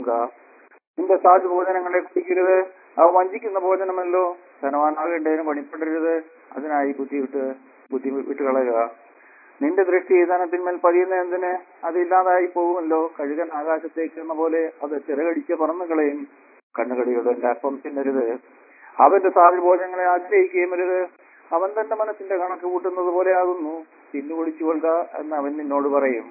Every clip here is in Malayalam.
നിന്റെ സാധു ഭോജനങ്ങളെ കുടിക്കരുത് അവ വഞ്ചിക്കുന്ന ഭോജനമല്ലോ ധനവാനാകേണ്ടതിന് പണിപ്പെടരുത് അതിനായി ബുദ്ധിവിട്ട് ബുദ്ധി വിട്ട് കളയുക നിന്റെ ദൃഷ്ടി ധനത്തിന്മേൽ പതിയുന്ന എന്തിന് അതില്ലാതായി പോകുമല്ലോ കഴുകൻ ആകാശത്തേക്ക് എന്ന പോലെ അത് ചിറകടിച്ച് പറന്നു കളയും കണ്ണുകടിയുടെ അപ്പം തിന്നരുത് അവന്റെ സാധു ഭോജനങ്ങളെ ആഗ്രഹിക്കുകയും അരുത് അവൻ തന്റെ മനസ്സിന്റെ കണക്ക് കൂട്ടുന്നത് പോലെ ആകുന്നു തിന്നു കുടിച്ചു കൊള്ളുക എന്ന് അവൻ നിന്നോട് പറയും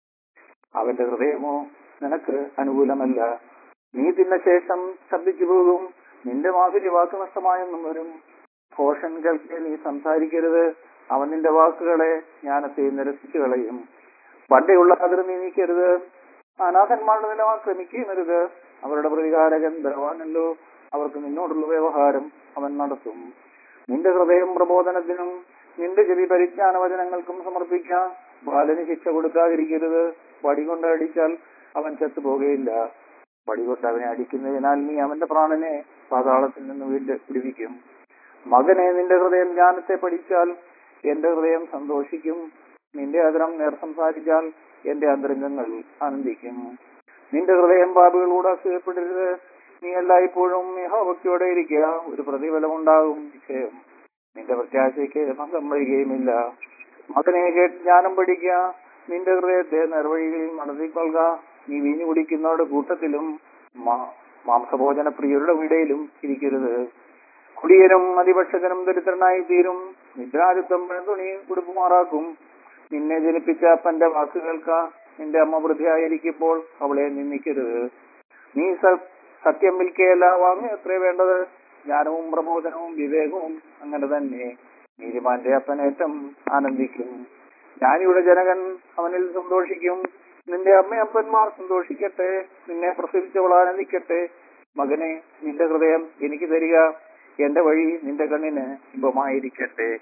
അവന്റെ ഹൃദയമോ നിനക്ക് അനുകൂലമല്ല നീ തിന്ന ശേഷം ശബ്ദിച്ചു പോകും നിന്റെ മാധുര്യ വാക്ക് നഷ്ടമായെന്നും വരും ഭോഷൻ കേൾക്കെ നീ സംസാരിക്കരുത് അവൻ നിന്റെ വാക്കുകളെ ജ്ഞാനത്തെ നിരസിച്ചു കളയും പണ്ടയുള്ള അതിർ നീ നീക്കരുത് അനാഥന്മാരുടെ നില ക്രമിക്കുകയുമരുത് അവരുടെ പ്രതികാരകൻ ബലവാനല്ലോ അവർക്ക് നിന്നോടുള്ള വ്യവഹാരം അവൻ നടത്തും നിന്റെ ഹൃദയം പ്രബോധനത്തിനും നിന്റെ ചെവി പരിജ്ഞാന വചനങ്ങൾക്കും സമർപ്പിക്കാം ബാലന് ശിക്ഷ കൊടുക്കാതിരിക്കരുത് വടി കൊണ്ട് അടിച്ചാൽ അവൻ ചത്തുപോകുകയില്ല വടി കൊണ്ട് അവനെ അടിക്കുന്നതിനാൽ നീ അവന്റെ പ്രാണനെ പാതാളത്തിൽ നിന്ന് വീണ്ടും വിടുവിക്കും മകനെ നിന്റെ ഹൃദയം ജ്ഞാനത്തെ പഠിച്ചാൽ എന്റെ ഹൃദയം സന്തോഷിക്കും നിന്റെ അതിരം നേർ സംസാരിച്ചാൽ എന്റെ അന്തരംഗങ്ങൾ ആനന്ദിക്കും നിന്റെ ഹൃദയം പാപികളോട് അസൂയപ്പെടരുത് നീ എല്ലായ്പ്പോഴും യഹോഭക്തിയോടെ ഇരിക്കുക ഒരു പ്രതിഫലം ഉണ്ടാകും നിശ്ചയം നിന്റെ പ്രത്യാശയ്ക്ക് ഭംഗം വരികയുമില്ല മകനെ കേട്ട് ജ്ഞാനം പഠിക്കുക നിന്റെ ഹൃദയത്തെ നിർവഴികളിൽ നടത്തിക്കൊള്ളുക നീ വീഞ്ഞു കുടിക്കുന്നവരുടെ കൂട്ടത്തിലും മാ- മാംസഭോജന പ്രിയരുടെ ഇടയിലും ഇരിക്കരുത് കുടിയനും അതിപക്ഷകനും ദരിദ്രനായി തീരും നിദ്രാരുത്വം തുണി ഉടുപ്പുമാറാക്കും നിന്നെ ജനിപ്പിച്ച അപ്പന്റെ വാക്ക് കേൾക്ക നിന്റെ അമ്മ വൃദ്ധയായിരിക്കുമ്പോൾ അവളെ നിന്ദിക്കരുത് നീ സ- സത്യം വിൽക്കുകയല്ല വാങ്ങുക എത്രേ വേണ്ടത് ജ്ഞാനവും പ്രബോധനവും വിവേകവും അങ്ങനെ തന്നെ നീതിമാന്റെ അപ്പനേറ്റം ആനന്ദിക്കും ജ്ഞാനിയുടെ ജനകൻ അവനിൽ സന്തോഷിക്കും നിന്റെ അമ്മയപ്പന്മാർ സന്തോഷിക്കട്ടെ നിന്നെ പ്രസവിച്ചവൾ ആനന്ദിക്കട്ടെ മകനെ നിന്റെ ഹൃദയം എനിക്ക് തരിക എന്റെ വഴി നിന്റെ കണ്ണിന് ഇമ്പമായിരിക്കട്ടെ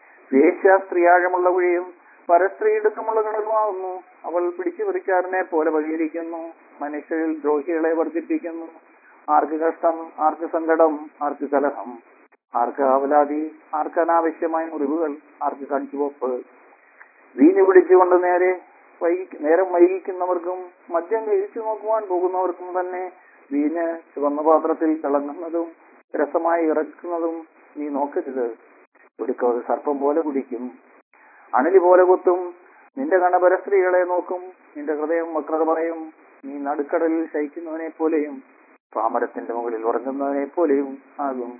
വേശ്യ സ്ത്രീയാഴമുള്ള കുഴിയും പരസ്ത്രീ ഇടുക്കമുള്ള കിണറുമാകുന്നു അവൾ പിടിച്ചു പറിക്കാരനെ പോലെ വഴിയിരിക്കുന്നു മനുഷ്യരിൽ ദ്രോഹികളെ വർദ്ധിപ്പിക്കുന്നു ആർക്ക് കഷ്ടം ആർക്ക് സങ്കടം ആർക്ക് കലഹം ആർക്ക് ആവലാതി ആർക്ക് അനാവശ്യമായ മുറിവുകൾ ആർക്ക് കൺചുവപ്പ് വീഞ്ഞു പിടിച്ചുകൊണ്ട് നേരെ വൈകി നേരം വൈകിക്കുന്നവർക്കും മദ്യം കഴിച്ചു നോക്കുവാൻ പോകുന്നവർക്കും തന്നെ വീഞ്ഞ് ചുവന്ന പാത്രത്തിൽ തിളങ്ങുന്നതും രസമായി ഇറക്കുന്നതും നീ നോക്കരുത് ഒടുക്കം അത് സർപ്പം പോലെ കുടിക്കും അണലി പോലെ കൊത്തും നിന്റെ കണപര സ്ത്രീകളെ നോക്കും നിന്റെ ഹൃദയം വക്രത പറയും നീ നടുക്കടലിൽ ശയിക്കുന്നവനെ പോലെയും പാമരത്തിന്റെ മുകളിൽ ഉറങ്ങുന്നവനെ പോലെയും ആകും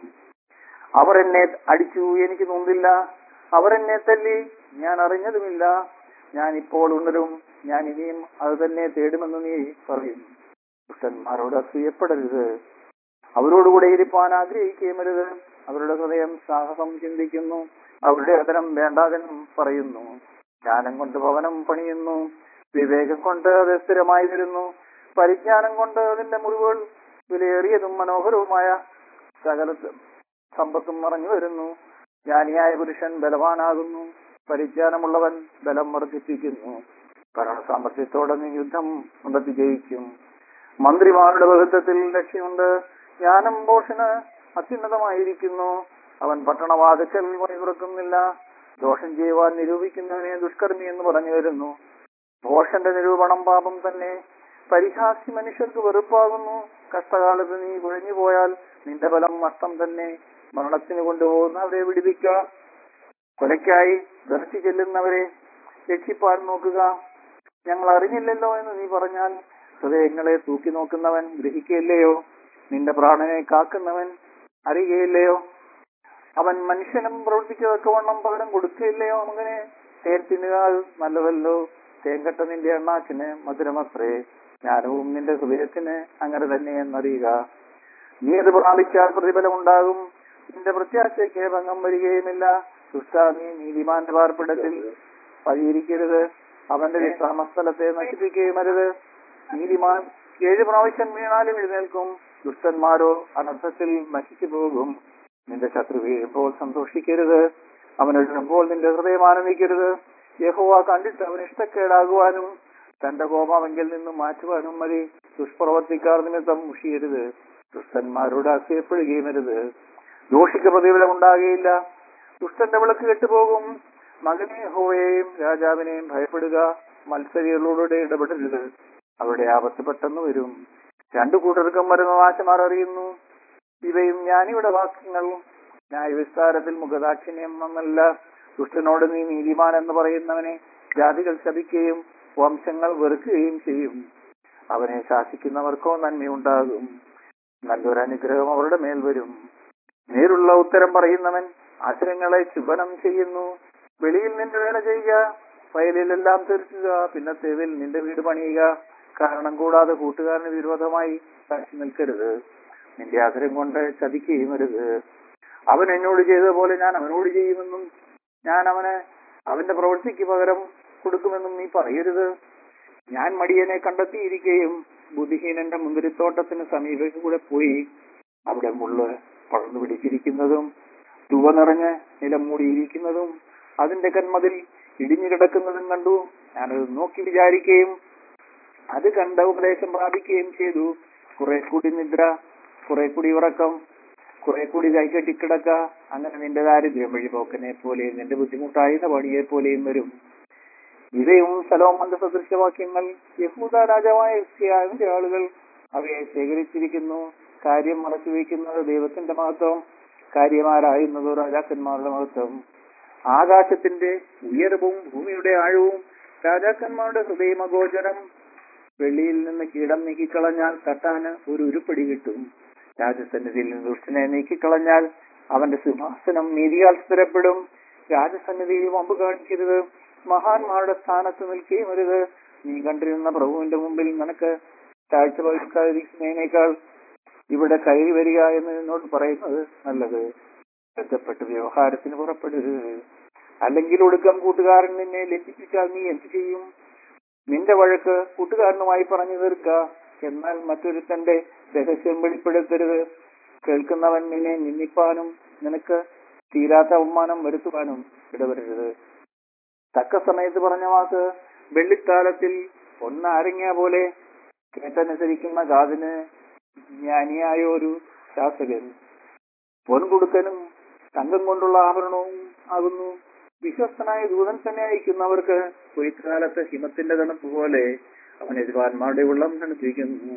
അവർ എന്നെ അടിച്ചു എനിക്ക് നൊന്തില്ല അവർ എന്നെ തല്ലി ഞാൻ അറിഞ്ഞതുമില്ല ഞാൻ ഇപ്പോൾ ഉണരും ഞാൻ ഇനിയും അത് തന്നെ തേടുമെന്ന് നീ പറയും ദുഷ്ടന്മാരോട് അസൂയപ്പെടരുത് അവരോടുകൂടെ ഇരിപ്പാൻ ആഗ്രഹിക്കുകയുമരുത് അവരുടെ ഹൃദയം സാഹസം ചിന്തിക്കുന്നു അവരുടെ അതരം വേണ്ടാതെന്നും പറയുന്നു ജ്ഞാനം കൊണ്ട് ഭവനം പണിയുന്നു വിവേകം കൊണ്ട് അത് സ്ഥിരമായി വരുന്നു പരിജ്ഞാനം കൊണ്ട് അതിന്റെ മുറിവുകൾ വിലയേറിയതും മനോഹരവുമായ സകല സമ്പത്തും നിറഞ്ഞു വരുന്നു ജ്ഞാനിയായ പുരുഷൻ ബലവാനാകുന്നു പരിജ്ഞാനമുള്ളവൻ ബലം വർദ്ധിപ്പിക്കുന്നു ഭരണ സാമർഥ്യത്തോടെ നീ യുദ്ധം നടത്തി ജയിക്കും മന്ത്രിമാരുടെ ബഹുത്വത്തിൽ ലക്ഷ്യമുണ്ട് ജ്ഞാനം ഭോഷന് അത്യുന്നതമായിരിക്കുന്നു അവൻ പട്ടണവാദക്കൽ വഴി തുറക്കുന്നില്ല ദോഷം ചെയ്യുവാൻ നിരൂപിക്കുന്നവനെ ദുഷ്കർമ്മി എന്ന് പറഞ്ഞു വരുന്നു ഭോഷന്റെ നിരൂപണം പാപം തന്നെ പരിഹാസി മനുഷ്യർക്ക് വെറുപ്പാകുന്നു കഷ്ടകാലത്ത് നീ കുഴഞ്ഞു പോയാൽ നിന്റെ ഫലം നഷ്ടം തന്നെ മരണത്തിന് കൊണ്ടുപോകുന്നവരെ വിടുവിക്കുക കൊലയ്ക്കായി ദർശി ചെല്ലുന്നവരെ രക്ഷിപ്പാൻ നോക്കുക ഞങ്ങൾ അറിഞ്ഞില്ലല്ലോ എന്ന് നീ പറഞ്ഞാൽ ഹൃദയങ്ങളെ തൂക്കി നോക്കുന്നവൻ ഗ്രഹിക്കുകയില്ലയോ നിന്റെ പ്രാണനെ കാക്കുന്നവൻ അറിയുകയില്ലയോ അവൻ മനുഷ്യനും പ്രവർത്തിക്കത്തക്കവണ്ണം പകരം കൊടുക്കുകയില്ലയോ അങ്ങനെ തേൻ തിന്നുകാൽ നല്ലതല്ലോ തേങ്കട്ട നിന്റെ എണ്ണാക്കിന് മധുരമത്രേ ജ്ഞാനവും നിന്റെ ഹൃദയത്തിന് അങ്ങനെ തന്നെ എന്നറിയുക നീ അത് പ്രാപിച്ചാൽ പ്രതിഫലം ഉണ്ടാകും നിന്റെ പ്രത്യാശയ്ക്ക് ഭംഗം വരികയുമില്ല ദുഷ്ട നീ നീതിമാന്റെ പാർപ്പിടത്തിൽ പതിയിരിക്കരുത് അവന്റെ വിശ്രാമസ്ഥലത്തെ നശിപ്പിക്കുകയും അരുത് നീതിമാൻ ഏഴ് പ്രാവശ്യം വീണാലും എഴുന്നേൽക്കും ദുഷ്ടന്മാരോ അനർത്ഥത്തിൽ നശിച്ചു പോകും നിന്റെ ശത്രു വീഴുമ്പോൾ സന്തോഷിക്കരുത് അവൻ എഴുതുമ്പോൾ നിന്റെ ഹൃദയം ആനന്ദിക്കരുത് യഹോവ കണ്ടിട്ട് അവൻ ഇഷ്ടക്കേടാകുവാനും തന്റെ കോപാവെങ്കിൽ നിന്നും മാറ്റുവാനും മതി ദുഷ്പ്രവർത്തിക്കാർ നിമിത്തം മുഷിയരുത് ദുഷ്ടന്മാരോട് അസൂയപ്പെടുകയും അരുത് ദോഷിക്ക് പ്രതിഫലം ഉണ്ടാകുകയില്ല ദുഷ്ടന്റെ വിളക്ക് കെട്ടുപോകും മകനെ ഹോയെയും രാജാവിനെയും ഭയപ്പെടുക മത്സരികളോടെ ഇടപെടരുത് അവരുടെ ആപത്ത് പെട്ടെന്ന് വരും രണ്ടു കൂട്ടർക്കും വരുന്ന നാശമാർ അറിയുന്നു ഇവയും ഞാനിവിടെ വാക്യങ്ങൾ ന്യായവിസ്താരത്തിൽ മുഖദാക്ഷിണ്യം എന്നല്ല ദുഷ്ടനോട് നീ നീതിമാൻ എന്ന് പറയുന്നവനെ ജാതികൾ ശപിക്കുകയും വംശങ്ങൾ വെറുക്കുകയും ചെയ്യും അവനെ ശാസിക്കുന്നവർക്കോ നന്മയുണ്ടാകും നല്ലൊരു അനുഗ്രഹം അവരുടെ മേൽ വരും നേരുള്ള ഉത്തരം പറയുന്നവൻ ആശ്രയങ്ങളെ ചുബനം ചെയ്യുന്നു വെളിയിൽ നിന്റെ വേല ചെയ്യുക വയലിലെല്ലാം തീർക്കുക പിന്നത്തേതിൽ നിന്റെ വീട് പണിയുക കാരണം കൂടാതെ കൂട്ടുകാരന് വിരോധമായി സാക്ഷി നിൽക്കരുത് നിന്റെ ആഗ്രഹം കൊണ്ട് ചതിക്കുകയും അരുത് അവൻ എന്നോട് ചെയ്ത പോലെ ഞാൻ അവനോട് ചെയ്യുമെന്നും ഞാൻ അവന് അവന്റെ പ്രവൃത്തിക്ക് പകരം കൊടുക്കുമെന്നും നീ പറയരുത് ഞാൻ മടിയനെ കണ്ടെത്തിയിരിക്കുകയും ബുദ്ധിഹീനന്റെ മുന്തിരിത്തോട്ടത്തിന് സമീപത്ത് കൂടെ പോയി അവിടെ മുള്ള് പടർന്നു പിടിച്ചിരിക്കുന്നതും തുവ നിറഞ്ഞ് നിലം മൂടിയിരിക്കുന്നതും അതിന്റെ കന്മതിൽ ഇടിഞ്ഞു കിടക്കുന്നതും കണ്ടു ഞാനത് നോക്കി വിചാരിക്കുകയും അത് കണ്ട ഉപദേശം പ്രാപിക്കുകയും ചെയ്തു കുറെ കൂടി നിദ്ര കുറെ കൂടി ഉറക്കം കുറെ കൂടി കൈകെട്ടിക്കിടക്ക അങ്ങനെ നിന്റെ ദാരിദ്ര്യം വഴിപോക്കനെ പോലെയും നിന്റെ ബുദ്ധിമുട്ടായുന്ന പണിയെ പോലെയും വരും ഇവയും സലോമന്റെ സദൃശവാക്യങ്ങൾ യഹൂദ രാജാവായ ഹിസ്കിയാവിന്റെ ആളുകൾ അവയെ ശേഖരിച്ചിരിക്കുന്നു കാര്യം മറച്ചു വയ്ക്കുന്നത് ദൈവത്തിന്റെ മഹത്വം കാര്യമാരായുന്നത് രാജാക്കന്മാരുടെ മഹത്വം ആകാശത്തിന്റെ ഉയരവും ഭൂമിയുടെ ആഴവും രാജാക്കന്മാരുടെ ഹൃദയമഗോചരം വെള്ളിയിൽ നിന്ന് കീടം നീക്കിക്കളഞ്ഞാൽ തട്ടാന് ഒരു ഉരുപ്പടി കിട്ടും രാജസന്നിധിയിൽ നിന്ന് ദുഷ്ടനെ നീക്കിക്കളഞ്ഞാൽ അവന്റെ സിംഹാസനം നീതിയാൽ സ്ഥിരപ്പെടും രാജസന്നിധിയിൽ വമ്പ് കാണിക്കരുത് മഹാന്മാരുടെ സ്ഥാനത്ത് നിൽക്കുകയും അരുത് നീ കണ്ടിരുന്ന പ്രഭുവിന്റെ മുമ്പിൽ നിനക്ക് കാഴ്ച വഹിക്കാതിരിക്കുന്നതിനേക്കാൾ ഇവിടെ കയറി വരിക എന്ന് എന്നോട് പറയുന്നത് നല്ലത് ബന്ധപ്പെട്ട് വ്യവഹാരത്തിന് പുറപ്പെടരുത് അല്ലെങ്കിൽ ഒടുക്കം കൂട്ടുകാരൻ നിന്നെ ലജ്ജിപ്പിച്ചാൽ നീ എന്ത് ചെയ്യും നിന്റെ വഴക്ക് കൂട്ടുകാരനുമായി പറഞ്ഞു തീർക്ക എന്നാൽ മറ്റൊരുത്തന്റെ രഹസ്യം വെളിപ്പെടുത്തരുത് കേൾക്കുന്നവൻ നിന്നെ നിന്ദിപ്പാനും നിനക്ക് തീരാത്ത അവമാനം വരുത്തുവാനും ഇടവരരുത് തക്ക സമയത്ത് പറഞ്ഞ വാക്ക് വെള്ളിക്കാലത്തിൽ ഒന്ന് അരങ്ങിയ പോലെ കേട്ടനുസരിക്കുന്ന കാതിന് ജ്ഞാനിയായ ഒരു ശാസകൻ പൊൻകുടുക്കനും തങ്കം കൊണ്ടുള്ള ആഭരണവും ആകുന്നു വിശ്വസ്തനായ ദൂതൻ തന്നെ അയക്കുന്നവർക്ക് കൊയ്ത്തുകാലത്ത് ഹിമത്തിന്റെ തണുപ്പ് പോലെ അവൻ യജമാന്മാരുടെ ഉള്ളം തണുപ്പിക്കുന്നു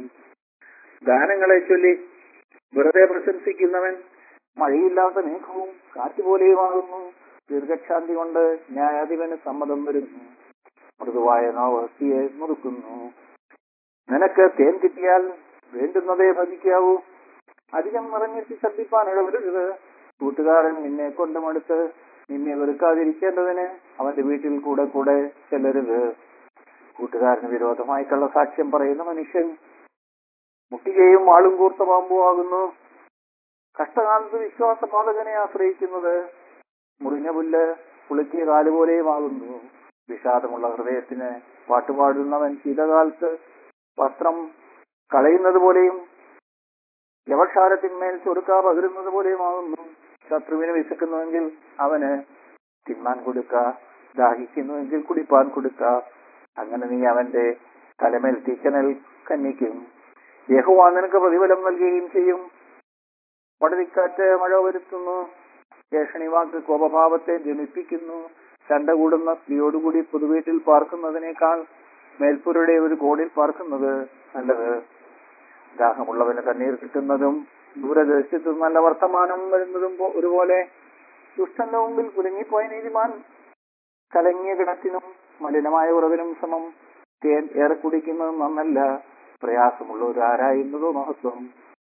ഗാനങ്ങളെ ചൊല്ലി വെറുതെ പ്രശംസിക്കുന്നവൻ മഴയില്ലാത്ത മേഘവും കാറ്റുപോലെയുമാകുന്നു ദീർഘക്ഷാന്തി കൊണ്ട് ന്യായാധിപന് സമ്മതം വരുന്നു മൃദുവായ നോവസ്തിയെ മുറുക്കുന്നു നിനക്ക് തേൻ കിട്ടിയാൽ വേണ്ടുന്നതേ ഭജിക്കാവൂ അധികം നിറഞ്ഞിട്ട് ശ്രദ്ധിപ്പാൻ ഇടവരരുത് കൂട്ടുകാരൻ നിന്നെ കൊണ്ടുമടുത്ത് നിന്നെ വെറുക്കാതിരിക്കേണ്ടതിന് അവന്റെ വീട്ടിൽ കൂടെ കൂടെ ചെല്ലരുത് കൂട്ടുകാരന് വിരോധമായി കള്ളസാക്ഷ്യം പറയുന്ന മനുഷ്യൻ മുട്ടികയും ആളും കൂർത്ത പാമ്പുമാകുന്നു കഷ്ടകാലത്ത് വിശ്വാസപാതകനെ ആശ്രയിക്കുന്നത് മുറിഞ്ഞ പുല്ല് കുളുക്കിയ കാലുപോലെയുമാകുന്നു വിഷാദമുള്ള ഹൃദയത്തിന് പാട്ടുപാടുന്നവൻ ശീതകാലത്ത് വസ്ത്രം കളയുന്നത് പോലെയും യവക്ഷാരത്തിന്മേൽ ചൊറുക്ക പകരുന്നത് പോലെയുമാകുന്നു ശത്രുവിന് വിശക്കുന്നുവെങ്കിൽ അവന് തിന്നാൻ കൊടുക്ക ദാഹിക്കുന്നുവെങ്കിൽ കുടിപ്പാൻ കൊടുക്ക അങ്ങനെ നീ അവന്റെ തലമേൽ തീക്കനൽ കന്നിക്കും യഹുവാ നിനക്ക് പ്രതിഫലം നൽകുകയും ചെയ്യും പടതിക്കാറ്റ് മഴ വരുത്തുന്നു ഏഷണി വാക്ക് കോപഭാവത്തെ ജനിപ്പിക്കുന്നു ചണ്ട കൂടുന്ന സ്ത്രീയോടുകൂടി പൊതുവീട്ടിൽ പാർക്കുന്നതിനേക്കാൾ മേൽപ്പുരുടെ ഒരു കോടിൽ പാർക്കുന്നത് നല്ലത് ദാഹമുള്ളവന് കണ്ണീർ കിട്ടുന്നതും ദൂരദേശത്ത് നല്ല വർത്തമാനം വരുന്നതും പോ- ഒരുപോലെ ദുഷ്ടന്റെ മുമ്പിൽ കുലുങ്ങിപ്പോയ നീതിമാൻ കലങ്ങിയ കിടത്തിനും മലിനമായ ഉറവിനും സമം തേൻ ഏറെ കുടിക്കുന്നതും നന്നല്ല പ്രയാസമുള്ള ആരായുന്നതോ മഹത്വം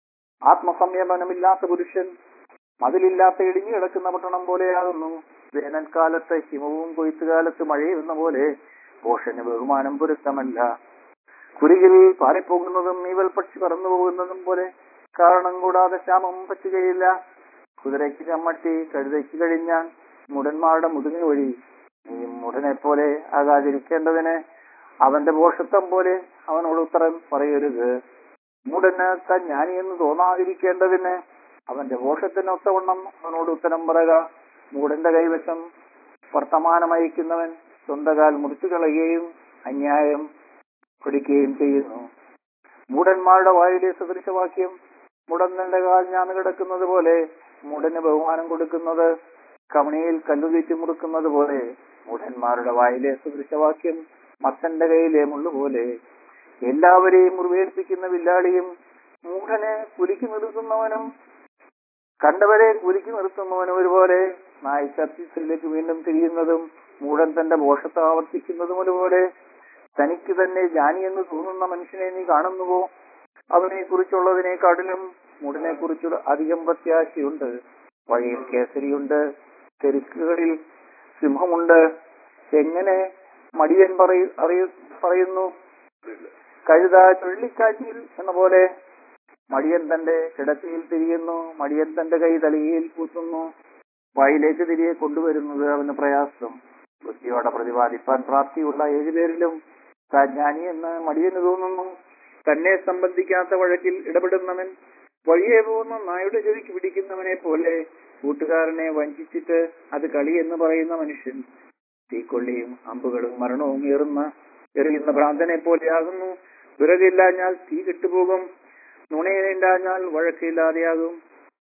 ആത്മസംയമനമില്ലാത്ത പുരുഷൻ മതിലില്ലാത്ത ഇടിഞ്ഞു കിടക്കുന്ന പട്ടണം പോലെയാകുന്നു വേനൽക്കാലത്ത് ഹിമവും കൊയ്ത്തുകാലത്ത് മഴയെന്ന പോലെ പോഷന് ബഹുമാനം പൊരുത്തമല്ല കുരുകിൽ പാറിപ്പോകുന്നതും നീവൽ പക്ഷി പറന്നു പോകുന്നതും പോലെ കാരണം കൂടാതെ ക്ഷാമം പറ്റുകയില്ല കുതിരയ്ക്ക് ചമ്മട്ടി കഴുതയ്ക്ക് കഴിഞ്ഞാൽ മുടന്മാരുടെ മുതുങ്ങി വഴി നീ മുടനെ പോലെ ആകാതിരിക്കേണ്ടതിന് അവന്റെ പോഷത്വം പോലെ അവനോട് ഉത്തരം പറയരുത് മൂടന് താൻ ജ്ഞാനിയെന്ന് തോന്നാതിരിക്കേണ്ടതിന് അവന്റെ പോഷത്തിനൊത്തവണ്ണം അവനോട് ഉത്തരം പറയുക മൂടന്റെ കൈവശം വർത്തമാനം അയക്കുന്നവൻ സ്വന്തകാൽ മുറിച്ചു കളയുകയും അന്യായം പിടിക്കുകയും ചെയ്യുന്നു മൂടന്മാരുടെ വായിലെ സദൃശവാക്യം മുടന്നന്റെ കാൽ ഞാന്ന് കിടക്കുന്നത് പോലെ മൂടന് ബഹുമാനം കൊടുക്കുന്നത് കമണിയിൽ കല്ലുതീറ്റി മുറുക്കുന്നത് പോലെ മൂടന്മാരുടെ വായിലെ സദൃശവാക്യം മത്തന്റെ കയ്യിലെ മുള്ളുപോലെ എല്ലാവരെയും മുറിവേൽപ്പിക്കുന്ന വില്ലാളിയും മൂഢനെ കുലുക്കി നിർത്തുന്നവനും കണ്ടവരെ കുലുക്കി നിർത്തുന്നവനും ഒരുപോലെ നായ് സത്യത്തിലേക്ക് വീണ്ടും തിരിയുന്നതും മൂഢൻ തന്റെ മോഷത്തെ ആവർത്തിക്കുന്നതും ഒരുപോലെ തനിക്ക് തന്നെ ജ്ഞാനി എന്ന് തോന്നുന്ന മനുഷ്യനെ നീ കാണുന്നുവോ അവനെ കുറിച്ചുള്ളതിനെക്കാട്ടിലും മൂഢനെ കുറിച്ചുള്ള അധികം പ്രത്യാശയുണ്ട് വഴിയിൽ കേസരിയുണ്ട് തെരുക്കുകളിൽ സിംഹമുണ്ട് എങ്ങനെ മടിയൻ പറയൂ അറിയു പറയുന്നു കഴുത ചുഴലിക്കാറ്റിൽ എന്ന പോലെ മടിയൻ തന്റെ കിടക്കയിൽ തിരിയുന്നു മടിയൻ തന്റെ കൈ തലയിൽ കൂത്തുന്നു വായിലേക്ക് തിരികെ കൊണ്ടുവരുന്നത് അവന് പ്രയാസം ബുദ്ധിയോടെ പ്രതിപാദിപ്പാൻ പ്രാപ്തിയുള്ള ഏഴുപേരിലും താൻ ജ്ഞാനി എന്ന് മടിയന് തോന്നുന്നു തന്നെ സംബന്ധിക്കാത്ത വഴക്കിൽ ഇടപെടുന്നവൻ വഴിയെ പോകുന്ന നായുടെ ചെവിക്ക് പിടിക്കുന്നവനെ പോലെ കൂട്ടുകാരനെ വഞ്ചിച്ചിട്ട് അത് കളി എന്ന് പറയുന്ന മനുഷ്യൻ തീക്കൊള്ളിയും അമ്പുകളും മരണവും ഏറുന്ന എറിയുന്ന ഭ്രാന്തനെ പോലെയാകുന്നു വിറകില്ലാഞ്ഞാൽ തീ കെട്ടുപോകും നുണയില്ലാഞ്ഞാൽ വഴക്കില്ലാതെയാകും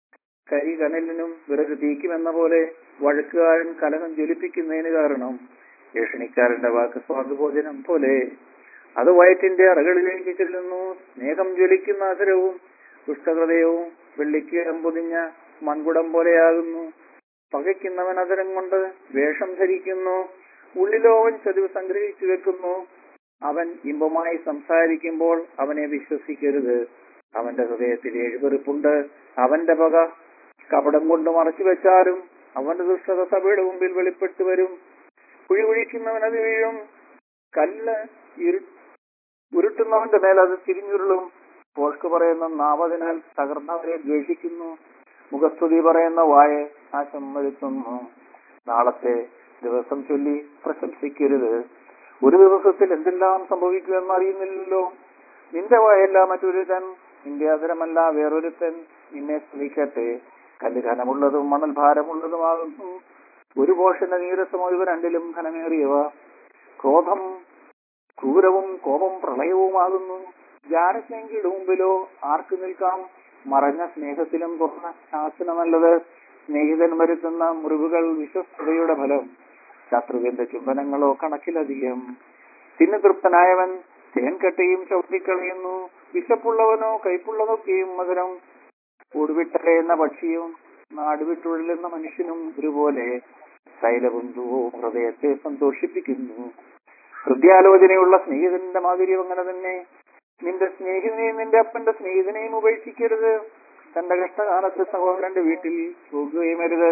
കരി കനലിനും വിറക് തീക്കുമെന്ന പോലെ വഴക്കുകാരൻ കലഹം ജ്വലിപ്പിക്കുന്നതിന് കാരണം ഏഷണിക്കാരന്റെ വാക്ക് സ്വാദുഭോജനം പോലെ അത് വയറ്റിന്റെ അറകളിലേക്ക് ചെല്ലുന്നു സ്നേഹം ജ്വലിക്കുന്ന അസരവും ദുഷ്ടഹൃദയവും വെള്ളിക്ക് പൊതിഞ്ഞ മൺകുടം പോലെയാകുന്നു പകയ്ക്കുന്നവൻ അതരം കൊണ്ട് വേഷം ധരിക്കുന്നു ഉള്ളിലോ അവൻ ചതിവ് സംഗ്രഹിച്ചു വെക്കുന്നു അവൻ ഇമ്പമായി സംസാരിക്കുമ്പോൾ അവനെ വിശ്വസിക്കരുത് അവന്റെ ഹൃദയത്തിൽ എഴുപെറുപ്പുണ്ട് അവന്റെ പക കപടം കൊണ്ട് മറച്ചു വെച്ചാലും അവന്റെ ദുഷ്ടത സഭയുടെ മുമ്പിൽ വെളിപ്പെട്ടു വരും കുഴി കുഴിക്കുന്നവൻ അത് വീഴും കല്ല് ഇരു ഉരുട്ടുന്നവന്റെ മേൽ അത് തിരിഞ്ഞുരുളും പോർക്ക് പറയുന്ന നാവതിനാൽ തകർന്നവരെ ദ്വേഷിക്കുന്നു മുഖസ്തുതി പറയുന്ന വായ നാശം വരുത്തുന്നു നാളത്തെ ദിവസം ചൊല്ലി പ്രശംസിക്കരുത് ഒരു ദിവസത്തിൽ എന്തെല്ലാം സംഭവിക്കുമെന്ന് അറിയുന്നില്ലല്ലോ നിന്റെ വായല്ല മറ്റൊരുത്തൻ നിന്റെ അതരമല്ല വേറൊരുത്തൻ നിന്നെ സ്തുതിക്കട്ടെ കല്ല് ഘനമുള്ളതും മണൽ ഭാരമുള്ളതുമാകുന്നു ഒരു പോഷന്റെ നീരസമോ ഇവ രണ്ടിലും ഘനമേറിയവ ക്രോധം ക്രൂരവും കോപം പ്രളയവുമാകുന്നു ജാരസ്നെങ്കിയുടെ മുമ്പിലോ ആർക്ക് നിൽക്കാം മറഞ്ഞ സ്നേഹത്തിലും തുറന്ന ശാസനമല്ലത് സ്നേഹിതൻ വരുത്തുന്ന മുറിവുകൾ വിശ്വസ്തയുടെ ഫലം ശത്രുവിന്റെ ചുംബനങ്ങളോ കണക്കിലധികം തിന്നു തൃപ്തനായവൻ തേൻകട്ടയും ചവിട്ടിക്കളയുന്നു വിശപ്പുള്ളവനോ കൈപ്പുള്ളതൊക്കെയും മധുരം കൂടുവിട്ടലയുന്ന പക്ഷിയും നാടുവിട്ടുഴലുന്ന മനുഷ്യനും ഒരുപോലെ തൈലബന്ധുവും ഹൃദയത്തെ സന്തോഷിപ്പിക്കുന്നു ഹൃദയാലോചനയുള്ള സ്നേഹിതന്റെ മാധുര്യം അങ്ങനെ തന്നെ നിന്റെ സ്നേഹിതനെയും നിന്റെ അപ്പന്റെ സ്നേഹിതനെയും ഉപേക്ഷിക്കരുത് തന്റെ കഷ്ടകാലത്ത് സഹോദരന്റെ വീട്ടിൽ പോകുകയും അരുത്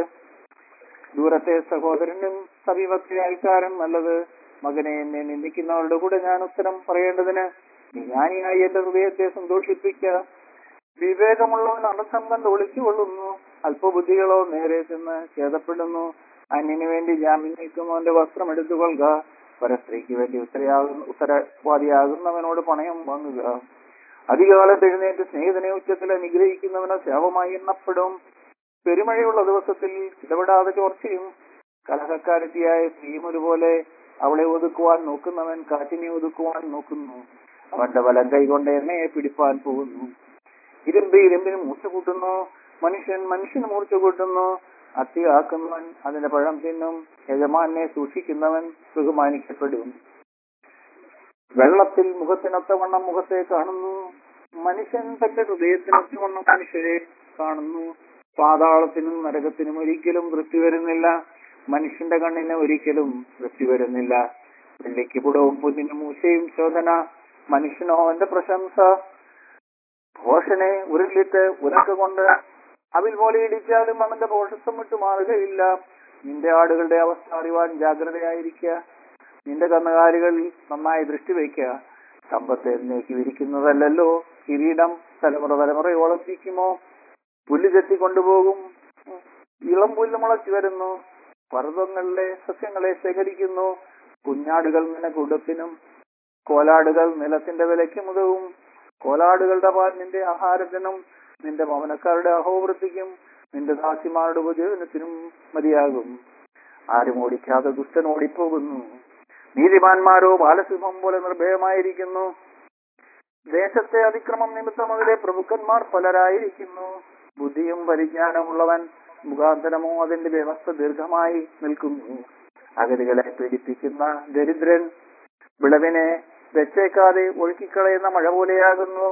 ദൂരത്തെ സഹോദരനും സമീപത്തെ അയൽക്കാരൻ നല്ലത് മകനെ എന്നെ നിന്ദിക്കുന്നവരുടെ കൂടെ ഞാൻ ഉത്തരം പറയേണ്ടതിന് നീ ജ്ഞാനിയായി എന്റെ ഹൃദയത്തെ സന്തോഷിപ്പിക്ക വിവേകമുള്ളവൻ അർത്ഥം കണ്ട് ഒളിച്ചുകൊള്ളുന്നു അല്പബുദ്ധികളോ നേരെ ചെന്ന് ഖേദപ്പെടുന്നു അന്യന് വേണ്ടി ജാമ്യം നിൽക്കുന്നവന്റെ വസ്ത്രം എടുത്തുകൊള്ളുക പരസ്ത്രീക്ക് വേണ്ടി ഉത്തരയാകുന്ന ഉത്തരവാദിയാകുന്നവനോട് പണയം വാങ്ങുക അധികാലത്ത് എഴുന്നേറ്റ് സ്നേഹിതനെ ഉച്ചത്തിൽ അനുഗ്രഹിക്കുന്നവന് ശാപമായി എണ്ണപ്പെടും പെരുമഴയുള്ള ദിവസത്തിൽ ഇടപെടാതെ ചോർച്ചയും കലഹക്കാരത്തിയായ സ്ത്രീയും ഒരുപോലെ അവളെ ഒതുക്കുവാൻ നോക്കുന്നവൻ കാറ്റിനെ ഒതുക്കുവാൻ നോക്കുന്നു അവന്റെ വലം കൈകൊണ്ട് എണ്ണയെ പിടിപ്പാൻ പോകുന്നു ഇരുമ്പ് ഇരുമ്പിന് മൂർച്ച കൂട്ടുന്നു മനുഷ്യൻ മനുഷ്യന് മൂർച്ച കൂട്ടുന്നു അത്തിയാക്കുന്നവൻ അതിന്റെ പഴം തിന്നും യജമാനെ സൂക്ഷിക്കുന്നവൻ ബഹുമാനിക്കപ്പെടും വെള്ളത്തിൽ മുഖത്തിനൊത്തവണ്ണം മുഖത്തെ കാണുന്നു മനുഷ്യൻ തന്റെ ഹൃദയത്തിനൊത്തവണ്ണം മനുഷ്യരെ കാണുന്നു പാതാളത്തിനും നരകത്തിനും ഒരിക്കലും തൃപ്തി വരുന്നില്ല മനുഷ്യന്റെ കണ്ണിന് ഒരിക്കലും തൃപ്തി വരുന്നില്ല വെള്ളിക്ക് പുടവും പൊന്നിന് മൂശയും ശോധന മനുഷ്യനോ അവന്റെ പ്രശംസ ഘോഷനെ ഉരുളിട്ട് ഉരക്ക കൊണ്ട് അവിൽ പോലെ ഇടിച്ചാലും അവന്റെ പോഷത്വം വിട്ടു മാറുകയില്ല നിന്റെ ആടുകളുടെ അവസ്ഥ അറിവാൻ ജാഗ്രതയായിരിക്കുക നിന്റെ കന്നുകാലികൾ നന്നായി ദൃഷ്ടി വയ്ക്കുക സമ്പത്ത് എന്നേക്ക് വിരിക്കുന്നതല്ലല്ലോ കിരീടം തലമുറ തലമുറയോളം ഇരിക്കുമോ പുല്ല് ചെത്തിക്കൊണ്ടുപോകും ഇളം പുല്ല് മുളച്ചു വരുന്നു പർവ്വതങ്ങളിലെ സസ്യങ്ങളെ ശേഖരിക്കുന്നു കുഞ്ഞാടുകൾ നിനക്ക് ഉടുപ്പിനും കോലാടുകൾ നിലത്തിന്റെ വിലയ്ക്ക് മുതവും കോലാടുകളുടെ പാൽ നിന്റെ ആഹാരത്തിനും നിന്റെ ഭവനക്കാരുടെ അഹോവൃത്തിക്കും നിന്റെ ദാസിമാരുടെ ഉപജീവനത്തിനും മതിയാകും ആരും ഓടിക്കാതെ ദുഷ്ടൻ ഓടിപ്പോകുന്നു നീതിമാന്മാരോ ബാലസിംഹം പോലെ നിർഭയമായിരിക്കുന്നു ദേശത്തെ അതിക്രമം നിമിത്തം അതിലെ പ്രഭുക്കന്മാർ പലരായിരിക്കുന്നു ബുദ്ധിയും പരിജ്ഞാനമുള്ളവൻ മുഖാന്തരമോ അതിന്റെ വ്യവസ്ഥ ദീർഘമായി നിൽക്കുന്നു അഗതികളെ പീഡിപ്പിക്കുന്ന ദരിദ്രൻ വിളവിനെ വെച്ചേക്കാതെ ഒഴുക്കിക്കളയുന്ന മഴ പോലെയാകുന്നു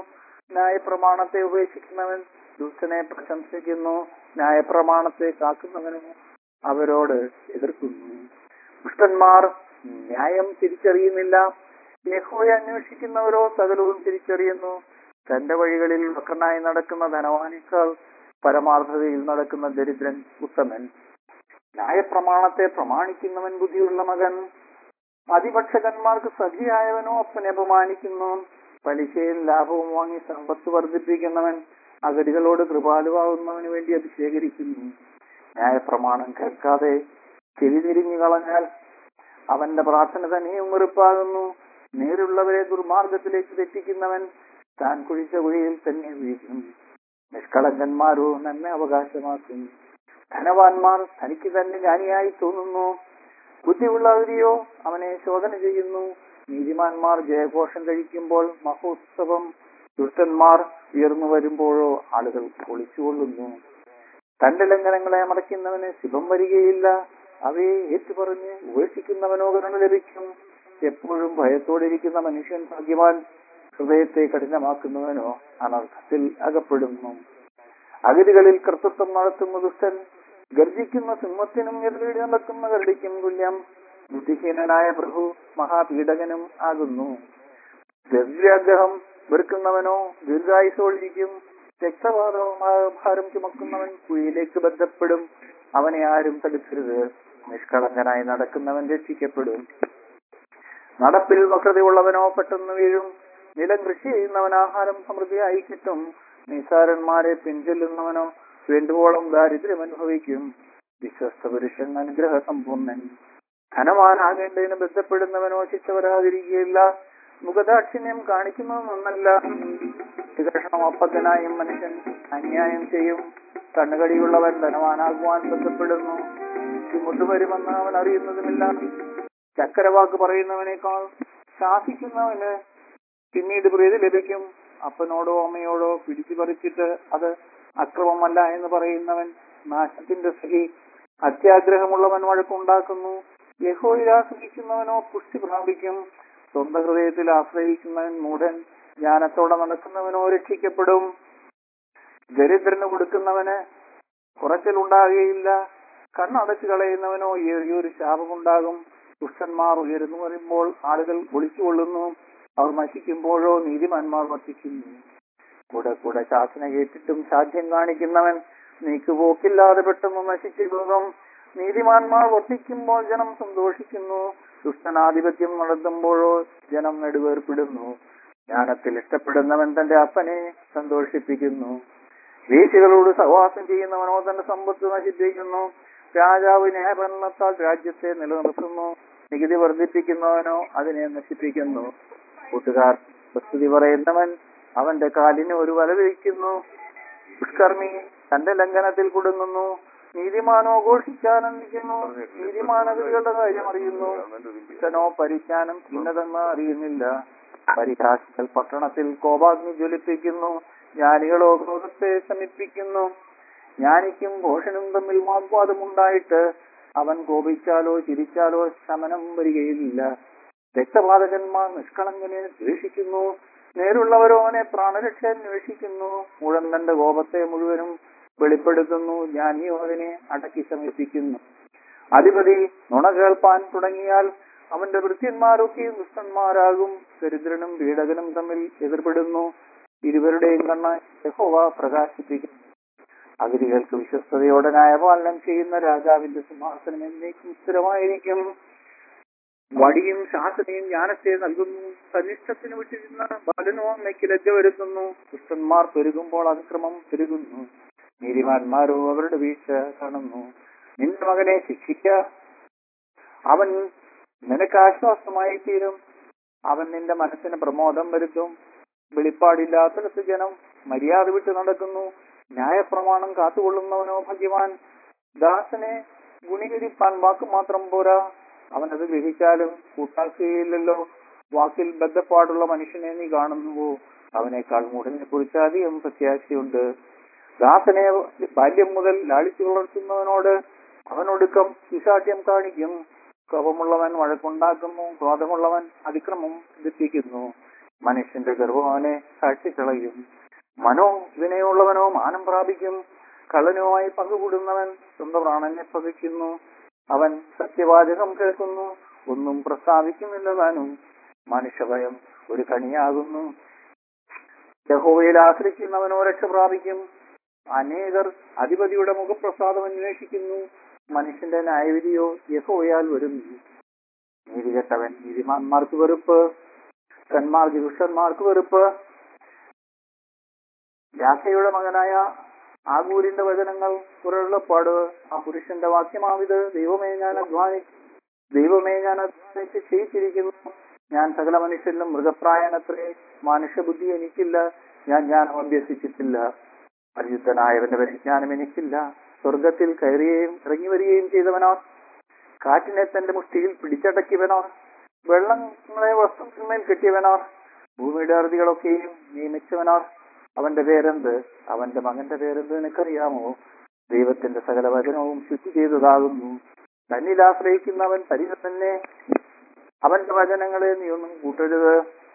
ന്യായപ്രമാണത്തെ ഉപേക്ഷിക്കുന്നവൻ ദുഷ്ടനെ പ്രശംസിക്കുന്നു ന്യായപ്രമാണത്തെ കാക്കുന്നവന് അവരോട് എതിർക്കുന്നു ദുഷ്ടന്മാർ ന്യായം തിരിച്ചറിയുന്നില്ല യഹോയെ അന്വേഷിക്കുന്നവരോ സകലവും തിരിച്ചറിയുന്നു തന്റെ വഴികളിൽ വക്രനായി നടക്കുന്ന ധനവാനേക്കാൾ പരമാർത്ഥതയിൽ നടക്കുന്ന ദരിദ്രൻ ഉത്തമൻ ന്യായപ്രമാണത്തെ പ്രമാണിക്കുന്നവൻ ബുദ്ധിയുള്ള മകൻ അതിപക്ഷകന്മാർക്ക് സഖിയായവനോ അപ്പനെ അപമാനിക്കുന്നു പലിശയിൽ ലാഭവും വാങ്ങി സമ്പത്ത് വർദ്ധിപ്പിക്കുന്നവൻ അഗതികളോട് കൃപാലുവാകുന്നവന് വേണ്ടി അത് ശേഖരിക്കുന്നു ന്യായപ്രമാണം കേൾക്കാതെ ചെവി തിരിഞ്ഞു കളഞ്ഞാൽ അവന്റെ പ്രാർത്ഥന തന്നെയും വെറുപ്പാകുന്നു നേരുള്ളവരെ ദുർമാർഗത്തിലേക്ക് തെറ്റിക്കുന്നവൻ താൻ കുഴിച്ച കുഴിയിൽ തന്നെ വീഴും നിഷ്കളങ്കന്മാരോ നന്മ അവകാശമാക്കും ധനവാന്മാർ തനിക്ക് തന്നെ ജ്ഞാനിയായി തോന്നുന്നു ബുദ്ധിയുള്ളവരെയോ അവനെ ശോധന ചെയ്യുന്നു നീതിമാന്മാർ ജയഘോഷം കഴിക്കുമ്പോൾ മഹോത്സവം ദുഷ്ടന്മാർ ഉയർന്നു വരുമ്പോഴോ ആളുകൾ ഒളിച്ചുകൊള്ളുന്നു തന്റെ ലംഘനങ്ങളെ മറയ്ക്കുന്നവന് ശുഭം വരികയില്ല അവയെ ഏറ്റുപറഞ്ഞ് ഉപേക്ഷിക്കുന്നവനോ കരുണ ലഭിക്കും എപ്പോഴും ഭയത്തോടിരിക്കുന്ന മനുഷ്യൻ ഭാഗ്യവാൻ ഹൃദയത്തെ കഠിനമാക്കുന്നവനോ അനർത്ഥത്തിൽ അകപ്പെടുന്നു അഗതികളിൽ കർത്തൃത്വം നടത്തുന്ന ദുഷ്ടൻ ഗർജിക്കുന്ന സിംഹത്തിനും എതിരീട് നടക്കുന്ന കരടിക്കും തുല്യം ബുദ്ധിഹീനനായ പ്രഭു മഹാപീഡകനും ആകുന്നു ദ്രവ്യാഗ്രഹം വെറുക്കുന്നവനോ ദീർഘായുസോളിരിക്കും രക്തപാതവുമായ ഭാരം ചുമക്കുന്നവൻ കുഴിയിലേക്ക് ബന്ധപ്പെടും അവനെ ആരും തടുക്കരുത് നിഷ്കളങ്കനായി നടക്കുന്നവൻ രക്ഷിക്കപ്പെടും നടപ്പിൽ വക്രതയുള്ളവനോ പെട്ടെന്ന് വീഴും നിലം കൃഷി ചെയ്യുന്നവൻ ആഹാരം സമൃദ്ധിയായി കിട്ടും നിസാരന്മാരെ പിൻചെല്ലുന്നവനോ വേണ്ടുവോളം ദാരിദ്ര്യം അനുഭവിക്കും വിശ്വസ്ത പുരുഷൻ അനുഗ്രഹ സമ്പൂർണ്ണൻ ധനവാനാകേണ്ടതിന് ബന്ധപ്പെടുന്നവനോ ശിക്ഷ വരാതിരിക്കുകയില്ല മുഖദാക്ഷിണ്യം കാണിക്കുന്നത് നന്നല്ല വികർഷണം അപ്പത്തിനായും മനുഷ്യൻ അന്യായം ചെയ്യും കണ്ണുകടിയുള്ളവൻ ധനവാനാകുവാൻ ബന്ധപ്പെടുന്നു ബുദ്ധിമുട്ട് വരുമെന്ന് അവൻ അറിയുന്നതുമില്ല ചക്കരവാക്ക് പറയുന്നവനേക്കാൾ ശാസിക്കുന്നവന് പിന്നീട് പ്രീതി ലഭിക്കും അപ്പനോടോ അമ്മയോടോ പിടിച്ചു പറിച്ചിട്ട് അത് അക്രമമല്ല എന്ന് പറയുന്നവൻ നാശത്തിന്റെ സഹി അത്യാഗ്രഹമുള്ളവൻ വഴക്കുണ്ടാക്കുന്നു യഹോയിൽ ആശ്രയിക്കുന്നവനോ പുഷ്ടി പ്രാപിക്കും സ്വന്തം ഹൃദയത്തിൽ ആശ്രയിക്കുന്നവൻ മൂഢൻ ജ്ഞാനത്തോടെ നടക്കുന്നവനോ രക്ഷിക്കപ്പെടും ദരിദ്രന് കൊടുക്കുന്നവന് കുറച്ചിലുണ്ടാകുകയില്ല കണ്ണടച്ചു കളയുന്നവനോ ഏറിയൊരു ശാപമുണ്ടാകും ദുഷ്ടന്മാർ ഉയർന്നു വരുമ്പോൾ ആളുകൾ ഒളിച്ചുകൊള്ളുന്നു അവർ നശിക്കുമ്പോഴോ നീതിമാന്മാർ വർദ്ധിക്കുന്നു കൂടെ കൂടെ ശാസന കേട്ടിട്ടും സാധ്യം കാണിക്കുന്നവൻ നീക്കുപോക്കില്ലാതെ പെട്ടെന്ന് നശിച്ചു പോകും നീതിമാന്മാർ വർദ്ധിക്കുമ്പോൾ ജനം സന്തോഷിക്കുന്നു ദുഷ്ടനാധിപത്യം നടത്തുമ്പോഴോ ജനം നെടുവേർപ്പെടുന്നു ജ്ഞാനത്തിൽ ഇഷ്ടപ്പെടുന്നവൻ തന്റെ അപ്പനെ സന്തോഷിപ്പിക്കുന്നു വേശികളോട് സഹവാസം ചെയ്യുന്നവനോ തന്റെ സമ്പത്ത് നശിപ്പിക്കുന്നു രാജാവ് ന്യായഭരണത്താൽ രാജ്യത്തെ നിലനിർത്തുന്നു നികുതി വർദ്ധിപ്പിക്കുന്നവനോ അതിനെ നശിപ്പിക്കുന്നു കൂട്ടുകാർ പ്രസ്തുതി പറയുന്നവൻ അവന്റെ കാലിന് ഒരു വല വിരിക്കുന്നു ദുഷ്കർമ്മി തന്റെ ലംഘനത്തിൽ കുടുങ്ങുന്നു നീതിമാനോ ഘോഷിച്ചാനന്ദിക്കുന്നു നീതിമാനതകളുടെ കാര്യം അറിയുന്നു ഇഷ്ടനോ പരിജ്ഞാനം ഇന്നതെന്ന് അറിയുന്നില്ല പരിഹാസികൾ പട്ടണത്തിൽ കോപാഗ്നി ജ്വലിപ്പിക്കുന്നു ജ്ഞാനികളോ ക്രോധത്തെ ശമിപ്പിക്കുന്നു ജ്ഞാനിക്കും ഭോഷനും തമ്മിൽ വാഗ്വാദമുണ്ടായിട്ട് അവൻ കോപിച്ചാലോ ചിരിച്ചാലോ ശമനം വരികയില്ല രക്തപാതകന്മാർ നിഷ്കളങ്കനെ ദ്വേഷിക്കുന്നു നേരുള്ളവരോ അവനെ പ്രാണരക്ഷ അന്വേഷിക്കുന്നു മുഴൻ തന്റെ കോപത്തെ മുഴുവനും വെളിപ്പെടുത്തുന്നു ജ്ഞാനിയോ അതിനെ അടക്കി ശമിപ്പിക്കുന്നു അധിപതി നുണ കേൾപ്പാൻ തുടങ്ങിയാൽ അവന്റെ വൃത്യന്മാരൊക്കെയും ദുഷ്ടന്മാരാകും ദരിദ്രനും പീഡകനും തമ്മിൽ എതിർപ്പെടുന്നു ഇരുവരുടെയും കണ്ണ് യഹോവ പ്രകാശിപ്പിക്കുന്നു അതിരികൾക്ക് വിശ്വസ്തയോടെ ന്യായപാലനം ചെയ്യുന്ന രാജാവിന്റെ സിംഹാസനം എന്നേക്കും സ്ഥിരമായിരിക്കും വടിയും ശാസനയും ജ്ഞാനത്തെ നൽകുന്നു തന്നിഷ്ടത്തിന് വിട്ടിരുന്ന ബാലനോ അമ്മയ്ക്ക് ലജ്ജ വരുത്തുന്നു ദുഷ്ടന്മാർ പെരുകുമ്പോൾ അതിക്രമം പെരുകുന്നു നീതിമാന്മാരോ അവരുടെ വീഴ്ച കാണുന്നു നിന്റെ മകനെ ശിക്ഷിക്ക അവൻ നിനക്ക് ആശ്വാസമായി തീരും അവൻ നിന്റെ മനസ്സിന് പ്രമോദം വരുത്തും വെളിപ്പാടില്ലാത്തിടത്ത് ജനം മര്യാദ വിട്ട് നടക്കുന്നു ന്യായപ്രമാണം കാത്തുകൊള്ളുന്നവനോ ഭഗ്യവാൻ ദാസനെ ഗുണീകരിപ്പാൻ വാക്ക് മാത്രം പോരാ അവനത് ഗ്രഹിച്ചാലും കൂട്ടാക്കുകയില്ലല്ലോ വാക്കിൽ ബദ്ധപ്പാടുള്ള മനുഷ്യനെ നീ കാണുന്നുവോ അവനേക്കാൾ മൂടനെ കുറിച്ച് അധികം പ്രത്യാശയുണ്ട് ദാസനെ ബാല്യം മുതൽ ലാളിച്ചു വളർത്തുന്നവനോട് അവനൊടുക്കം ശിശാഠ്യം കാണിക്കും കോപമുള്ളവൻ വഴക്കുണ്ടാക്കുന്നു ക്രോധമുള്ളവൻ അതിക്രമം ധരിപ്പിക്കുന്നു മനുഷ്യന്റെ ഗർഭം അവനെ കാഴ്ചക്കളയും മനോ വിനയമുള്ളവനോ മാനം പ്രാപിക്കും കള്ളനുമായി പങ്കുകൂടുന്നവൻ സ്വന്തം പ്രാണനെ പകയ്ക്കുന്നു അവൻ സത്യവാചകം കേൾക്കുന്നു ഒന്നും പ്രസ്താവിക്കുന്നില്ല താനും മനുഷ്യഭയം ഒരു കണിയാകുന്നു യഹോവയിൽ ആശ്രയിക്കുന്നവനോ രക്ഷ പ്രാപിക്കും അനേകർ അധിപതിയുടെ മുഖപ്രസാദം അന്വേഷിക്കുന്നു മനുഷ്യന്റെ ന്യായവിധിയോ യഹോവയാൽ വരുന്നു നീതികെട്ടവൻ നീതിമാന്മാർക്ക് വെറുപ്പ് സന്മാർഗി ദുഷ്ടന്മാർക്ക് വെറുപ്പ് യാക്കയുടെ മകനായ ആഗൂരിന്റെ വചനങ്ങൾ പുറള്ളപ്പാട് ആ പുരുഷന്റെ വാക്യമാവിത് ദൈവമേ ഞാൻ അധ്വാനി ദൈവമേ ഞാൻ അധ്വാനിച്ച് ക്ഷയിച്ചിരിക്കുന്നു ഞാൻ സകല മനുഷ്യരിലും മൃഗപ്രായണത്രേ മനുഷ്യബുദ്ധി എനിക്കില്ല ഞാൻ ഞാൻ അഭ്യസിച്ചിട്ടില്ല പരിശുദ്ധനായവന്റെ പരിജ്ഞാനം എനിക്കില്ല സ്വർഗത്തിൽ കയറുകയും ഇറങ്ങി വരികയും ചെയ്തവനോ കാറ്റിനെ തന്റെ മുഷ്ടിയിൽ പിടിച്ചടക്കിയവനോ വെള്ളങ്ങളെ വസ്ത്രത്തിന്മേൽ കെട്ടിയവനോ ഭൂമിയുടെ അറുതികളൊക്കെയും നിയമിച്ചവനോ അവന്റെ പേരെന്ത് അവന്റെ മകന്റെ പേരെന്ത് നിനക്കറിയാമോ ദൈവത്തിന്റെ സകല വചനവും ശുദ്ധി ചെയ്തതാകുന്നു തന്നിൽ ആശ്രയിക്കുന്നവൻ പരിഹന്നെ അവന്റെ വചനങ്ങളെ നീ ഒന്നും കൂട്ടരുത്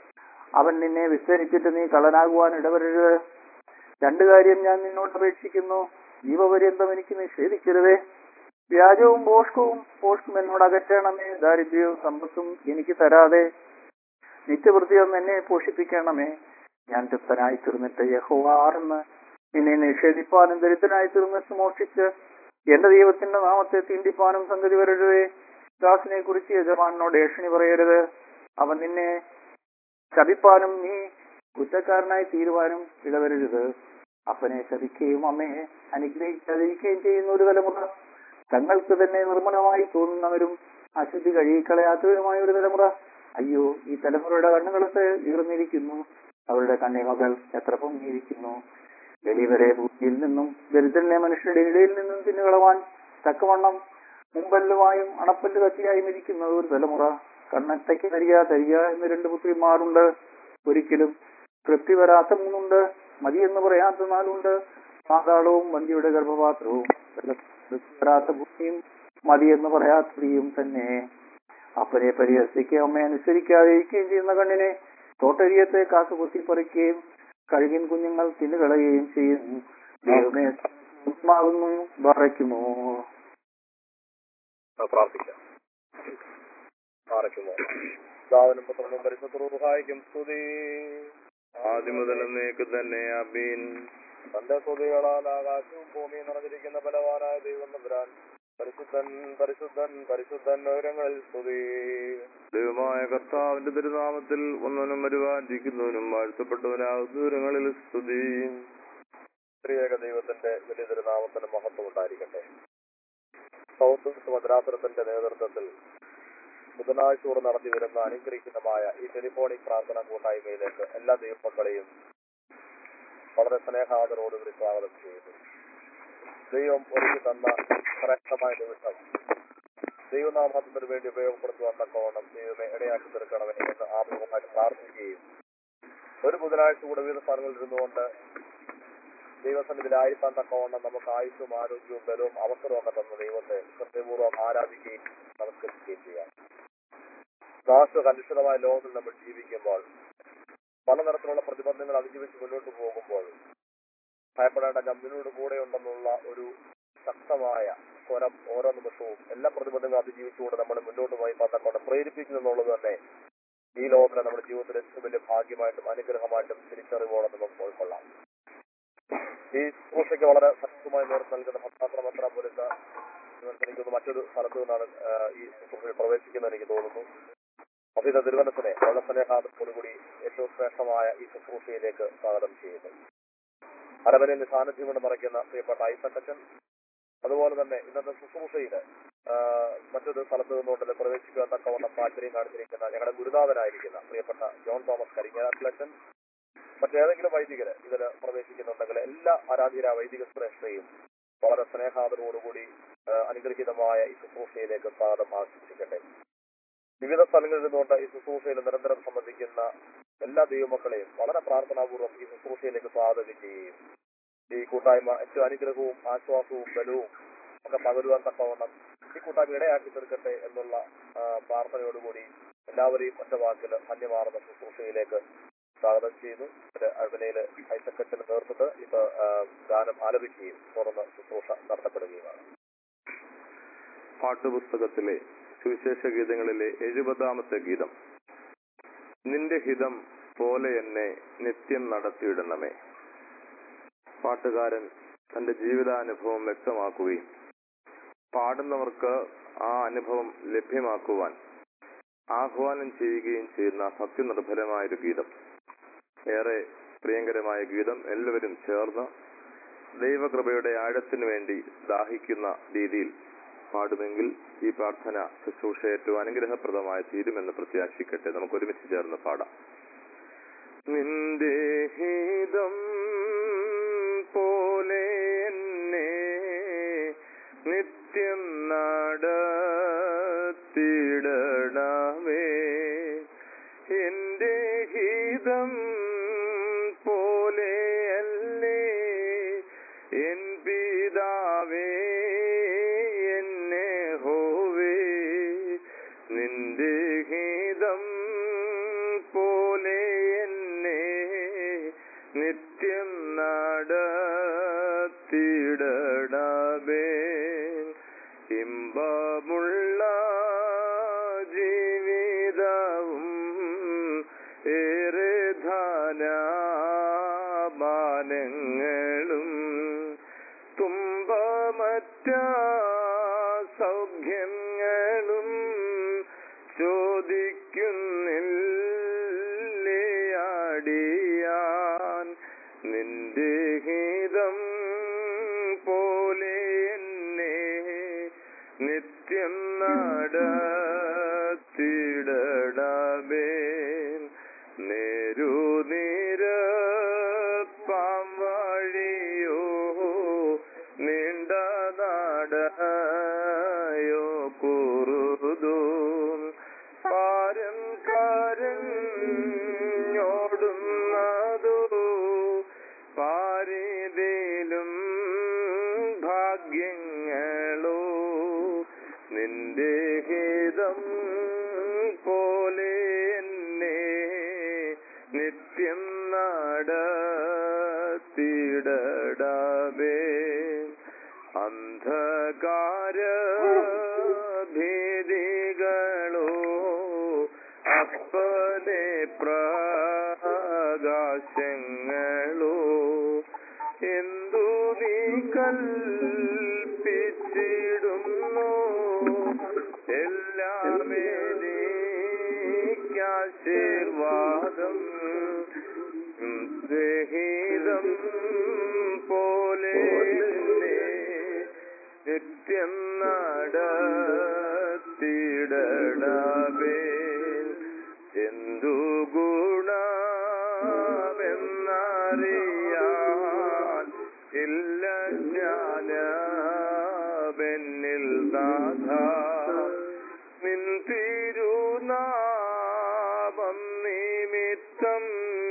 അവൻ നിന്നെ വിസ്തരിച്ചിട്ട് നീ കള്ളനാകുവാൻ ഇടവരരുത് രണ്ടു കാര്യം ഞാൻ നിന്നോട് അപേക്ഷിക്കുന്നു ജീവപര്യന്തം എനിക്ക് നിഷേധിക്കരുതേ വ്യാജവും പോഷ്കവും പോഷ്കും എന്നോട് അകറ്റണമേ ദാരിദ്ര്യവും സമ്പത്തും എനിക്ക് തരാതെ നിത്യവൃത്തിയും എന്നെ പോഷിപ്പിക്കണമേ ഞാൻ തൃപ്തനായി തീർന്നിട്ട് യഹോവാറെന്ന് നിന്നെ നിഷേധിപ്പാനും ദരിദ്രനായി തീർന്നിട്ട് മോഷിച്ച് എന്റെ ദൈവത്തിന്റെ നാമത്തെ തീണ്ടിപ്പാനും സംഗതി വരരുതേ ദാസിനെ കുറിച്ച് യജമാനോട് ഏഷണി പറയരുത് അവൻ നിന്നെ ശപിപ്പാനും നീ കുറ്റക്കാരനായി തീരുവാനും ഇടവരരുത് അപ്പനെ ശപിക്കുകയും അമ്മയെ അനുഗ്രഹിക്കാതിരിക്കുകയും ചെയ്യുന്ന ഒരു തലമുറ തങ്ങൾക്ക് തന്നെ നിർമ്മലമായി തോന്നുന്നവരും അശുദ്ധി കഴുകിക്കളയാത്തവരുമായ ഒരു തലമുറ അയ്യോ ഈ തലമുറയുടെ കണ്ണുകളൊക്കെ ഉയർന്നിരിക്കുന്നു അവരുടെ കണ്ണിമകൾ എത്ര പൊങ്ങിയിരിക്കുന്നു വെളിവരെ ഭൂമിയിൽ നിന്നും ദരിദ്രനെ മനുഷ്യരുടെ ഇടയിൽ നിന്നും തിന്നുകളവാൻ തക്കവണ്ണം മുമ്പല്ലുമായും അണപ്പല്ല് കത്തിയായും ഇരിക്കുന്ന ഒരു തലമുറ കണ്ണത്തയ്ക്ക് തരിക തരിക എന്ന് രണ്ട് പുത്രിമാരുണ്ട് ഒരിക്കലും തൃപ്തി വരാത്ത മൂന്നുണ്ട് മതി എന്ന് പറയാത്ത നാലുണ്ട് പാതാളവും വന്തിയുടെ ഗർഭപാത്രവും തൃപ്തി വരാത്ത ഭൂമിയും മതി എന്ന് പറയാത്ത സ്ത്രീയും തന്നെ അപ്പനെ പരിഹസിക്കുകയും അമ്മയെ അനുസരിക്കാതിരിക്കുകയും ചെയ്യുന്ന കണ്ണിനെ തോട്ടരിയത്തെ കാക്ക കുത്തിപ്പറിക്കുകയും കഴുകിൻ കുഞ്ഞുങ്ങൾ തിന്നുകളയുകയും ചെയ്യുന്നു ദൈവമേ ആകുന്നു പറയ്ക്കുമോ പ്രാർത്ഥിക്കാം പാറയ്ക്കുമോ ദാവനും പുത്രനും പരിശുദ്ധ സഹായിക്കും സ്തുതി ആദ്യം മുതൽ എന്നേക്ക് തന്നെ അബീൻ തന്റെ സ്തുതികളാൽ ആകാശവും ഭൂമിയും നിറഞ്ഞിരിക്കുന്ന ബലവാനായ ദൈവം നമ്പുരാൻ പരിശുദ്ധൻ പരിശുദ്ധൻ പരിശുദ്ധൻ ഉയരങ്ങളിൽ സ്തുതി ദൈവമായ കർത്താവിന്റെ തിരുനാമത്തിൽ ഒന്നിനും വരുവാനിരിക്കുന്നവനും വാഴ്ത്തപ്പെട്ടവനാകുന്ന ദൂരങ്ങളിൽ സ്തുതി സ്ത്രീയേക ദൈവത്തിന്റെ വലിയ തിരുനാമത്തിന് മഹത്വം ഉണ്ടായിരിക്കട്ടെ സൗത്ത് മദ്രാസനത്തിന്റെ നേതൃത്വത്തിൽ ബുധനാഴ്ച കൂടെ നടത്തി വരുന്ന അനുഗ്രഹിക്കുന്നമായ ഈ ടെലിഫോണിക് പ്രാർത്ഥന കൂട്ടായ്മയിലേക്ക് എല്ലാ ദൈവമക്കളെയും വളരെ സ്നേഹാദരോടുകൂടി സ്വാഗതം ചെയ്യുന്നു ദൈവം ഒരുക്കി തന്ന ശ്രേഷ്ഠമായ നിമിഷം ദൈവനാമത്തിന് വേണ്ടി ഉപയോഗപ്പെടുത്തുവാൻ തക്കവണ്ണം ദൈവമെ ഇടയാക്കി തീർക്കണമേ എന്ന് ആമുഖമായിട്ട് പ്രാർത്ഥിക്കുകയും ഒരു ബുധനാഴ്ച കൂടെ വിവിധ സ്ഥലങ്ങളിൽ ഇരുന്നുകൊണ്ട് ദൈവസന്നിധിയിലായിരിക്കാൻ തക്കവണ്ണം നമുക്ക് ആയുസ്സും ആരോഗ്യവും ബലവും അവസരവും ഒക്കെ തന്ന ദൈവത്തെ കൃത്യപൂർവ്വം ആരാധിക്കുകയും നമസ്കരിക്കുകയും ചെയ്യാം ദാസ കലുഷിതമായ ലോകത്തിൽ നമ്മൾ ജീവിക്കുമ്പോൾ പലതരത്തിലുള്ള പ്രതിബന്ധങ്ങൾ അതിജീവിച്ച് മുന്നോട്ട് പോകുമ്പോൾ ഭയപ്പെടേണ്ട കമ്പനിയോട് കൂടെ ഉണ്ടെന്നുള്ള ഒരു ശക്തമായ സ്വരം ഓരോ നിമിഷവും എല്ലാ പ്രതിബന്ധങ്ങളും അതിജീവിച്ചുകൊണ്ട് നമ്മൾ മുന്നോട്ട് പോയി പത്തക്കൊണ്ട് പ്രേരിപ്പിക്കുന്നു എന്നുള്ളത് തന്നെ ഈ ലോകത്തിലെ നമ്മുടെ ജീവിതത്തിൽ ഏറ്റവും വലിയ ഭാഗ്യമായിട്ടും അനുഗ്രഹമായിട്ടും തിരിച്ചറിവോടെ നമുക്ക് ഉൾക്കൊള്ളാം ഈ ശുശ്രൂഷയ്ക്ക് വളരെ ശക്തമായി നേതൃത്വം നൽകുന്ന ഭദ്രാത്ര മത്ര പോലീസ് എനിക്കൊന്ന് മറ്റൊരു സ്ഥലത്തു നിന്നാണ് ആ, ഈ ശുശ്രൂഷയിൽ പ്രവേശിക്കുന്നത് എനിക്ക് തോന്നുന്നു അപ്പൊ ഇത് തിരുവനന്തപുരത്തിനെ വളരെ സ്നേഹാദത്തോടുകൂടി ഏറ്റവും ശ്രേഷ്ഠമായ ഈ ശുശ്രൂഷയിലേക്ക് സ്വാഗതം ചെയ്യുന്നു അരവനയിൽ സാന്നിധ്യം കൊണ്ട് മറയ്ക്കുന്ന പ്രിയപ്പെട്ട ഐസക്കച്ചൻ അതുപോലെ തന്നെ ഇന്നത്തെ ശുശ്രൂഷയിൽ മറ്റൊരു സ്ഥലത്ത് നിന്നുകൊണ്ട് പ്രവേശിക്കാൻ തക്കവണ്ണം താല്പര്യം കാണിച്ചിരിക്കുന്ന ഞങ്ങളുടെ ഗുരുനാഥനായിരിക്കുന്ന പ്രിയപ്പെട്ട ജോൺ തോമസ് കരിങ്ങാലച്ചൻ മറ്റേതെങ്കിലും വൈദികര് ഇതിൽ പ്രവേശിക്കുന്നുണ്ടെങ്കിൽ എല്ലാ ആരാധ്യര വൈദിക ശ്രേഷ്ഠയും വളരെ സ്നേഹാദരോടുകൂടി ആ, അനുഗ്രഹീതമായ ഈ ശുശ്രൂഷയിലേക്ക് സ്വാഗതം ആശംസിക്കട്ടെ വിവിധ സ്ഥലങ്ങളിൽ നിന്നുകൊണ്ട് ഈ ശുശ്രൂഷയിൽ നിരന്തരം സംബന്ധിക്കുന്ന എല്ലാ ദൈവമക്കളെയും വളരെ പ്രാർത്ഥനാപൂർവ്വം ഈ ശുശ്രൂഷയിലേക്ക് സ്വാഗതം ചെയ്യുകയും ഈ കൂട്ടായ്മ ഏറ്റവും അനുഗ്രഹവും ആശ്വാസവും ബലവും ഒക്കെ പകരുവാൻ തക്കവണ്ണം ഈ കൂട്ടായ്മ ഇടയാക്കി തീർക്കട്ടെ എന്നുള്ള ആ, പ്രാർത്ഥനയോടുകൂടി എല്ലാവരെയും ഒറ്റ വാക്കിൽ ധന്യമാർന്ന ശുശ്രൂഷയിലേക്ക് സ്വാഗതം ചെയ്തു അവിനയില് ഹൈസക്കറ്റിന് നേതൃത്വത്തിൽ ഇപ്പൊ ആ, ഗാനം ആലപിക്കുകയും തുടർന്ന് ശുശ്രൂഷ നടത്തപ്പെടുകയുമാണ് പാട്ടുപുസ്തകത്തിലെ സുവിശേഷ ഗീതങ്ങളിലെ എഴുപതാമത്തെ ഗീതം നിന്റെ ഹിതം പോലെ എന്നെ നിത്യം നടത്തിയിടണമേ പാട്ടുകാരൻ തന്റെ ജീവിതാനുഭവം വ്യക്തമാക്കുകയും പാടുന്നവർക്ക് ആ അനുഭവം ലഭ്യമാക്കുവാൻ ആഹ്വാനം ചെയ്യുകയും ചെയ്യുന്ന ഭക്തിനിർഭരമായൊരു ഗീതം ഏറെ പ്രിയങ്കരമായ ഗീതം എല്ലാവരും ചേർന്ന് ദൈവകൃപയുടെ ആഴത്തിനു വേണ്ടി ദാഹിക്കുന്ന രീതിയിൽ പാടുമെങ്കിൽ ഈ പ്രാർത്ഥന ശുശ്രൂഷ ഏറ്റവും അനുഗ്രഹപ്രദമായി തീരുമെന്ന് പ്രത്യാശിക്കട്ടെ നമുക്ക് ഒരുമിച്ച് ചേർന്ന് പാടാം നിന്റെ ഹിതം പോലെ എന്നെ നിത്യം നടത്തിടണമേ എന്റെ ഹിതം പോലെയല്ലേ എൻ പിതാവേ എന്നെ ഹോവേ നിന്റെ ഹിതം പോലെ എന്നെ നിത്യം നടത്തിടണമേ ഇമ്പമുള്ള ജീവിതവും ഏറെ ധനമാനങ്ങളും തുമ്പമറ്റ സൗഖ്യങ്ങളും ചോദിക്കുന്നില്ലയാടിയാൻ നിന്റെ ഹിതം പോലെ എന്നെ നിത്യം നടത്തിടണമേ നേരു നിരപ്പാം വഴിയോ നീണ്ട നടയോ കുറുതോ പാരം കരഞ്ഞോടുന്നതോ പാരിതേലും ഭാഗ്യങ്ങളോ നിന്റെ ഹിതം പോലെ എന്നെ നിത്യം നടത്തിടടവേ അന്ധകാര ഭേദികളോ അപ്പനെ പ്രകാശങ്ങളോ എന്തു നീ കൽപ്പിച്ചിടുന്നു എല്ലാമേ നീക്കാശീർവാദം ഹിതം പോലെ എന്നെ നിത്യം നടത്തിടണമേ എന്തു ഗുണമെന്നറിയാൻ ഇല്ല ജ്ഞാനമെന്നിൽ നാഥ നിൻ തിരുനാമം നിമിത്തം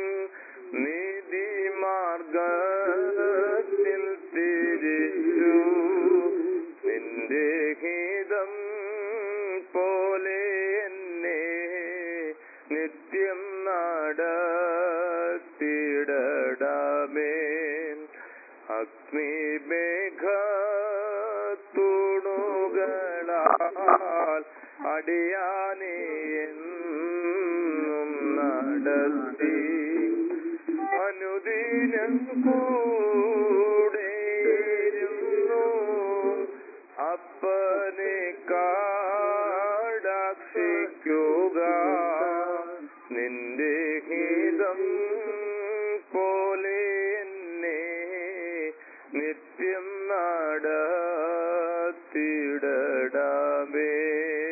നീതിമാർഗത്തിൽ തിരിച്ചു നിന്റെ ഹിതം പോലെ എന്നെ നിത്യം നടത്തിടടമേ അഗ്നിമേഘ തുണുകളാൽ അടിയാനെ എന്നും നടത്തി അനുദിനം കൂടെയിരുന്നു അപ്പനെ കാടാക്ഷിക്കുക നിന്റെ ഹിതം പോലെ എന്നെ നിത്യം നടത്തിടടമേ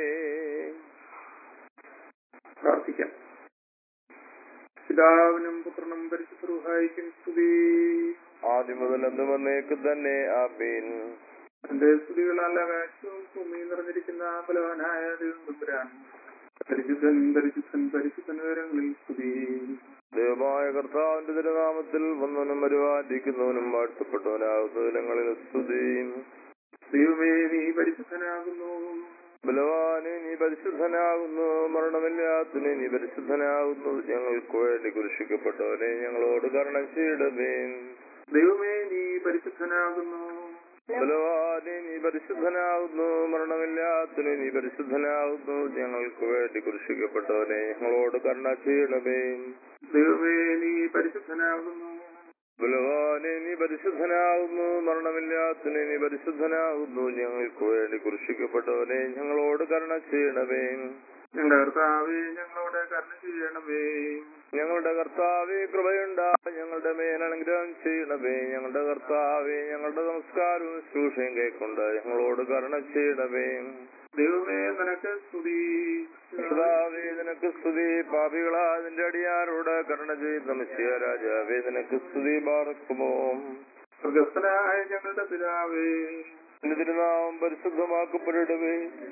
പ്രാർത്ഥിക്കാം പിതാവിനും പുത്രനും പരിശുദ്ധ സ്തുതി ആദ്യം മുതൽ എന്നും വന്നേക്കും തന്നെ ആമീൻ എന്റെ സ്തുതികളല്ല ആകാശവും ഭൂമി നിറഞ്ഞിരിക്കുന്ന ബലവാനായ ദൈവപുരാൻ പരിശുദ്ധൻ പരിശുദ്ധൻ പരിശുദ്ധൻ വിവരങ്ങളിൽ സ്തുതി ദൈവമായ കർത്താവിന്റെ തിരുനാമത്തിൽ വന്നവനും പരിപാലിക്കുന്നവനും വാഴ്ത്തപ്പെട്ടവനാകുന്ന ദിനങ്ങളിൽ സ്തുതിയും ദൈവമേ നീ പരിശുദ്ധനാകുന്നു ബലവാനെ നീ പരിശുദ്ധനാകുന്നു മരണമില്ലാത്തനെ നീ പരിശുദ്ധനാകുന്നു ഞങ്ങൾക്ക് വേണ്ടി കുരിശിക്കപ്പെട്ടവനെ ഞങ്ങളോട് കരുണ ചെയ്യണമേ ദൈവമേ നീ പരിശുദ്ധനാകുന്നു ബലവാനെ നീ പരിശുദ്ധനാകുന്നു മരണമില്ലാത്തനെ നീ പരിശുദ്ധനാകുന്നു ഞങ്ങൾക്ക് വേണ്ടി കുരിശിക്കപ്പെട്ടവനെ ഞങ്ങളോട് കരുണ ചെയ്യണമേ ദൈവമേ നീ പരിശുദ്ധനാകുന്നു ബലവാനെ നീ പരിശുദ്ധനാകുന്നു മരണമില്ലാത്തനെ നീ പരിശുദ്ധനാകുന്നു ഞങ്ങൾക്ക് വേണ്ടി കുരിശിക്കപ്പെട്ടവനെ ഞങ്ങളോട് കരുണ ചെയ്യണമേ ഞങ്ങളുടെ കർത്താവേ ഞങ്ങളോട് കരുണ ചെയ്യണമേ ഞങ്ങളുടെ കർത്താവെ കൃപയുണ്ടാ ഞങ്ങളുടെ മേൽ അനുഗ്രഹം ചെയ്യണമേ ഞങ്ങളുടെ കർത്താവെ ഞങ്ങളുടെ നമസ്കാരവും ശുശ്രൂഷയും കൈക്കൊണ്ട് ഞങ്ങളോട് കരുണ ചെയ്യണമേ ദൈവമേ നിനക്ക് സ്തുതി കർത്താവേ നിനക്ക് സ്തുതി പാപികളാ നിന്റെ അടിയാരോട് കരുണ ചെയ്ത് നമസ്യ രാജാവേ നിനക്ക് സ്തുതി പാർക്കുമോ സ്വർഗസ്ഥനായ ഞങ്ങളുടെ പിതാവേ നിന്റെ തിരുനാമം പരിശുദ്ധമാക്കപ്പെടണമേ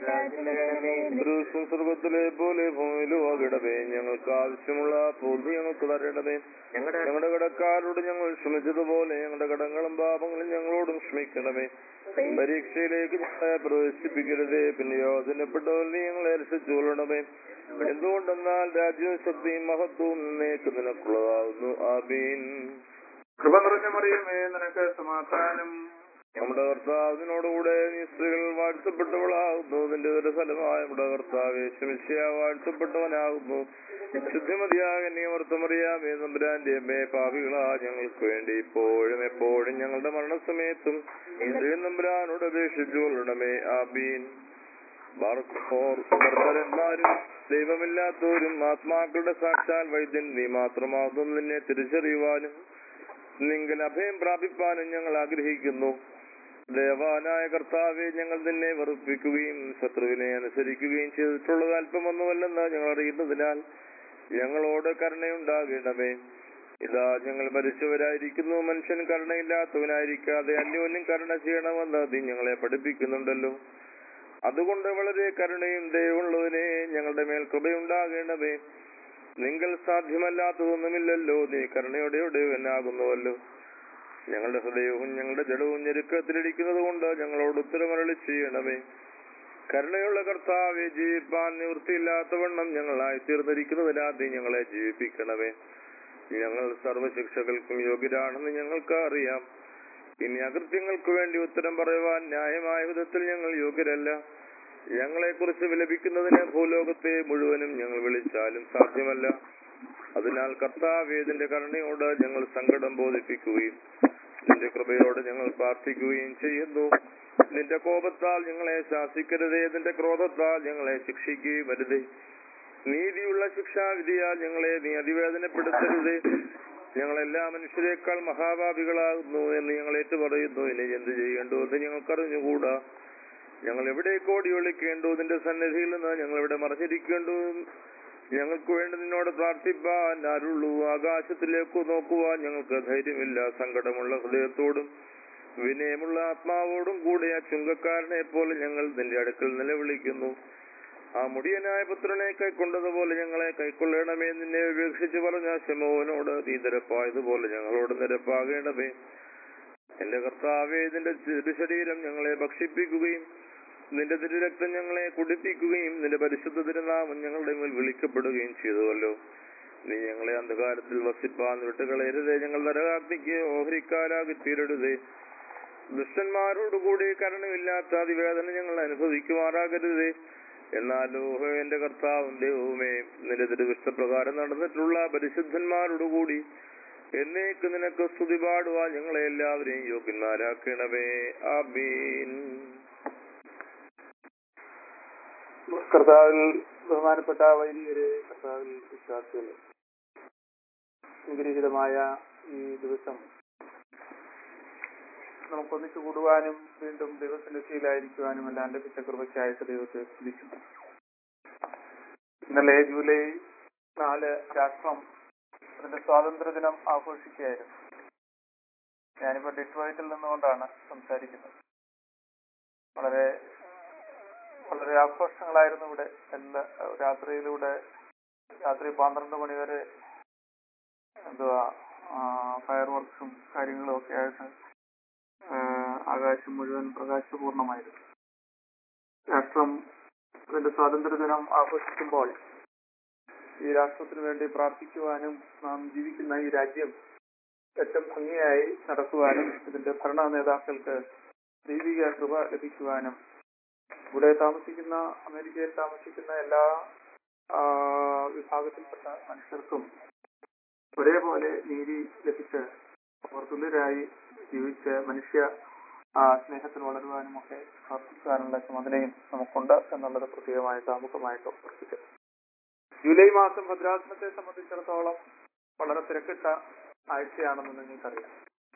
പുരുഷം സ്വർഗത്തിലെ പോലെ ഭൂമിയിലും ആകിടമേ ഞങ്ങൾക്ക് ആവശ്യമുള്ള ബുദ്ധി ഞങ്ങൾക്ക് തരണമേ ഞങ്ങളുടെ കടക്കാരോട് ഞങ്ങൾ ക്ഷമിച്ചതുപോലെ ഞങ്ങളുടെ കടങ്ങളും പാപങ്ങളും ഞങ്ങളോടും ക്ഷമിക്കണമേ പരീക്ഷയിലേക്ക് ഞങ്ങളെ പ്രവേശിപ്പിക്കരുതേ പിന്നെ യോജനപ്പെട്ടവരിൽ ഞങ്ങളെ രക്ഷിച്ചുകൊള്ളണമേ എന്തുകൊണ്ടെന്നാൽ രാജ്യവും ശക്തിയും മഹത്വവും നിന്നേക്ക് നിനക്കുള്ളതാകുന്നു ആബീൻ കൃപ നിറഞ്ഞ മറിയമേ നിനക്ക് സമാധാനം നമ്മുടെ കർത്താവിനോടുകൂടെ നീ സ്ത്രീകൾ വാഴ്ത്തപ്പെട്ടവളാകുന്നു നിന്റെ ഒരു ഫലമായ നമ്മുടെ കർത്താവ് ശ്രമിച്ച വാഴ്ത്തപ്പെട്ടവനാകുന്നു ശുദ്ധിമതിയാക നീ ഓർത്തമറിയാമേ നമ്പുരാന്റെ അമ്മേ പാപികളാ ഞങ്ങൾക്ക് വേണ്ടി ഇപ്പോഴും എപ്പോഴും ഞങ്ങളുടെ മരണസമയത്തും ഇന്ദ്രിയ നമ്പുരാനോട് അപേക്ഷിച്ചു കൊള്ളണമേ ആബീൻ ബാർക്കോർ ഭർത്തരന്മാരും ദൈവമില്ലാത്തവരും ആത്മാക്കളുടെ സാക്ഷാൽ വൈദ്യൻ നീ മാത്രമാകുന്നു നിന്നെ തിരിച്ചറിയുവാനും നിങ്ങൾ അഭയം പ്രാപിപ്പാനും ഞങ്ങൾ ആഗ്രഹിക്കുന്നു ദേവാനായ കർത്താവെ ഞങ്ങൾ നിന്നെ വെറുപ്പിക്കുകയും ശത്രുവിനെ അനുസരിക്കുകയും ചെയ്തിട്ടുള്ളത് അല്പമൊന്നുമല്ലെന്ന് ഞങ്ങൾ അറിയുന്നതിനാൽ ഞങ്ങളോട് കരുണയുണ്ടാകണമേ ഇതാ ഞങ്ങൾ മരിച്ചവരായിരിക്കുന്നു മനുഷ്യൻ കരുണയില്ലാത്തവനായിരിക്കാതെ അന്യോന്യം കരുണ ചെയ്യണമെന്ന് നീ ഞങ്ങളെ പഠിപ്പിക്കുന്നുണ്ടല്ലോ അതുകൊണ്ട് വളരെ കരുണയും ദയവുള്ളവനെ ഞങ്ങളുടെ മേൽ കൃപയുണ്ടാകണമേ നിങ്ങൾ സാധ്യമല്ലാത്തതൊന്നുമില്ലല്ലോ നീ കരുണയുടെ ഉടയവനാകുന്നുവല്ലോ ഞങ്ങളുടെ ഹൃദയവും ഞങ്ങളുടെ ജഡവും ഞെരുക്കത്തിലിരിക്കുന്നത് കൊണ്ട് ഞങ്ങളോട് ഉത്തരമരളി ചെയ്യണമേ കരുണയുള്ള കർത്താവെ ജീവിപ്പാൻ നിവൃത്തിയില്ലാത്തവണ്ണം ഞങ്ങളായി തീർന്നിരിക്കുന്നതിനാൽ നീ ഞങ്ങളെ ജീവിപ്പിക്കണമേ ഞങ്ങൾ സർവശിക്ഷകൾക്കും യോഗ്യരാണെന്ന് ഞങ്ങൾക്ക് അറിയാം ഇനി അകൃത്യങ്ങൾക്ക് വേണ്ടി ഉത്തരം പറയുവാൻ ന്യായമായ വിധത്തിൽ ഞങ്ങൾ യോഗ്യരല്ല ഞങ്ങളെ കുറിച്ച് വിലപിക്കുന്നതിന് ഭൂലോകത്തെ മുഴുവനും ഞങ്ങൾ വിളിച്ചാലും സാധ്യമല്ല അതിനാൽ കർത്താവേദിന്റെ കരുണയോട് ഞങ്ങൾ സങ്കടം ബോധിപ്പിക്കുകയും നിന്റെ കൃപയോട് ഞങ്ങൾ പ്രാർത്ഥിക്കുകയും ചെയ്യുന്നു നിന്റെ കോപത്താൽ ഞങ്ങളെ ശാസിക്കരുതേ നിന്റെ ക്രോധത്താൽ ഞങ്ങളെ ശിക്ഷിക്കുകയും വരുതേ നീതിയുള്ള ശിക്ഷാവിധിയാൽ ഞങ്ങളെ നീ അതിവേദനപ്പെടുത്തരുതേ ഞങ്ങളെല്ലാ മനുഷ്യരെക്കാൾ മഹാഭാവികളാകുന്നു എന്ന് ഞങ്ങൾ ഏറ്റു പറയുന്നു ഇനി എന്ത് ചെയ്യേണ്ടു എന്ന് ഞങ്ങൾക്കറിഞ്ഞുകൂടാ ഞങ്ങൾ എവിടേക്ക് ഓടി ഒളിക്കേണ്ടു നിന്റെ സന്നിധിയിൽ നിന്ന് ഞങ്ങൾ ഇവിടെ മറഞ്ഞിരിക്കേണ്ടു ഞങ്ങൾക്ക് വേണ്ടി നിന്നോട് പ്രാർത്ഥിപ്പാൻ ആരുള്ളൂ ആകാശത്തിലേക്ക് നോക്കുവാൻ ഞങ്ങൾക്ക് ധൈര്യമില്ല സങ്കടമുള്ള ഹൃദയത്തോടും വിനയമുള്ള ആത്മാവോടും കൂടെ ആ ചുങ്കക്കാരനെ പോലെ ഞങ്ങൾ നിന്റെ അടുക്കൽ നിലവിളിക്കുന്നു ആ മുടിയനായ പുത്രനെ കൈക്കൊണ്ടതുപോലെ ഞങ്ങളെ കൈക്കൊള്ളണമേ നിന്നെ ഉപേക്ഷിച്ച് പറഞ്ഞ ശമോനോട് നീ നിരപ്പായതുപോലെ ഞങ്ങളോട് നിരപ്പാകേണമേ എന്റെ കർത്താവേ നിന്റെ തിരുശരീരം ഞങ്ങളെ ഭക്ഷിപ്പിക്കുകയും നിന്റെ തിരുരക്തം ഞങ്ങളെ കുടിപ്പിക്കുകയും നിന്റെ പരിശുദ്ധ തിരുനാമം ഞങ്ങളുടെ മേൽ വിളിക്കപ്പെടുകയും ചെയ്തുവല്ലോ നീ ഞങ്ങളെ അന്ധകാരത്തിൽ വസിപ്പാൻ വിട്ടുകളയരുതേ ഞങ്ങൾ നരകാഗ്നിക്ക് ഓഹരിക്കാരാകി തീരരുതേ ദുഷ്ടന്മാരോടുകൂടി കരുണയില്ലാത്ത അതിവേദന ഞങ്ങൾ അനുഭവിക്കുമാറാകരുതേ എന്നാലോ എന്റെ കർത്താവും ദൈവവുമേ നിന്റെ തിരുവിഷ്ടപ്രകാരം നടന്നിട്ടുള്ള പരിശുദ്ധന്മാരോടുകൂടി എന്നേക്ക് നിനക്ക് സ്തുതി പാടുവാൻ ഞങ്ങളെ എല്ലാവരെയും യോഗ്യന്മാരാക്കണമേ ആബീൻ കർത്താവിൽ ബഹുമാനപ്പെട്ട വൈദികരെ കർത്താവിൽ വിശ്വാസികൾ അനുഗ്രഹീതമായ ഈ ദിവസം നമുക്കൊന്നിച്ചു കൂടുവാനും വീണ്ടും ദൈവസന്നിധിയിലായിരിക്കുവാനും എല്ലാം ലഭിച്ച കൃപയ്ക്കായിട്ട് ദൈവത്തെ സ്തുതിക്കുന്നു ഇന്നലെ ജൂലൈ നാല് രാഷ്ട്രം അതിന്റെ സ്വാതന്ത്ര്യ ദിനം ആഘോഷിക്കുകയായിരുന്നു ഞാനിപ്പോ ഡിട്രോയിറ്റിൽ നിന്നുകൊണ്ടാണ് സംസാരിക്കുന്നത് വളരെ വളരെ ആഘോഷങ്ങളായിരുന്നു ഇവിടെ എല്ലാ രാത്രിയിലൂടെ രാത്രി പന്ത്രണ്ട് മണി വരെ എന്തുവാ ഫയർ വർക്ക്സും കാര്യങ്ങളും ഒക്കെ ആയിട്ട് ആ, ആകാശം മുഴുവൻ പ്രകാശപൂർണമായിരുന്നു രാഷ്ട്രം അതിന്റെ സ്വാതന്ത്ര്യദിനം ആഘോഷിക്കുമ്പോൾ ഈ രാഷ്ട്രത്തിന് വേണ്ടി പ്രാർത്ഥിക്കുവാനും നാം ജീവിക്കുന്ന ഈ രാജ്യം ഏറ്റവും ഭംഗിയായി നടക്കുവാനും ഇതിന്റെ ഭരണ നേതാക്കൾക്ക് ദൈവിക കൃപ ലഭിക്കുവാനും ഇവിടെ താമസിക്കുന്ന അമേരിക്കയിൽ താമസിക്കുന്ന എല്ലാ ആ, വിഭാഗത്തിൽപ്പെട്ട മനുഷ്യർക്കും ഒരേപോലെ നീതി ലഭിച്ച് അവർ തുല്യരായി ജീവിച്ച് മനുഷ്യ ആ, സ്നേഹത്തിൽ വളരുവാനും ഒക്കെ പ്രാർത്ഥിക്കുവാനുള്ള ചുമതലയും നമുക്കുണ്ട് എന്നുള്ളത് പ്രത്യേകമായിട്ട് ആമുഖമായിട്ട് ഓർപ്പിക്കും ജൂലൈ മാസം ഭദ്രാസനത്തെ സംബന്ധിച്ചിടത്തോളം വളരെ തിരക്കിട്ട ആഴ്ചയാണെന്ന് നിങ്ങൾക്കറിയാം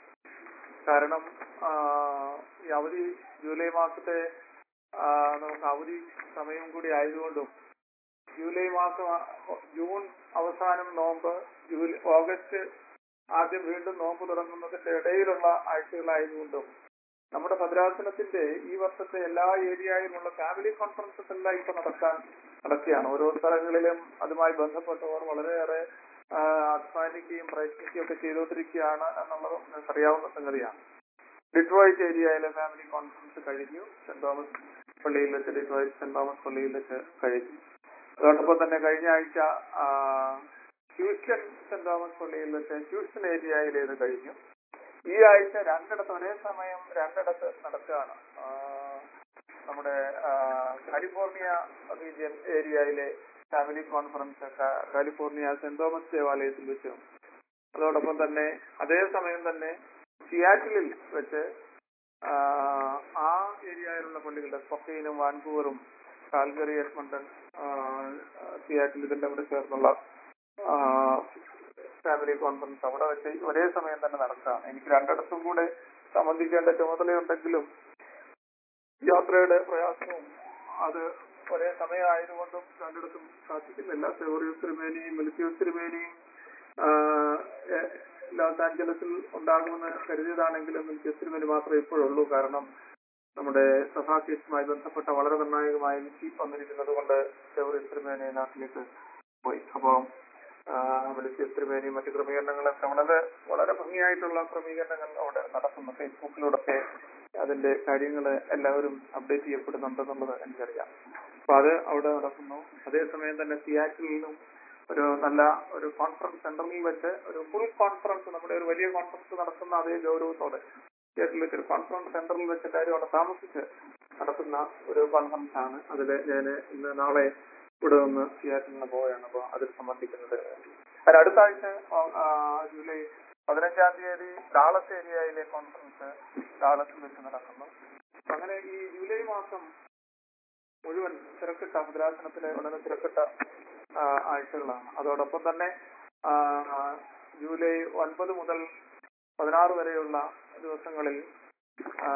കാരണം ആ, ഈ അവധി ജൂലൈ മാസത്തെ ആ, നമുക്ക് അവധി സമയം കൂടി ആയതുകൊണ്ടും ജൂലൈ മാസം ആ, ജൂൺ അവസാനം നോമ്പ് ജൂലൈ ഓഗസ്റ്റ് ആദ്യം വീണ്ടും നോമ്പ് തുടങ്ങുന്നതിന്റെ ഇടയിലുള്ള ആഴ്ചകളായതുകൊണ്ടും നമ്മുടെ ഭദ്രാസനത്തിന്റെ ഈ വർഷത്തെ എല്ലാ ഏരിയയിലുള്ള ഫാമിലി കോൺഫറൻസസ് എല്ലാം ഇപ്പൊ നടക്കാൻ നടക്കുകയാണ് ഓരോ സ്ഥലങ്ങളിലും അതുമായി ബന്ധപ്പെട്ടവർ വളരെയേറെ ആ, അധ്വാനിക്കുകയും പ്രയത്നിക്കുകയും ഒക്കെ ചെയ്തുകൊണ്ടിരിക്കുകയാണ് എന്നുള്ളത് നിങ്ങൾക്ക് അറിയാവുന്ന സംഗതിയാണ് ഡിട്രോയിറ്റ് ഏരിയയിലെ ഫാമിലി കോൺഫറൻസ് കഴിഞ്ഞു സെന്റ് തോമസ് പള്ളിയിൽ വെച്ച് ഡിട്രോയിറ്റ് സെന്റ് തോമസ് പള്ളിയിൽ വെച്ച് കഴിഞ്ഞു അതോടൊപ്പം തന്നെ കഴിഞ്ഞ ആഴ്ച ആ, ഹ്യൂസ്റ്റൺ സെന്റ് തോമസ് പള്ളിയിൽ വെച്ച് ഹ്യൂസ്റ്റൺ ഏരിയയിലേത് കഴിഞ്ഞു ഈ ആഴ്ച രണ്ടിടത്ത് ഒരേ സമയം രണ്ടിടത്ത് നടക്കുകയാണ് ആ, നമ്മുടെ ആ, കാലിഫോർണിയ റീജിയൻ ഏരിയയിലെ ഫാമിലി കോൺഫറൻസ് ക- കാലിഫോർണിയ സെന്റ് തോമസ് ദേവാലയത്തിൽ വെച്ചും അതോടൊപ്പം തന്നെ അതേ സമയം തന്നെ സിയാറ്റിലിൽ വെച്ച് ആ, ആ ഏരിയയിലുള്ള പള്ളികളുടെ സ്പൊക്കയിനും വാൻകൂവറും കാൽഗറി എഡ്മണ്ടൺ ആ, സിയാറ്റിൽ ഇതെല്ലാം കൂടെ ചേർന്നുള്ള ആ, ഫാമിലി കോൺഫറൻസ് അവിടെ വെച്ച് ഒരേ സമയം തന്നെ നടക്കുകയാണ് എനിക്ക് രണ്ടിടത്തും കൂടെ സംബന്ധിക്കേണ്ട ചുമതലയുണ്ടെങ്കിലും യാത്രയുടെ പ്രയാസവും അത് ഒരേ സമയമായതുകൊണ്ടും രണ്ടിടത്തും സാധിക്കുന്നില്ല സെവറിയൂസ് തിരുമേനിയും മെലിസിയൂസ് തിരുമേനിയും ആ, എ- ലോസ് ആഞ്ചലസിൽ ഉണ്ടാകുമെന്ന് കരുതിയതാണെങ്കിലും മെലിസിയൂസ് തിരുമേനി മാത്രമേ ഇപ്പോഴുള്ളൂ കാരണം നമ്മുടെ സഭാ കേസുമായി ബന്ധപ്പെട്ട വളരെ നിർണായകമായ വിധി വന്നിരിക്കുന്നത് കൊണ്ട് സെവറിയൂസ് തിരുമേനി നാട്ടിലേക്ക് പോയി അപ്പോൾ മെലിസിയൂസ് തിരുമേനിയും മറ്റു ക്രമീകരണങ്ങളൊക്കെ വളരെ വളരെ ഭംഗിയായിട്ടുള്ള ക്രമീകരണങ്ങൾ അവിടെ നടക്കുന്നു ഫേസ്ബുക്കിലൂടെ അതിന്റെ കാര്യങ്ങൾ എല്ലാവരും അപ്ഡേറ്റ് ചെയ്യപ്പെടുന്നുണ്ടെന്നുള്ളത് എനിക്കറിയാം അപ്പൊ അത് അവിടെ നടക്കുന്നു അതേസമയം തന്നെ സിയാറ്റിലും ഒരു നല്ല ഒരു കോൺഫറൻസ് സെന്ററിൽ വെച്ച് ഒരു ഫുൾ കോൺഫറൻസ് നമ്മുടെ ഒരു വലിയ കോൺഫറൻസ് നടക്കുന്ന അതേ ഗൗരവത്തോടെ സിയാറ്റിൽ വെച്ച് ഒരു കോൺഫറൻസ് സെന്ററിൽ വെച്ച് കാര്യം അവിടെ താമസിച്ച് നടത്തുന്ന ഒരു കോൺഫറൻസ് ആണ് അതിൽ ഞാൻ ഇന്ന് നാളെ ഇവിടെ നിന്ന് സിയാറ്റിൽ നിന്ന് പോവുകയാണ് അപ്പോൾ അതിൽ സംബന്ധിക്കുന്നത് അതിന് അടുത്ത ആഴ്ച ആ, ജൂലൈ പതിനഞ്ചാം തീയതി ഡാളസ് ഏരിയയിലെ കോൺഫറൻസ് ഡാളസിൽ വെച്ച് നടക്കുന്നു അപ്പൊ അങ്ങനെ ഈ ജൂലൈ മാസം മുഴുവൻ തിരക്കിട്ട ഭദ്രാസനത്തിലെ വളരെ തിരക്കിട്ട ആ, ആഴ്ചകളാണ് അതോടൊപ്പം തന്നെ ആ, ജൂലൈ ഒൻപത് മുതൽ പതിനാറ് വരെയുള്ള ദിവസങ്ങളിൽ ആ,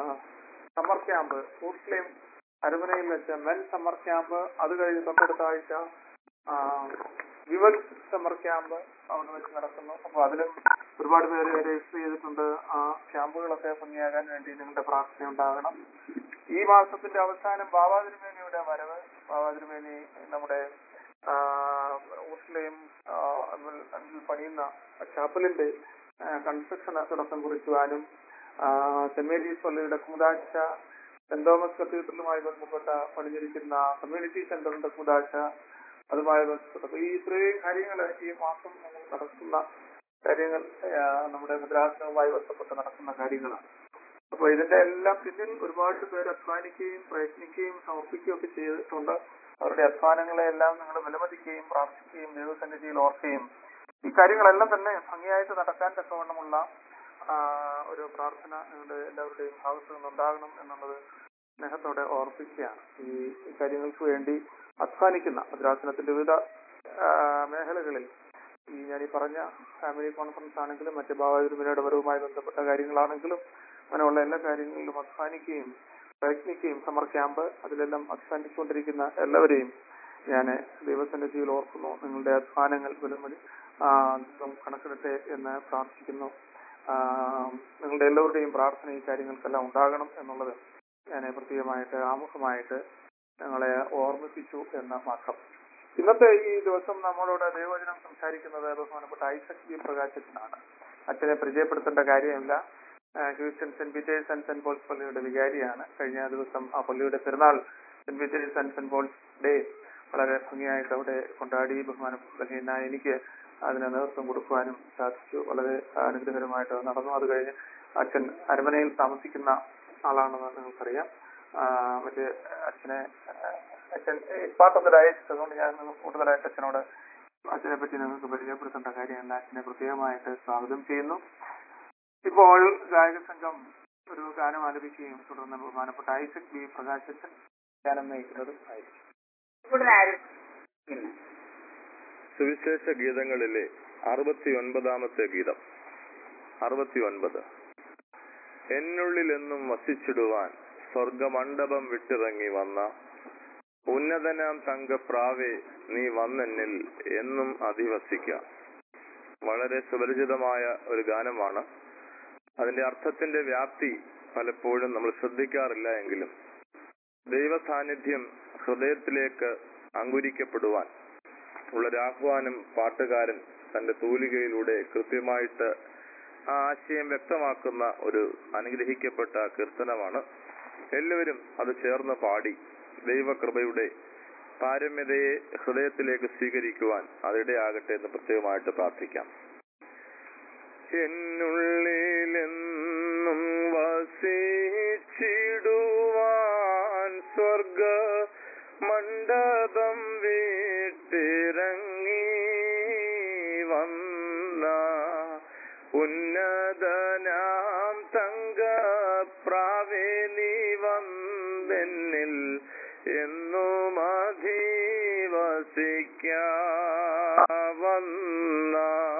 സമ്മർ ക്യാമ്പ് ഫൂട്ട്സ്ലേം അരമനയിൽ വെച്ച് മെൻ സമ്മർ ക്യാമ്പ് അത് കഴിഞ്ഞ് തൊട്ടടുത്ത ആഴ്ച ആ, വിവൽ സമ്മർ ക്യാമ്പ് അവിടെ വെച്ച് നടക്കുന്നു അപ്പൊ അതിലും ഒരുപാട് പേര് രജിസ്റ്റർ ചെയ്തിട്ടുണ്ട് ആ ക്യാമ്പുകളൊക്കെ ഭംഗിയാകാൻ വേണ്ടി നിങ്ങളുടെ പ്രാർത്ഥന ഉണ്ടാകണം ഈ മാസത്തിന്റെ അവസാനം ബാബാ തിരുമേനിയുടെ വരവ് ബാബാ തിരുമേനി നമ്മുടെ ആ, മുസ്ലിം ആ, അതിൽ- അതിൽ പണിയുന്ന ചാപ്പലിന്റെ കൺസ്ട്രക്ഷന് തുടക്കം കുറിക്കുവാനും ആ, സെന്റ് മേരീസ് പള്ളിയുടെ കൂതാശ സെന്റ് തോമസ് കത്തീഡ്രലുമായി ബന്ധപ്പെട്ട പണിഞ്ഞിരിക്കുന്ന കമ്മ്യൂണിറ്റി സെന്ററിന്റെ കൂതാശ അതുമായി ബന്ധപ്പെട്ട ഈ ഇത്രയും കാര്യങ്ങൾ ഈ മാസം നമ്മൾ നടക്കുന്ന കാര്യങ്ങൾ ആ, നമ്മുടെ ഭദ്രാസനവുമായി ബന്ധപ്പെട്ട് നടക്കുന്ന കാര്യങ്ങളാണ് അപ്പൊ ഇതിന്റെ എല്ലാം പിന്നിൽ ഒരുപാട് പേര് അധ്വാനിക്കുകയും പ്രയത്നിക്കുകയും സമർപ്പിക്കുകയും ഒക്കെ ചെയ്തിട്ടുണ്ട് അവരുടെ അധ്വാനങ്ങളെ എല്ലാം നിങ്ങൾ വിലമതിക്കുകയും പ്രാർത്ഥിക്കുകയും ദൈവസന്നിധിയിൽ ഓർക്കുകയും ഈ കാര്യങ്ങളെല്ലാം തന്നെ ഭംഗിയായിട്ട് നടക്കാൻ തക്കവണ്ണമുള്ള ആ, ഒരു പ്രാർത്ഥന നിങ്ങളുടെ എല്ലാവരുടെയും ഭാഗത്തു നിന്നുണ്ടാകണം എന്നുള്ളത് സ്നേഹത്തോടെ ഓർപ്പിക്കുകയാണ് ഈ ഈ കാര്യങ്ങൾക്ക് വേണ്ടി അധ്വാനിക്കുന്ന ഭദ്രാസനത്തിന്റെ വിവിധ ആ, മേഖലകളിൽ ഈ ഞാൻ ഈ പറഞ്ഞ ഫാമിലി കോൺഫറൻസ് ആണെങ്കിലും മറ്റ് ഭാവതിരുമലയുടെ വരവുമായി ബന്ധപ്പെട്ട കാര്യങ്ങളാണെങ്കിലും അങ്ങനെയുള്ള എല്ലാ കാര്യങ്ങളിലും അധ്വാനിക്കുകയും പ്രയത്നിക്കുകയും സമ്മർ ക്യാമ്പ് അതിലെല്ലാം അധ്വാനിച്ചുകൊണ്ടിരിക്കുന്ന എല്ലാവരെയും ഞാൻ ദൈവസന്നിധിയിൽ ഓർക്കുന്നു നിങ്ങളുടെ അധ്വാനങ്ങൾ വിലമതി ആ, ദൈവം കണക്കെടുത്തെ എന്ന് പ്രാർത്ഥിക്കുന്നു ആ, നിങ്ങളുടെ എല്ലാവരുടെയും പ്രാർത്ഥന ഈ കാര്യങ്ങൾക്കെല്ലാം ഉണ്ടാകണം എന്നുള്ളത് ഞാൻ പ്രത്യേകമായിട്ട് ആമുഖമായിട്ട് ഞങ്ങളെ ഓർമ്മിപ്പിച്ചു എന്ന് മാത്രം ഇന്നത്തെ ഈ ദിവസം നമ്മളോട് ദൈവവചനം സംസാരിക്കുന്നത് ബഹുമാനപ്പെട്ട ഐസക് ജി പ്രകാശത്തിനാണ് അച്ഛനെ പരിചയപ്പെടുത്തേണ്ട കാര്യമില്ല ആ, Houston saint Peter's and saint Paul's പള്ളിയുടെ വികാരിയാണ് കഴിഞ്ഞ ദിവസം ആ പള്ളിയുടെ പെരുന്നാൾ saint Peter's and saint Paul's day വളരെ ഭംഗിയായിട്ട് അവിടെ കൊണ്ടാടി ബഹുമാനപ്പെട്ട എനിക്ക് അതിന് നേതൃത്വം കൊടുക്കുവാനും സാധിച്ചു വളരെ അനുഗ്രഹകരമായിട്ട് അത് നടന്നു അത് കഴിഞ്ഞ് അച്ഛൻ അരമനയിൽ താമസിക്കുന്ന ആളാണെന്ന് നിങ്ങൾക്കറിയാം ആ, മറ്റ് അച്ഛനെ ആ, അച്ഛൻ പാർട്ട് ഓഫ് ദ ഡയറ്റ് അതുകൊണ്ട് ഞാൻ കൂടുതലായിട്ട് അച്ഛനോട് അച്ഛനെ പറ്റി നിങ്ങൾക്ക് പരിചയപ്പെടുത്തേണ്ട കാര്യമല്ല അച്ഛനെ പ്രത്യേകമായിട്ട് സ്വാഗതം ചെയ്യുന്നു ഇപ്പോൾ ഗായക സംഘം ഒരു ഗാനം ആലപിക്കുകയും തുടർന്ന് ബഹുമാനപ്പെട്ട ഐസക് ബി പ്രകാശ് അച്ഛൻ ഗാനം നയിക്കുന്നതും ആയിരിക്കും സുവിശേഷ ഗീതങ്ങളിലെ അറുപത്തി ഒൻപതാമത്തെ ഗീതം അറുപത്തി ഒൻപത് എന്നുള്ളിൽ എന്നും വസിച്ചിടുവാൻ സ്വർഗമണ്ഡപം വിട്ടിറങ്ങി വന്ന ഉന്നതനാം തങ്കപ്രാവേ നീ വന്നെന്നിൽ എന്നും അധിവസിക്കാം വളരെ സുപരിചിതമായ ഒരു ഗാനമാണ് അതിന്റെ അർത്ഥത്തിന്റെ വ്യാപ്തി പലപ്പോഴും നമ്മൾ ശ്രദ്ധിക്കാറില്ല എങ്കിലും ദൈവ സാന്നിധ്യം ഹൃദയത്തിലേക്ക് അങ്കുരിക്കപ്പെടുവാൻ ഉള്ളൊരു ആഹ്വാനം പാട്ടുകാരൻ തന്റെ തൂലികയിലൂടെ കൃത്യമായിട്ട് ആ ആശയം വ്യക്തമാക്കുന്ന ഒരു അനുഗ്രഹിക്കപ്പെട്ട കീർത്തനമാണ് എല്ലാവരും അത് ചേർന്ന് പാടി ദൈവകൃപയുടെ പാരമ്യതയെ ഹൃദയത്തിലേക്ക് സ്വീകരിക്കുവാൻ അതിടയാകട്ടെ എന്ന് പ്രത്യേകമായിട്ട് പ്രാർത്ഥിക്കാം എന്നുള്ളിലെന്നും വസിച്ചിടുവാൻ സ്വർഗ മണ്ഡപം വീട്ടിറങ്ങി വന്ന ഉന്നതനാം തങ്ക പ്രാവേ നീ വന്നെന്നിൽ എന്നും അധിവസിക്കാവന്ന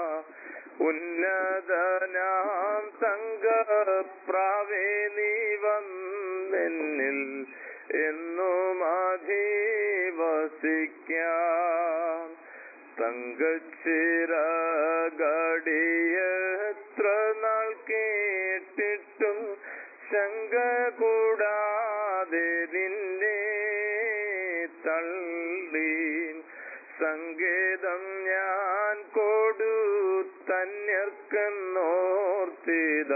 ഉന്നതനാം തങ്ക പ്രാവേ നീ വന്നെന്നിൽ എന്നും അധിവസിക്കാം തങ്കച്ചിറകടിയത്ര നാൾ കേട്ടിട്ടും ശങ്ക കൂടാതെ നിന്നെ തള്ളി സങ്കേതം ഞാൻ കൊടുത്തന്യർക്കെന്നോർത്തിത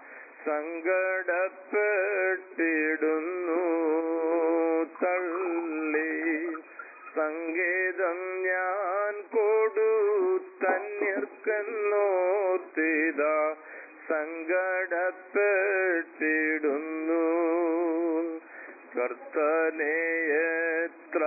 സങ്കടപ്പെട്ടിടുന്നു തള്ളി സംഗീതം ഞാൻ കൊടുത്തന്യർക്കെന്നോർത്തിത സങ്കടപ്പെട്ടിടുന്നു കർത്തനെ എത്ര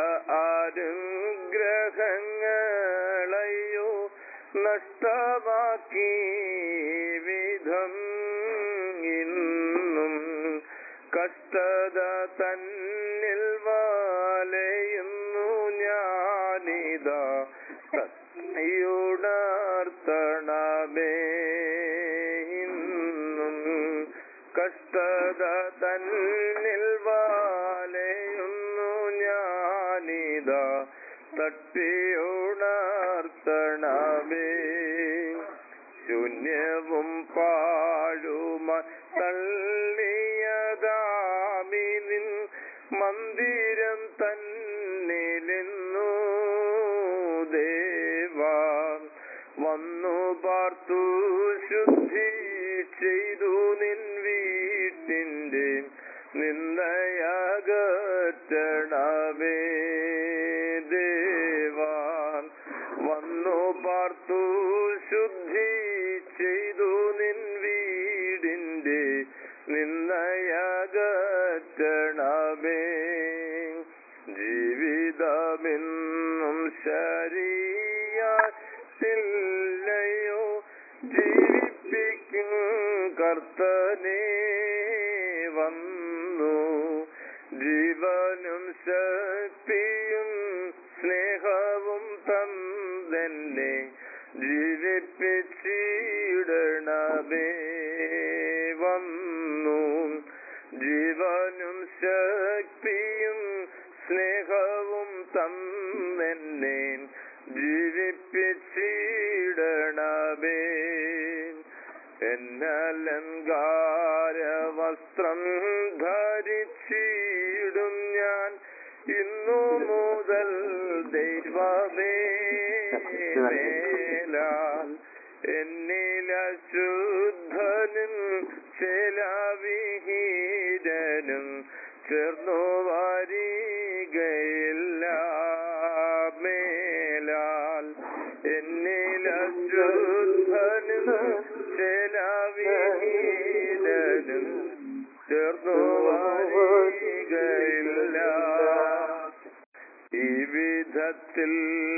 അനുഗ്രഹങ്ങളയ്യോ നഷ്ടമാക്കി വിധം ഇന്നും കഷ്ടത തന്നിൽ വാലയുന്നു ഞാനിതാ ഉണർത്തണമേ ഇന്നും കഷ്ടത തന്നിൽ വാലയുന്നു ഞാനിതാ തട്ടിയുണർത്തണമേ ശൂന്യവും പാഴുമ തള്ളിയതാമിനിൻ മന്ദിരം തന്നിലെന്നു ദേവാ വന്നു പാർത്തു ശുദ്ധി ചെയ്തു നിൻ വീട്ടിന്റെ നിന്നയകറ്റണമേ ദേവാൻ വന്നു പാർത്തു ശുദ്ധി ചെയ്തു നിൻ വീടിന്റെ നിന്നയകറ്റണമേ ജീവിതമെന്നും ശരീരത്തില്ലയോ ജീവിപ്പിക്കും കർത്തനെ വന്നു ജീവനും ശക്തിയും സ്നേഹവും തന്നെ ജീവിപ്പിച്ചിടണമേ വന്നു ജീവനും ശക്തിയും സ്നേഹവും തന്നെ ജീവിപ്പിച്ചിടണമേ എന്നലങ്കാര വസ്ത്രം ധരിച്ചിടും ഞാൻ ഇന്നു മുതൽ ദൈവമേ മേലാൽ എന്നിലശുദ്ധനും ചെലവിഹീരനും ചേർന്നു വാരി വരികയില്ല മേലാൽ എന്നിലശുദ്ധനും ചെലവീനനും ചേർന്നു വരികയില്ല ഈ വിധത്തിൽ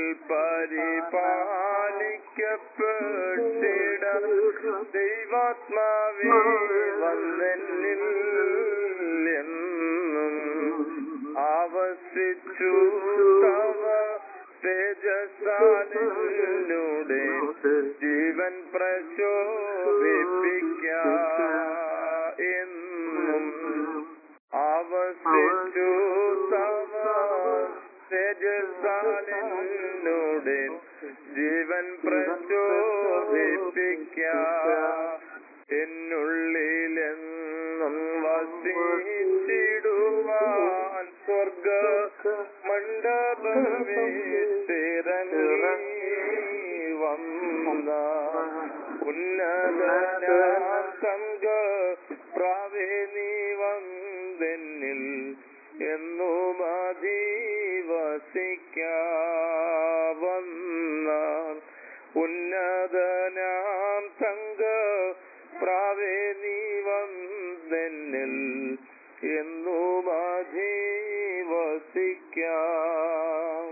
പരിപാലിക്കപ്പെട്ടിട ദൈവാത്മാവേ വന്നെന്നിൽ എന്നും ആവസിച്ചു തവ തേജസാലിലൂടെ ജീവൻ പ്രചോദിപ്പിക്ക എന്നും ആവസിച്ചു തവ തേജസാലിലൂടെ ജീവൻ പ്രചോദിപ്പിക്ക എന്നുള്ളിലെന്നും വസിച്ചിടുവാൻ സ്വർഗ മണ്ഡപമേ തിരങ്ങി വന്ന ഉന്നതന സംഘ പ്രാവേ നീ വന്നെന്നിൽ എന്നും അധിവസിക്കാവുന്ന ഉന്നതനാം സംഘ പ്രാവേ നീ വന്നെന്നിൽ എന്നും അധിവസിക്കാം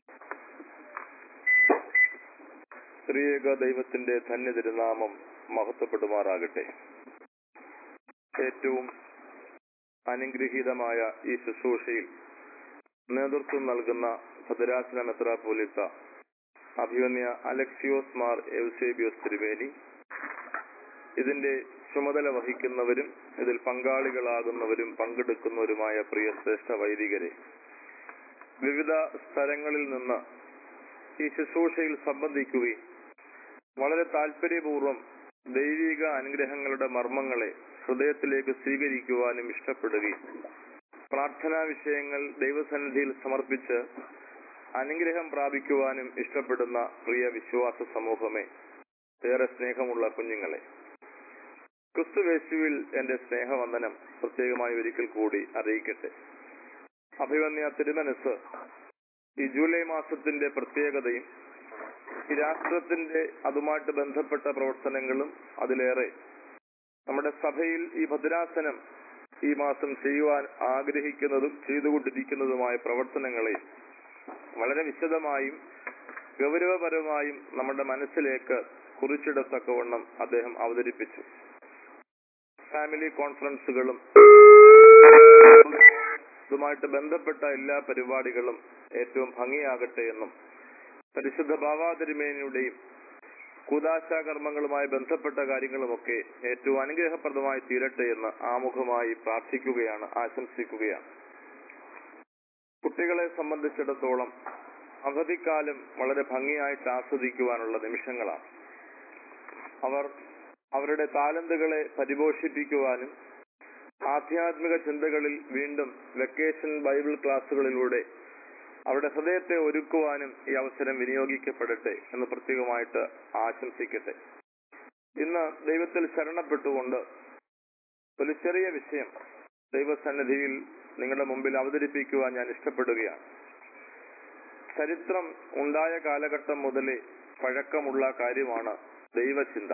സ്ത്രീയേക ദൈവത്തിന്റെ ധന്യ തിരുനാമം മഹത്വപ്പെടുമാറാകട്ടെ ഏറ്റവും അനുഗ്രഹീതമായ ഈ ശുശ്രൂഷയിൽ നേതൃത്വം നൽകുന്ന ഭദ്രാസന മെത്രാപോലിത്ത അഭിമന്യ അലക്സിയോസ് മാർ എവ്സേബിയോസ് തിരുവേനി ഇതിന്റെ ചുമതല വഹിക്കുന്നവരും ഇതിൽ പങ്കാളികളാകുന്നവരും പങ്കെടുക്കുന്നവരുമായ പ്രിയ ശ്രേഷ്ഠ വൈദികരെ വിവിധ സ്ഥലങ്ങളിൽ നിന്ന് ഈ ശുശ്രൂഷയിൽ സംബന്ധിക്കുകയും വളരെ താല്പര്യപൂർവ്വം ദൈവിക അനുഗ്രഹങ്ങളുടെ മർമ്മങ്ങളെ ഹൃദയത്തിലേക്ക് സ്വീകരിക്കുവാനും ഇഷ്ടപ്പെടുകയും പ്രാർത്ഥനാ വിഷയങ്ങൾ ദൈവസന്നിധിയിൽ സമർപ്പിച്ച് അനുഗ്രഹം പ്രാപിക്കുവാനും ഇഷ്ടപ്പെടുന്ന പ്രിയ വിശ്വാസ സമൂഹമേ ഏറെ സ്നേഹമുള്ള കുഞ്ഞുങ്ങളെ ക്രിസ്തുവേശുവിൽ എന്റെ സ്നേഹവന്ദനം പ്രത്യേകമായി ഒരിക്കൽ കൂടി അറിയിക്കട്ടെ അഭിമന്യ തിരുമനസ് ഈ ജൂലൈ മാസത്തിന്റെ പ്രത്യേകതയും ഈ രാഷ്ട്രത്തിന്റെ അതുമായിട്ട് ബന്ധപ്പെട്ട പ്രവർത്തനങ്ങളും അതിലേറെ നമ്മുടെ സഭയിൽ ഈ ഭദ്രാസനം ഈ മാസം ചെയ്യുവാൻ ആഗ്രഹിക്കുന്നതും ചെയ്തുകൊണ്ടിരിക്കുന്നതുമായ പ്രവർത്തനങ്ങളെ വളരെ വിശദമായും ഗൗരവപരമായും നമ്മുടെ മനസ്സിലേക്ക് കുറിച്ചിടത്തക്കവണ്ണം അദ്ദേഹം അവതരിപ്പിച്ചു ഫാമിലി കോൺഫറൻസുകളും ഇതുമായിട്ട് ബന്ധപ്പെട്ട എല്ലാ പരിപാടികളും ഏറ്റവും ഭംഗിയാകട്ടെ എന്നും പരിശുദ്ധ ബാവാതിരുമേനിയുടെയും കൂതാശാകർമ്മങ്ങളുമായി ബന്ധപ്പെട്ട കാര്യങ്ങളുമൊക്കെ ഏറ്റവും അനുഗ്രഹപ്രദമായി തീരട്ടെ എന്ന് ആമുഖമായി പ്രാർത്ഥിക്കുകയാണ് ആശംസിക്കുകയാണ് കുട്ടികളെ സംബന്ധിച്ചിടത്തോളം അവധിക്കാലം വളരെ ഭംഗിയായിട്ട് ആസ്വദിക്കുവാനുള്ള നിമിഷങ്ങളാണ് അവർ അവരുടെ താലന്തുകളെ പരിപോഷിപ്പിക്കുവാനും ആധ്യാത്മിക ചിന്തകളിൽ വീണ്ടും വെക്കേഷൻ ബൈബിൾ ക്ലാസ്സുകളിലൂടെ അവരുടെ ഹൃദയത്തെ ഒരുക്കുവാനും ഈ അവസരം വിനിയോഗിക്കപ്പെടട്ടെ എന്ന് പ്രത്യേകമായിട്ട് ആശംസിക്കട്ടെ ഇന്ന് ദൈവത്തിൽ ശരണപ്പെട്ടുകൊണ്ട് ഒരു ചെറിയ വിഷയം ദൈവസന്നിധിയിൽ നിങ്ങളുടെ മുമ്പിൽ അവതരിപ്പിക്കുവാൻ ഞാൻ ഇഷ്ടപ്പെടുകയാണ് ചരിത്രം ഉണ്ടായ കാലഘട്ടം മുതലേ പഴക്കമുള്ള കാര്യമാണ് ദൈവചിന്ത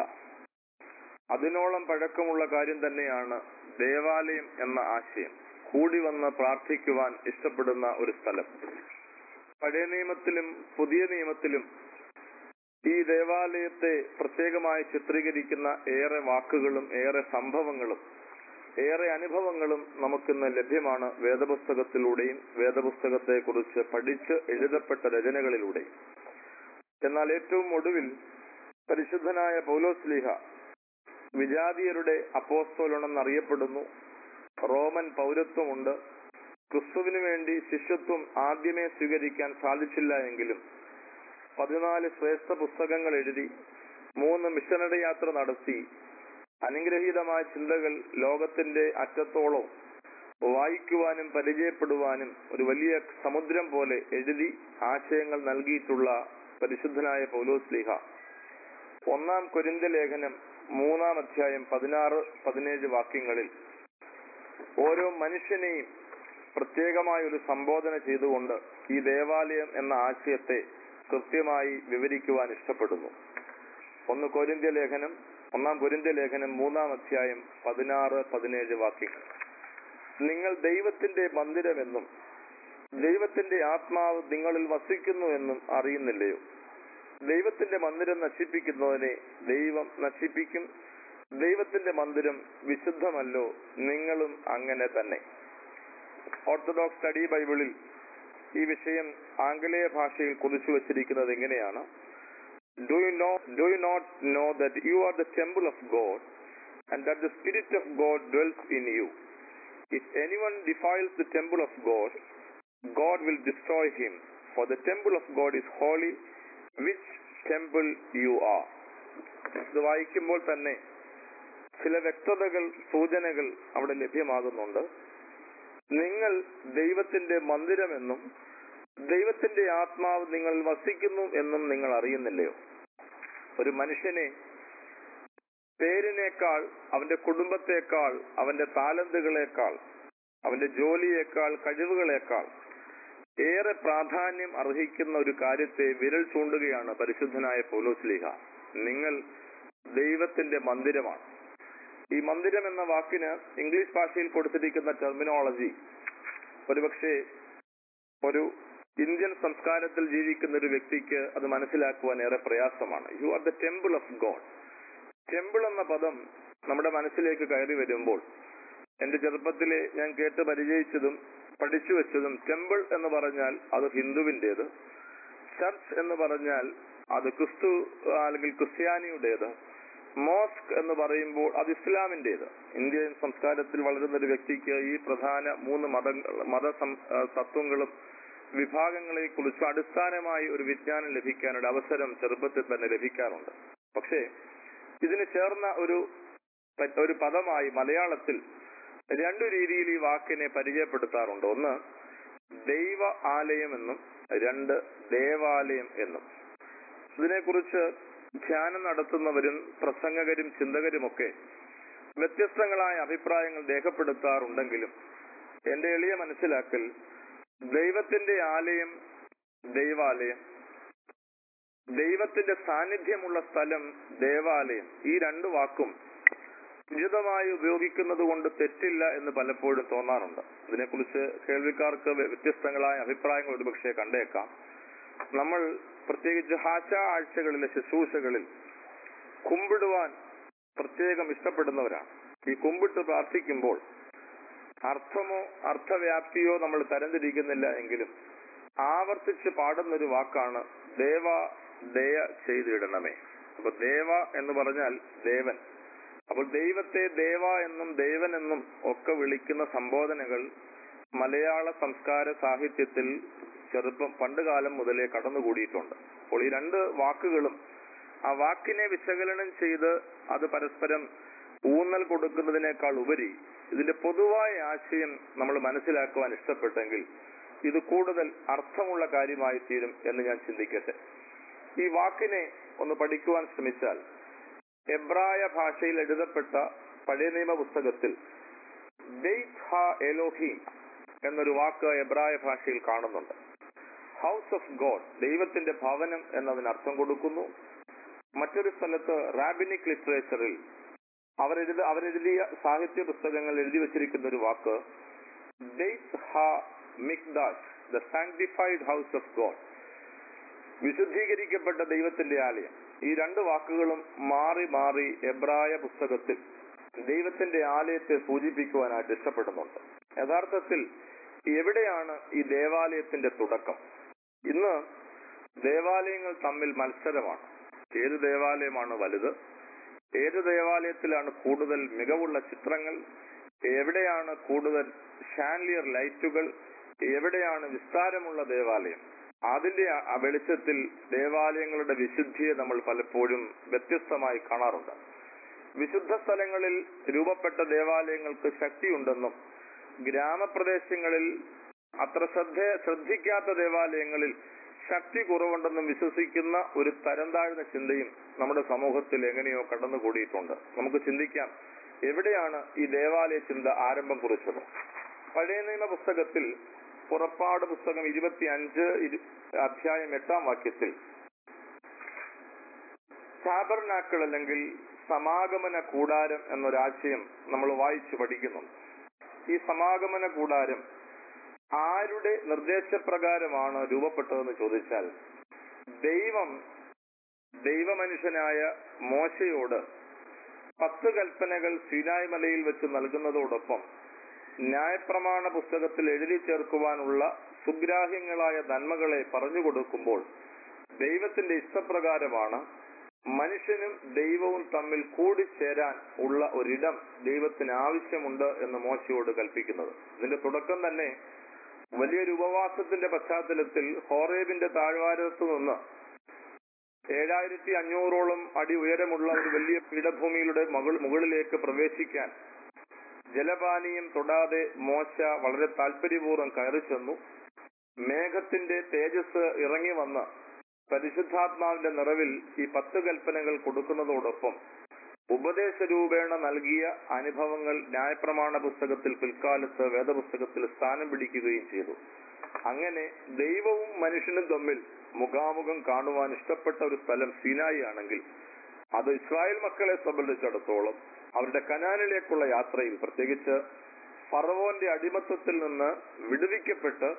അതിനോളം പഴക്കമുള്ള കാര്യം തന്നെയാണ് ദേവാലയം എന്ന ആശയം കൂടി വന്ന് പ്രാർത്ഥിക്കുവാൻ ഇഷ്ടപ്പെടുന്ന ഒരു സ്ഥലം പഴയ നിയമത്തിലും പുതിയ നിയമത്തിലും ഈ ദേവാലയത്തെ പ്രത്യേകമായി ചിത്രീകരിക്കുന്ന ഏറെ വാക്കുകളും ഏറെ സംഭവങ്ങളും ഏറെ അനുഭവങ്ങളും നമുക്കിന്ന് ലഭ്യമാണ് വേദപുസ്തകത്തിലൂടെയും വേദപുസ്തകത്തെ കുറിച്ച് പഠിച്ച് എഴുതപ്പെട്ട രചനകളിലൂടെയും എന്നാൽ ഏറ്റവും ഒടുവിൽ പരിശുദ്ധനായ പൗലോസ്ലിഹ വിജാതീയരുടെ അപ്പോസ്തോലണെന്നറിയപ്പെടുന്നു റോമൻ പൗരത്വമുണ്ട് ക്രിസ്തുവിന് വേണ്ടി ശിഷ്യത്വം ആദ്യമേ സ്വീകരിക്കാൻ സാധിച്ചില്ല എങ്കിലും പതിനാല് ശ്രേഷ്ഠ പുസ്തകങ്ങൾ എഴുതി മൂന്ന് മിഷനറി യാത്ര നടത്തി അനുഗ്രഹീതമായ ചിന്തകൾ ലോകത്തിന്റെ അറ്റത്തോളം വായിക്കുവാനും പരിചയപ്പെടുവാനും ഒരു വലിയ സമുദ്രം പോലെ എഴുതി ആശയങ്ങൾ നൽകിയിട്ടുള്ള പരിശുദ്ധനായ പൗലോസ്ലിഹ ഒന്നാം കൊരിന്ത ലേഖനം മൂന്നാം അധ്യായം പതിനാറ് പതിനേഴ് വാക്യങ്ങളിൽ ഓരോ മനുഷ്യനെയും പ്രത്യേകമായ ഒരു സംബോധന ചെയ്തുകൊണ്ട് ഈ ദേവാലയം എന്ന ആശയത്തെ കൃത്യമായി വിവരിക്കുവാൻ ഇഷ്ടപ്പെടുന്നു ഒന്ന് കൊരിന്ത്യ ലേഖനം ഒന്നാം കൊരിന്ത്യ ലേഖനം മൂന്നാം അധ്യായം പതിനാറ് പതിനേഴ് വാക്യങ്ങൾ നിങ്ങൾ ദൈവത്തിന്റെ മന്ദിരമെന്നും ദൈവത്തിന്റെ ആത്മാവ് നിങ്ങളിൽ വസിക്കുന്നു എന്നും അറിയുന്നില്ലയോ ദൈവത്തിന്റെ മന്ദിരം നശിപ്പിക്കുന്നതിനെ ദൈവം നശിപ്പിക്കും ദൈവത്തിന്റെ മന്ദിരം വിശുദ്ധമല്ലോ നിങ്ങളും അങ്ങനെ തന്നെ ഓർത്തഡോക്സ് സ്റ്റഡി ബൈബിളിൽ ഈ വിഷയം ആംഗലേയ ഭാഷയിൽ കുറിച്ചു വച്ചിരിക്കുന്നത് എങ്ങനെയാണ് do you know do you not know that you are the temple of God and that the spirit of God dwells in you if anyone defiles the temple of God God will destroy him, for the temple of God is holy, which temple you are. ഇത് വായിക്കുമ്പോൾ തന്നെ ചില വ്യക്തതകൾ സൂചനകൾ അവിടെ ലഭ്യമാകുന്നുണ്ട് നിങ്ങൾ ദൈവത്തിന്റെ മന്ദിരമെന്നും ദൈവത്തിന്റെ ആത്മാവ് നിങ്ങൾ വസിക്കുന്നു എന്നും നിങ്ങൾ അറിയുന്നില്ലയോ ഒരു മനുഷ്യനെ പേരിനേക്കാൾ അവന്റെ കുടുംബത്തെക്കാൾ അവന്റെ താലന്തുകളേക്കാൾ അവന്റെ ജോലിയേക്കാൾ കഴിവുകളേക്കാൾ ഏറെ പ്രാധാന്യം അർഹിക്കുന്ന ഒരു കാര്യത്തെ വിരൽ ചൂണ്ടുകയാണ് പരിശുദ്ധനായ പൗലോസ്ലിഹ നിങ്ങൾ ദൈവത്തിന്റെ മന്ദിരമാണ് ഈ മന്ദിരം എന്ന വാക്കിന് ഇംഗ്ലീഷ് ഭാഷയിൽ കൊടുത്തിരിക്കുന്ന ടെർമിനോളജി ഒരുപക്ഷെ ഒരു ഇന്ത്യൻ സംസ്കാരത്തിൽ ജീവിക്കുന്ന ഒരു വ്യക്തിക്ക് അത് മനസ്സിലാക്കുവാൻ ഏറെ പ്രയാസമാണ് you are the temple of God temple എന്ന പദം നമ്മുടെ മനസ്സിലേക്ക് കയറി വരുമ്പോൾ എന്റെ ചെറുപ്പത്തിലെ ഞാൻ കേട്ട് പരിചയിച്ചതും പഠിച്ചു വെച്ചതും ടെമ്പിൾ എന്ന് പറഞ്ഞാൽ അത് ഹിന്ദുവിന്റേത് ചർച്ച് എന്ന് പറഞ്ഞാൽ അത് ക്രിസ്തു അല്ലെങ്കിൽ ക്രിസ്ത്യാനിയുടേത് മോസ്ക് എന്ന് പറയുമ്പോൾ അത് ഇസ്ലാമിന്റേത് ഇന്ത്യൻ സംസ്കാരത്തിൽ വളരുന്ന ഒരു വ്യക്തിക്ക് ഈ പ്രധാന മൂന്ന് മത മത സം- ആ, തത്വങ്ങളും വിഭാഗങ്ങളെ കുറിച്ച് അടിസ്ഥാനമായി ഒരു വിജ്ഞാനം ലഭിക്കാനുള്ള അവസരം ചെറുപ്പത്തിൽ തന്നെ ലഭിക്കാറുണ്ട് പക്ഷേ ഇതിന് ചേർന്ന ഒരു ഒരു പദമായി മലയാളത്തിൽ രണ്ടു രീതിയിൽ ഈ വാക്കിനെ പരിചയപ്പെടുത്താറുണ്ട് ഒന്ന് ദൈവ ആലയം എന്നും രണ്ട് ദേവാലയം എന്നും ഇതിനെക്കുറിച്ച് ധ്യാനം നടത്തുന്നവരും പ്രസംഗകരും ചിന്തകരുമൊക്കെ വ്യത്യസ്തങ്ങളായ അഭിപ്രായങ്ങൾ രേഖപ്പെടുത്താറുണ്ടെങ്കിലും എന്റെ എളിയ മനസ്സിലാക്കൽ ദൈവത്തിന്റെ ആലയം ദൈവാലയം ദൈവത്തിന്റെ സാന്നിധ്യമുള്ള സ്ഥലം ദേവാലയം ഈ രണ്ട് വാക്കും ഉചിതമായി ഉപയോഗിക്കുന്നത് കൊണ്ട് തെറ്റില്ല എന്ന് പലപ്പോഴും തോന്നാറുണ്ട് ഇതിനെക്കുറിച്ച് കേൾവിക്കാർക്ക് വ്യ- വ്യത്യസ്തങ്ങളായ അഭിപ്രായങ്ങൾ ഒരുപക്ഷെ കണ്ടേക്കാം നമ്മൾ പ്രത്യേകിച്ച് ഹാശ ആഴ്ചകളിലെ ശുശ്രൂഷകളിൽ കുമ്പിടുവാൻ പ്രത്യേകം ഇഷ്ടപ്പെടുന്നവരാണ് ഈ കുമ്പിട്ട് പ്രാർത്ഥിക്കുമ്പോൾ അർത്ഥമോ അർത്ഥവ്യാപ്തിയോ നമ്മൾ തരംതിരിക്കുന്നില്ല എങ്കിലും ആവർത്തിച്ച് പാടുന്ന ഒരു വാക്കാണ് ദേവ ദയ ചെയ്തിടണമേ അപ്പൊ ദേവ എന്ന് പറഞ്ഞാൽ ദേവൻ അപ്പോൾ ദൈവത്തെ ദേവ എന്നും ദേവൻ എന്നും ഒക്കെ വിളിക്കുന്ന സംബോധനകൾ മലയാള സംസ്കാര സാഹിത്യത്തിൽ ചെറുപ്പം പണ്ടുകാലം മുതലേ കടന്നുകൂടിയിട്ടുണ്ട് അപ്പോൾ ഈ രണ്ട് വാക്കുകളും ആ വാക്കിനെ വിശകലനം ചെയ്ത് അത് പരസ്പരം ഊന്നൽ കൊടുക്കുന്നതിനേക്കാൾ ഉപരി ഇതിന്റെ പൊതുവായ ആശയം നമ്മൾ മനസ്സിലാക്കുവാൻ ഇഷ്ടപ്പെട്ടെങ്കിൽ ഇത് കൂടുതൽ അർത്ഥമുള്ള കാര്യമായി തീരും എന്ന് ഞാൻ ചിന്തിക്കട്ടെ ഈ വാക്കിനെ ഒന്ന് പഠിക്കുവാൻ ശ്രമിച്ചാൽ എബ്രായ ഭാഷയിൽ എഴുതപ്പെട്ട പഴയ നിയമ പുസ്തകത്തിൽ ബെയ്ത് ഹ എലോഹീം എന്നൊരു വാക്ക് എബ്രായ ഭാഷയിൽ കാണുന്നുണ്ട് ഹൗസ് ഓഫ് ഗോഡ് ദൈവത്തിന്റെ ഭവനം എന്നതിന് അർത്ഥം കൊടുക്കുന്നു മറ്റൊരു സ്ഥലത്ത് റാബിനിക് ലിറ്ററേച്ചറിൽ അവരെഴുത അവരെഴുതിയ സാഹിത്യ പുസ്തകങ്ങൾ എഴുതി വച്ചിരിക്കുന്ന ഒരു വാക്ക് ബെയ്ത് ഹ മിക്ദാഷ് the sanctified house of God വിശുദ്ധീകരിക്കപ്പെട്ട ദൈവത്തിന്റെ ആലയം ഈ രണ്ട് വാക്കുകളും മാറി മാറി എബ്രായ പുസ്തകത്തിൽ ദൈവത്തിന്റെ ആലയത്തെ സൂചിപ്പിക്കുവാനായിട്ട് ഇഷ്ടപ്പെടുന്നുണ്ട് യഥാർത്ഥത്തിൽ എവിടെയാണ് ഈ ദേവാലയത്തിന്റെ തുടക്കം ഇന്ന് ദേവാലയങ്ങൾ തമ്മിൽ മത്സരമാണ് ഏത് ദേവാലയമാണ് വലുത് ഏത് ദേവാലയത്തിലാണ് കൂടുതൽ മികവുള്ള ചിത്രങ്ങൾ എവിടെയാണ് കൂടുതൽ ഷാൻലിയർ ലൈറ്റുകൾ എവിടെയാണ് വിസ്താരമുള്ള ദേവാലയം അതിന്റെ ആ- ആ വെളിച്ചത്തിൽ ദേവാലയങ്ങളുടെ വിശുദ്ധിയെ നമ്മൾ പലപ്പോഴും വ്യത്യസ്തമായി കാണാറുണ്ട് വിശുദ്ധ സ്ഥലങ്ങളിൽ രൂപപ്പെട്ട ദേവാലയങ്ങൾക്ക് ശക്തിയുണ്ടെന്നും ഗ്രാമപ്രദേശങ്ങളിൽ അത്ര ശ്രദ്ധ ശ്രദ്ധിക്കാത്ത ദേവാലയങ്ങളിൽ ശക്തി കുറവുണ്ടെന്നും വിശ്വസിക്കുന്ന ഒരു തരം താഴ്ന്ന ചിന്തയും നമ്മുടെ സമൂഹത്തിൽ എങ്ങനെയോ കടന്നുകൂടിയിട്ടുണ്ട് നമുക്ക് ചിന്തിക്കാം എവിടെയാണ് ഈ ദേവാലയ ചിന്ത ആരംഭം കുറിച്ചത് പഴയ നിയമ പുസ്തകത്തിൽ പുറപ്പാട് പുസ്തകം ഇരുപത്തി അഞ്ച് അധ്യായം എട്ടാം വാക്യത്തിൽ ടാബർനാക്കൾ അല്ലെങ്കിൽ സമാഗമന കൂടാരം എന്നൊരാശയം നമ്മൾ വായിച്ചു പഠിക്കുന്നു ഈ സമാഗമന കൂടാരം ആരുടെ നിർദ്ദേശപ്രകാരമാണ് രൂപപ്പെട്ടതെന്ന് ചോദിച്ചാൽ ദൈവം ദൈവമനുഷ്യനായ മോശയോട് പത്ത് കൽപ്പനകൾ സീനായ് മലയിൽ വെച്ച് നൽകുന്നതോടൊപ്പം ന്യായപ്രമാണ പുസ്തകത്തിൽ എഴുതി ചേർക്കുവാനുള്ള സുഗ്രാഹ്യങ്ങളായ നന്മകളെ പറഞ്ഞു കൊടുക്കുമ്പോൾ ദൈവത്തിന്റെ ഇഷ്ടപ്രകാരമാണ് മനുഷ്യനും ദൈവവും തമ്മിൽ കൂടിച്ചേരാൻ ഉള്ള ഒരിടം ദൈവത്തിന് ആവശ്യമുണ്ട് എന്ന് മോശയോട് കൽപ്പിക്കുന്നത് ഇതിന്റെ തുടക്കം തന്നെ വലിയൊരു ഉപവാസത്തിന്റെ പശ്ചാത്തലത്തിൽ ഹോറേബിന്റെ താഴ്വാരത്തു നിന്ന് ഏഴായിരത്തി അഞ്ഞൂറോളം അടി ഉയരമുള്ള ഒരു വലിയ പീഠഭൂമിയുടെ മകൾ മുകളിലേക്ക് പ്രവേശിക്കാൻ ജലപാനീയം തൊടാതെ മോശ വളരെ താല്പര്യപൂർവ്വം കയറി ചെന്നു മേഘത്തിന്റെ തേജസ് ഇറങ്ങി വന്ന് പരിശുദ്ധാത്മാവിന്റെ നിറവിൽ ഈ പത്ത് കൽപ്പനകൾ കൊടുക്കുന്നതോടൊപ്പം ഉപദേശ രൂപേണ നൽകിയ അനുഭവങ്ങൾ ന്യായപ്രമാണ പുസ്തകത്തിൽ പിൽക്കാലത്ത് വേദപുസ്തകത്തിൽ സ്ഥാനം പിടിക്കുകയും ചെയ്തു അങ്ങനെ ദൈവവും മനുഷ്യനും തമ്മിൽ മുഖാമുഖം കാണുവാൻ ഇഷ്ടപ്പെട്ട ഒരു സ്ഥലം സീനായി ആണെങ്കിൽ അത് ഇസ്രായേൽ മക്കളെ സംബന്ധിച്ചിടത്തോളം അവരുടെ കനാനിലേക്കുള്ള യാത്രയിൽ പ്രത്യേകിച്ച് ഫറവോന്റെ അടിമത്തത്തിൽ നിന്ന് വിടുവിക്കപ്പെട്ട്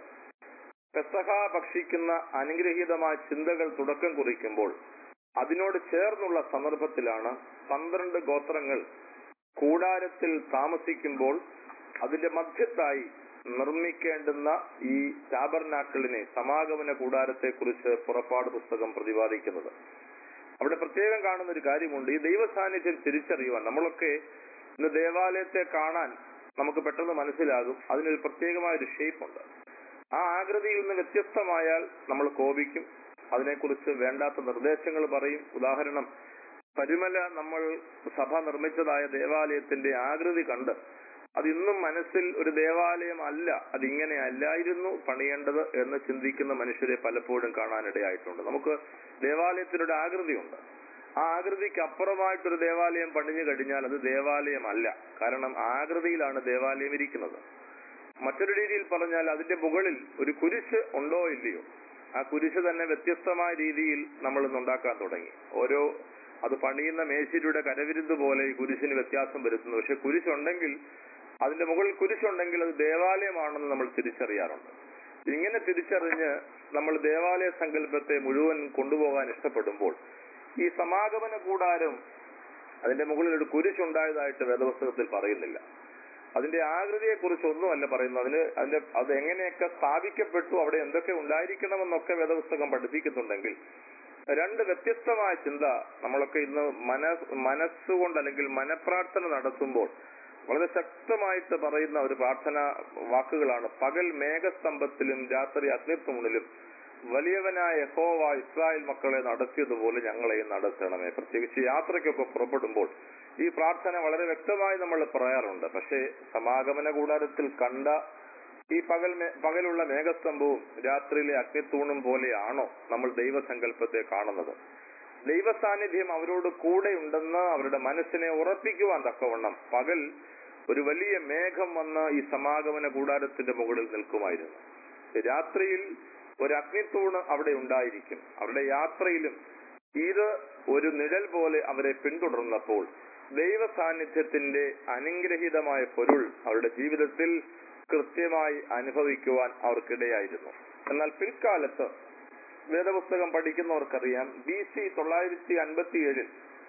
പെസഹ ഭക്ഷിക്കുന്ന അനുഗ്രഹീതമായ ചിന്തകൾ തുടക്കം കുറിക്കുമ്പോൾ അതിനോട് ചേർന്നുള്ള സന്ദർഭത്തിലാണ് പന്ത്രണ്ട് ഗോത്രങ്ങൾ കൂടാരത്തിൽ താമസിക്കുമ്പോൾ അതിന്റെ മധ്യത്തായി നിർമ്മിക്കേണ്ടുന്ന ഈ ടാബർനാക്കിളിനെ സമാഗമന കൂടാരത്തെ കുറിച്ച് പുറപ്പാട് പുസ്തകം പ്രതിപാദിക്കുന്നത് അവിടെ പ്രത്യേകം കാണുന്ന ഒരു കാര്യമുണ്ട് ഈ ദൈവ സാന്നിധ്യം തിരിച്ചറിയുവാൻ നമ്മളൊക്കെ ഇന്ന് ദേവാലയത്തെ കാണാൻ നമുക്ക് പെട്ടെന്ന് മനസ്സിലാകും അതിനൊരു പ്രത്യേകമായ ഒരു ഷേപ്പ് ഉണ്ട് ആ ആകൃതിയിൽ നിന്ന് വ്യത്യസ്തമായാൽ നമ്മൾ കോപിക്കും അതിനെക്കുറിച്ച് വേണ്ടാത്ത നിർദ്ദേശങ്ങൾ പറയും ഉദാഹരണം പരുമല നമ്മൾ സഭ നിർമ്മിച്ചതായ ദേവാലയത്തിന്റെ ആകൃതി കണ്ട് അത് ഇന്നും മനസ്സിൽ ഒരു ദേവാലയം അല്ല അതിങ്ങനെ അല്ലായിരുന്നു പണിയേണ്ടത് എന്ന് ചിന്തിക്കുന്ന മനുഷ്യരെ പലപ്പോഴും കാണാനിടയായിട്ടുണ്ട് നമുക്ക് ദേവാലയത്തിനൊരു ആകൃതിയുണ്ട് ആ ആകൃതിക്ക് അപ്പുറമായിട്ടൊരു ദേവാലയം പണിഞ്ഞു കഴിഞ്ഞാൽ അത് ദേവാലയമല്ല കാരണം ആകൃതിയിലാണ് ദേവാലയം ഇരിക്കുന്നത് മറ്റൊരു രീതിയിൽ പറഞ്ഞാൽ അതിന്റെ മുകളിൽ ഒരു കുരിശ് ഉണ്ടോ ഇല്ലയോ ആ കുരിശ് തന്നെ വ്യത്യസ്തമായ രീതിയിൽ നമ്മൾ ഇന്ന് ഉണ്ടാക്കാൻ തുടങ്ങി ഓരോ അത് പണിയുന്ന മേശിരിയുടെ കരവിരുന്ന് പോലെ ഈ കുരിശിന് വ്യത്യാസം വരുത്തുന്നു പക്ഷെ കുരിശുണ്ടെങ്കിൽ അതിന്റെ മുകളിൽ കുരിശുണ്ടെങ്കിൽ അത് ദേവാലയമാണെന്ന് നമ്മൾ തിരിച്ചറിയാറുണ്ട് ഇങ്ങനെ തിരിച്ചറിഞ്ഞ് നമ്മൾ ദേവാലയ സങ്കല്പത്തെ മുഴുവൻ കൊണ്ടുപോകാൻ ഇഷ്ടപ്പെടുമ്പോൾ ഈ സമാഗമന കൂടാരം അതിന്റെ മുകളിൽ ഒരു കുരിശുണ്ടായതായിട്ട് വേദപുസ്തകത്തിൽ പറയുന്നില്ല അതിന്റെ ആകൃതിയെ കുറിച്ച് ഒന്നുമല്ല പറയുന്നത് അതിന് അതിന്റെ അത് എങ്ങനെയൊക്കെ സ്ഥാപിക്കപ്പെട്ടു അവിടെ എന്തൊക്കെ ഉണ്ടായിരിക്കണമെന്നൊക്കെ വേദപുസ്തകം പഠിപ്പിക്കുന്നുണ്ടെങ്കിൽ രണ്ട് വ്യത്യസ്തമായ ചിന്ത നമ്മളൊക്കെ ഇന്ന് മന മനസ്സുകൊണ്ട് അല്ലെങ്കിൽ മനപ്രാർത്ഥന നടത്തുമ്പോൾ വളരെ ശക്തമായിട്ട് പറയുന്ന ഒരു പ്രാർത്ഥന വാക്കുകളാണ് പകൽ മേഘസ്തംഭത്തിലും രാത്രി അഗ്നിത്തൂണിലും വലിയവനായ യഹോവ ഇസ്രായേൽ മക്കളെ നടത്തിയതുപോലെ ഞങ്ങളെയും നടത്തണമേ പ്രത്യേകിച്ച് യാത്രയ്ക്കൊക്കെ പുറപ്പെടുമ്പോൾ ഈ പ്രാർത്ഥന വളരെ വ്യക്തമായി നമ്മൾ പറയാറുണ്ട് പക്ഷേ സമാഗമന കൂടാരത്തിൽ കണ്ട ഈ പകൽ മേ- പകലുള്ള മേഘസ്തംഭവും രാത്രിയിലെ അഗ്നിത്തൂണും പോലെയാണോ നമ്മൾ ദൈവസങ്കല്പത്തെ കാണുന്നത് ദൈവ സാന്നിധ്യം അവരോട് കൂടെയുണ്ടെന്ന് അവരുടെ മനസ്സിനെ ഉറപ്പിക്കുവാൻ തക്കവണ്ണം പകൽ ഒരു വലിയ മേഘം വന്ന് ഈ സമാഗമന കൂടാരത്തിന്റെ മുകളിൽ നിൽക്കുമായിരുന്നു രാത്രിയിൽ ഒരു അഗ്നിത്തൂണ് അവിടെ ഉണ്ടായിരിക്കും അവരുടെ യാത്രയിലും ഇത് ഒരു നിഴൽ പോലെ അവരെ പിന്തുടർന്നപ്പോൾ ദൈവ സാന്നിധ്യത്തിന്റെ അനുഗ്രഹീതമായ പൊരുൾ അവരുടെ ജീവിതത്തിൽ കൃത്യമായി അനുഭവിക്കുവാൻ അവർക്കിടയായിരുന്നു എന്നാൽ പിൽക്കാലത്ത് വേദപുസ്തകം പഠിക്കുന്നവർക്കറിയാം ബി സി തൊള്ളായിരത്തി അൻപത്തിയേഴിൽ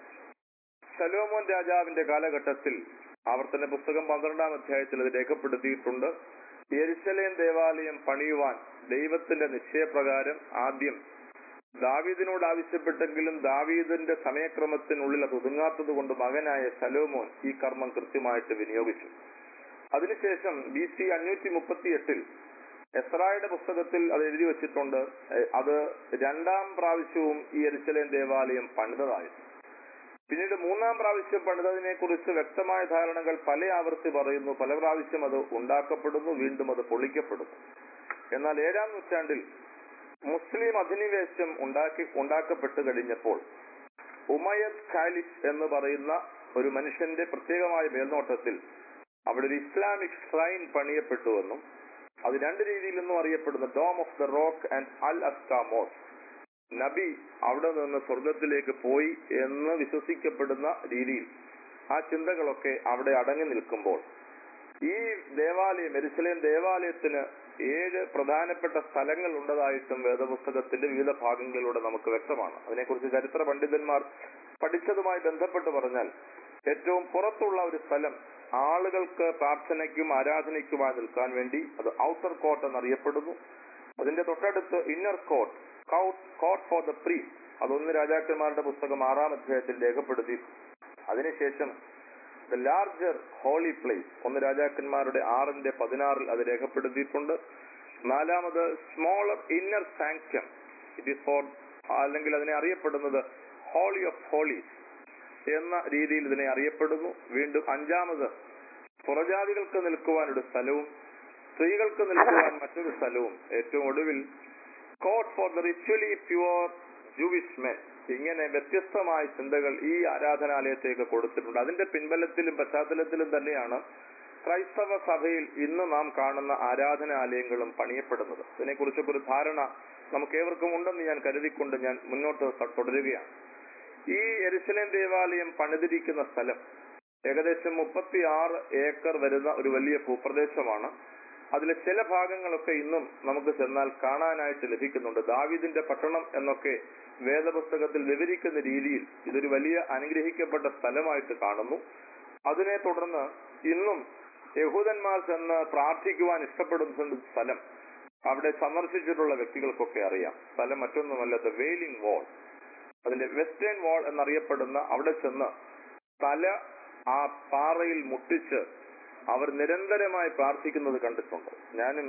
ശലോമോൻ രാജാവിന്റെ കാലഘട്ടത്തിൽ ആവർത്തന പുസ്തകം പന്ത്രണ്ടാം അധ്യായത്തിൽ അത് രേഖപ്പെടുത്തിയിട്ടുണ്ട് യെരുശലേം ദേവാലയം പണിയുവാൻ ദൈവത്തിന്റെ നിശ്ചയപ്രകാരം ആദ്യം ദാവീദിനോട് ആവശ്യപ്പെട്ടെങ്കിലും ദാവീദിന്റെ സമയക്രമത്തിനുള്ളിൽ അത് ഒതുങ്ങാത്തത് കൊണ്ട് മകനായ ശലോമോൻ ഈ കർമ്മം കൃത്യമായിട്ട് വിനിയോഗിച്ചു അതിനുശേഷം ബി സി അഞ്ഞൂറ്റി മുപ്പത്തി എട്ടിൽ എസ്രായുടെ പുസ്തകത്തിൽ അത് എഴുതി വെച്ചിട്ടുണ്ട് എ- അത് രണ്ടാം പ്രാവശ്യവും ഈ എരിശലേം ദേവാലയം പണിതതായിരുന്നു പിന്നീട് മൂന്നാം പ്രാവശ്യം പണിതതിനെ കുറിച്ച് വ്യക്തമായ ധാരണകൾ പല ആവർത്തി പറയുന്നു പല പ്രാവശ്യം അത് ഉണ്ടാക്കപ്പെടുന്നു വീണ്ടും അത് പൊളിക്കപ്പെടുന്നു എന്നാൽ ഏഴാം നൂറ്റാണ്ടിൽ മുസ്ലിം അധിനിവേശം ഉണ്ടാക്കി ഉണ്ടാക്കപ്പെട്ടു കഴിഞ്ഞപ്പോൾ ഉമയദ് ഖാലിദ് എന്ന് പറയുന്ന ഒരു മനുഷ്യന്റെ പ്രത്യേകമായ മേൽനോട്ടത്തിൽ അവിടെ ഒരു ഇസ്ലാമിക് ഷ്രൈൻ പണിയപ്പെട്ടുവെന്നും അത് രണ്ട് രീതിയിൽ നിന്നും അറിയപ്പെടുന്നു Dome of the Rock and അൽ അസ്കാമോസ് നബി അവിടെ നിന്ന് സ്വർഗത്തിലേക്ക് പോയി എന്ന് വിശ്വസിക്കപ്പെടുന്ന രീതിയിൽ ആ ചിന്തകളൊക്കെ അവിടെ അടങ്ങി നിൽക്കുമ്പോൾ ഈ ദേവാലയം എരുസലേം ദേവാലയത്തിന് ഏഴ് പ്രധാനപ്പെട്ട സ്ഥലങ്ങൾ ഉള്ളതായിട്ടും വേദപുസ്തകത്തിന്റെ വിവിധ ഭാഗങ്ങളിലൂടെ നമുക്ക് വ്യക്തമാണ് അതിനെക്കുറിച്ച് ചരിത്ര പണ്ഡിതന്മാർ പഠിച്ചതുമായി ബന്ധപ്പെട്ട് പറഞ്ഞാൽ ഏറ്റവും പുറത്തുള്ള ഒരു സ്ഥലം ആളുകൾക്ക് പ്രാർത്ഥനയ്ക്കും ആരാധനയ്ക്കുമായി നിൽക്കാൻ വേണ്ടി അത് ഔട്ടർ കോട്ട് എന്നറിയപ്പെടുന്നു അതിന്റെ തൊട്ടടുത്ത് inner court court for the പ്രീ അതൊന്ന് രാജാക്കന്മാരുടെ പുസ്തകം ആറാം അധ്യായത്തിൽ രേഖപ്പെടുത്തി അതിനുശേഷം ദ ലാർജർ ഹോളി പ്ലേസ് ഒന്ന് രാജാക്കന്മാരുടെ ആറിന്റെ പതിനാറിൽ അത് രേഖപ്പെടുത്തിയിട്ടുണ്ട് നാലാമത് smaller inner sanctum it is for അല്ലെങ്കിൽ അതിനെ അറിയപ്പെടുന്നത് ഹോളി ഓഫ് ഹോളീസ് എന്ന രീതിയിൽ ഇതിനെ അറിയപ്പെടുന്നു വീണ്ടും അഞ്ചാമത് പുറജാതികൾക്ക് നിൽക്കുവാൻ ഒരു സ്ഥലവും സ്ത്രീകൾക്ക് നിൽക്കുവാൻ മറ്റൊരു സ്ഥലവും ഏറ്റവും ഒടുവിൽ court for the ritually pure Jewish men ഇങ്ങനെ വ്യത്യസ്തമായ ചിന്തകൾ ഈ ആരാധനാലയത്തേക്ക് കൊടുത്തിട്ടുണ്ട് അതിന്റെ പിൻബലത്തിലും പശ്ചാത്തലത്തിലും തന്നെയാണ് ക്രൈസ്തവ സഭയിൽ ഇന്ന് നാം കാണുന്ന ആരാധനാലയങ്ങളും പണിയപ്പെടുന്നത് ഇതിനെക്കുറിച്ചൊക്കെ ഒരു ധാരണ നമുക്ക് ഏവർക്കും ഉണ്ടെന്ന് ഞാൻ കരുതിക്കൊണ്ട് ഞാൻ മുന്നോട്ട് തുടരുകയാണ് ഈ എരുസലേം ദേവാലയം പണിതിരിക്കുന്ന സ്ഥലം ഏകദേശം മുപ്പത്തി ആറ് ഏക്കർ വരുന്ന ഒരു വലിയ ഭൂപ്രദേശമാണ് അതിലെ ചില ഭാഗങ്ങളൊക്കെ ഇന്നും നമുക്ക് ചെന്നാൽ കാണാനായിട്ട് ലഭിക്കുന്നുണ്ട് ദാവീദിന്റെ പട്ടണം എന്നൊക്കെ വേദപുസ്തകത്തിൽ വിവരിക്കുന്ന രീതിയിൽ ഇതൊരു വലിയ അനുഗ്രഹിക്കപ്പെട്ട സ്ഥലമായിട്ട് കാണുന്നു അതിനെ തുടർന്ന് ഇന്നും യഹൂദന്മാർ ചെന്ന് പ്രാർത്ഥിക്കുവാൻ ഇഷ്ടപ്പെടുന്ന സ്ഥലം അവിടെ സന്ദർശിച്ചിട്ടുള്ള വ്യക്തികൾക്കൊക്കെ അറിയാം സ്ഥലം മറ്റൊന്നുമല്ല ദ വെയിലിംഗ് വാൾ അതിന്റെ വെസ്റ്റേൺ വാൾ എന്നറിയപ്പെടുന്ന അവിടെ ചെന്ന് തല ആ പാറയിൽ മുട്ടിച്ച് അവർ നിരന്തരമായി പ്രാർത്ഥിക്കുന്നത് കണ്ടിട്ടുണ്ട് ഞാനും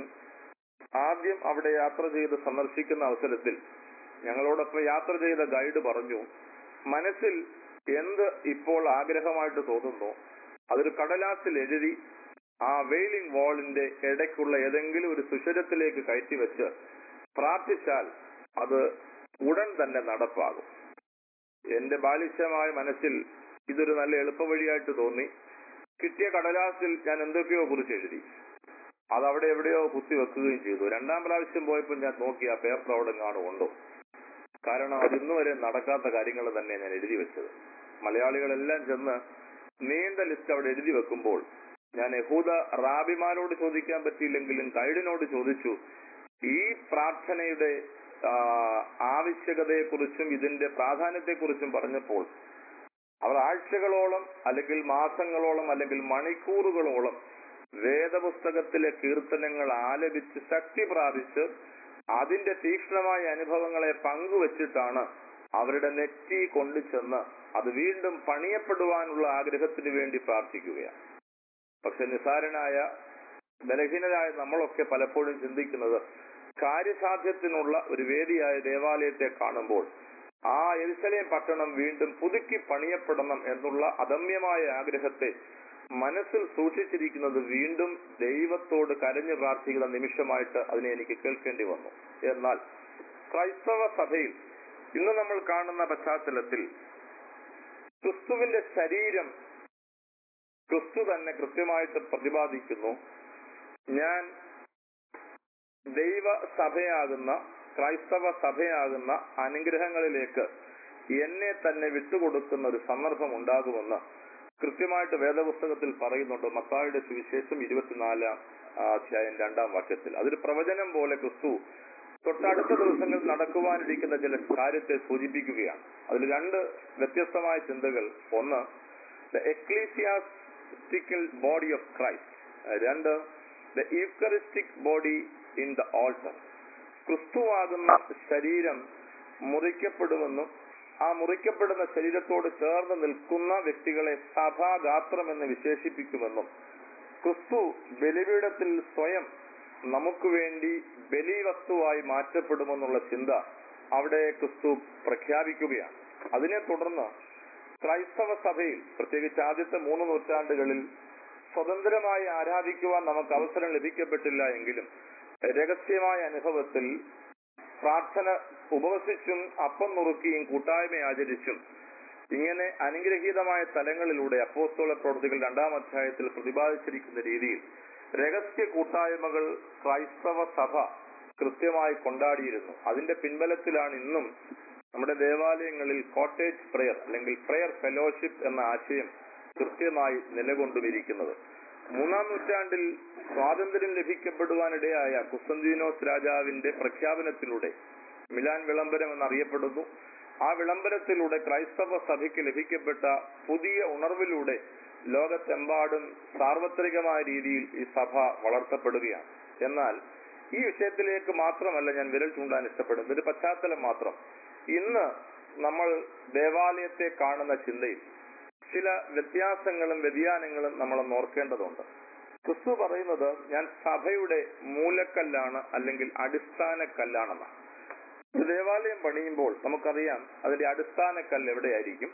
ആദ്യം അവിടെ യാത്ര ചെയ്ത് സന്ദർശിക്കുന്ന അവസരത്തിൽ ഞങ്ങളോടൊപ്പം യാത്ര ചെയ്ത ഗൈഡ് പറഞ്ഞു മനസ്സിൽ എന്ത് ഇപ്പോൾ ആഗ്രഹമായിട്ട് തോന്നുന്നു അതൊരു കടലാസിൽ എഴുതി ആ വെയിലിംഗ് വാളിന്റെ ഇടയ്ക്കുള്ള ഏതെങ്കിലും ഒരു സുഷിരത്തിലേക്ക് കയറ്റി വെച്ച് പ്രാർത്ഥിച്ചാൽ അത് ഉടൻ തന്നെ നടപ്പാകും എന്റെ ബാലിശ്യമായ മനസ്സിൽ ഇതൊരു നല്ല എളുപ്പവഴിയായിട്ട് തോന്നി കിട്ടിയ കടലാസിൽ ഞാൻ എന്തൊക്കെയോ കുറിച്ച് എഴുതി അത് അവിടെ എവിടെയോ കുത്തി വെക്കുകയും ചെയ്തു രണ്ടാം പ്രാവശ്യം പോയപ്പോൾ ഞാൻ നോക്കി ആ പേപ്പർ അവിടെ കാണുമുണ്ടോ കാരണം അത് ഇന്ന് വരെ നടക്കാത്ത കാര്യങ്ങൾ തന്നെ ഞാൻ എഴുതി വെച്ചത് മലയാളികളെല്ലാം ചെന്ന് നീണ്ട ലിസ്റ്റ് അവിടെ എഴുതി വെക്കുമ്പോൾ ഞാൻ യഹൂദ റാബിമാരോട് ചോദിക്കാൻ പറ്റിയില്ലെങ്കിലും ഗൈഡിനോട് ചോദിച്ചു ഈ പ്രാർത്ഥനയുടെ ആവശ്യകതയെക്കുറിച്ചും ഇതിന്റെ പ്രാധാന്യത്തെക്കുറിച്ചും പറഞ്ഞപ്പോൾ അവർ ആഴ്ചകളോളം അല്ലെങ്കിൽ മാസങ്ങളോളം അല്ലെങ്കിൽ മണിക്കൂറുകളോളം വേദപുസ്തകത്തിലെ കീർത്തനങ്ങൾ ആലപിച്ച് ശക്തി പ്രാപിച്ച് അതിന്റെ തീക്ഷ്ണമായ അനുഭവങ്ങളെ പങ്കുവച്ചിട്ടാണ് അവരുടെ നെറ്റി കൊണ്ടു ചെന്ന് അത് വീണ്ടും പണിയപ്പെടുവാനുള്ള ആഗ്രഹത്തിന് വേണ്ടി പ്രാർത്ഥിക്കുകയാണ് പക്ഷെ നിസാരനായ ബലഹീനരായ നമ്മളൊക്കെ പലപ്പോഴും ചിന്തിക്കുന്നത് കാര്യസാധ്യത്തിനുള്ള ഒരു വേദിയായ ദേവാലയത്തെ കാണുമ്പോൾ ആ എരുസലേം പട്ടണം വീണ്ടും പുതുക്കി പണിയപ്പെടണം എന്നുള്ള അദമ്യമായ ആഗ്രഹത്തെ മനസ്സിൽ സൂക്ഷിച്ചിരിക്കുന്നത് വീണ്ടും ദൈവത്തോട് കരഞ്ഞു പ്രാർത്ഥിക്കുന്ന നിമിഷമായിട്ട് അതിനെ എനിക്ക് കേൾക്കേണ്ടി വന്നു എന്നാൽ ക്രൈസ്തവ സഭയിൽ ഇന്ന് നമ്മൾ കാണുന്ന പശ്ചാത്തലത്തിൽ ക്രിസ്തുവിന്റെ ശരീരം ക്രിസ്തു തന്നെ കൃത്യമായിട്ട് പ്രതിപാദിക്കുന്നു ഞാൻ ദൈവ സഭയാകുന്ന ക്രൈസ്തവ സഭയാകുന്ന അനുഗ്രഹങ്ങളിലേക്ക് എന്നെ തന്നെ വിട്ടുകൊടുക്കുന്ന ഒരു സന്ദർഭം ഉണ്ടാകുമെന്ന് കൃത്യമായിട്ട് വേദപുസ്തകത്തിൽ പറയുന്നുണ്ട് മത്തായുടെ സുവിശേഷം ഇരുപത്തിനാലാം അധ്യായം രണ്ടാം വാക്യത്തിൽ അതൊരു പ്രവചനം പോലെ ക്രിസ്തു തൊട്ടടുത്ത ദിവസങ്ങളിൽ നടക്കുവാനിരിക്കുന്ന ചില കാര്യത്തെ സൂചിപ്പിക്കുകയാണ് അതിൽ രണ്ട് വ്യത്യസ്തമായ ചിന്തകൾ ഒന്ന് the ecclesiastical body of Christ രണ്ട് the Eucharistic body in the altar ക്രിസ്തുവാകുന്ന ശരീരം മുറിക്കപ്പെടുമെന്നും ആ മുറിക്കപ്പെടുന്ന ശരീരത്തോട് ചേർന്ന് നിൽക്കുന്ന വ്യക്തികളെ സഭാഗാത്രം എന്ന് വിശേഷിപ്പിക്കുമെന്നും ക്രിസ്തു ബലിപീഠത്തിൽ സ്വയം നമുക്ക് വേണ്ടി ബലിവസ്തുവായി മാറ്റപ്പെടുമെന്നുള്ള ചിന്ത അവിടെ ക്രിസ്തു പ്രഖ്യാപിക്കുകയാണ് അതിനെ തുടർന്ന് ക്രൈസ്തവ സഭയിൽ പ്രത്യേകിച്ച് ആദ്യത്തെ മൂന്ന് നൂറ്റാണ്ടുകളിൽ സ്വതന്ത്രമായി ആരാധിക്കുവാൻ നമുക്ക് അവസരം ലഭിക്കപ്പെട്ടില്ല എങ്കിലും രഹസ്യമായ അനുഭവത്തിൽ പ്രാർത്ഥന ഉപവസിച്ചും അപ്പം നുറുക്കിയും കൂട്ടായ്മ ആചരിച്ചും ഇങ്ങനെ അനുഗ്രഹീതമായ തലങ്ങളിലൂടെ അപ്പോസ്തോല പ്രവർത്തികൾ രണ്ടാം അധ്യായത്തിൽ പ്രതിപാദിച്ചിരിക്കുന്ന രീതിയിൽ രഹസ്യ കൂട്ടായ്മകൾ ക്രൈസ്തവ സഭ കൃത്യമായി കൊണ്ടാടിയിരുന്നു അതിന്റെ പിൻബലത്തിലാണ് ഇന്നും നമ്മുടെ ദേവാലയങ്ങളിൽ കോട്ടേജ് പ്രെയർ അല്ലെങ്കിൽ പ്രെയർ ഫെലോഷിപ്പ് എന്ന ആശയം കൃത്യമായി നിലകൊണ്ടുമിരിക്കുന്നത് മൂന്നാം നൂറ്റാണ്ടിൽ സ്വാതന്ത്ര്യം ലഭിക്കപ്പെടുവാനിടയായ കുസ്തന്തീനോസ് രാജാവിന്റെ പ്രഖ്യാപനത്തിലൂടെ മിലാൻ വിളംബരം എന്നറിയപ്പെടുന്നു ആ വിളംബരത്തിലൂടെ ക്രൈസ്തവ സഭയ്ക്ക് ലഭിക്കപ്പെട്ട പുതിയ ഉണർവിലൂടെ ലോകത്തെമ്പാടും സാർവത്രികമായ രീതിയിൽ ഈ സഭ വളർത്തപ്പെടുകയാണ് എന്നാൽ ഈ വിഷയത്തിലേക്ക് മാത്രമല്ല ഞാൻ വിരൽ ചൂണ്ടാൻ ഇഷ്ടപ്പെടുന്നത് ഒരു പശ്ചാത്തലം മാത്രം ഇന്ന് നമ്മൾ ദേവാലയത്തെ കാണുന്ന ചിന്തയിൽ ചില വ്യത്യാസങ്ങളും വ്യതിയാനങ്ങളും നമ്മൾ ഓർക്കേണ്ടതുണ്ട് ക്രിസ്തു പറയുന്നത് ഞാൻ സഭയുടെ മൂലക്കല്ലാണ് അല്ലെങ്കിൽ അടിസ്ഥാന കല്ലാണെന്നാണ് ഒരു ദേവാലയം പണിയുമ്പോൾ നമുക്കറിയാം അതിന്റെ അടിസ്ഥാന കല്ല് എവിടെയായിരിക്കും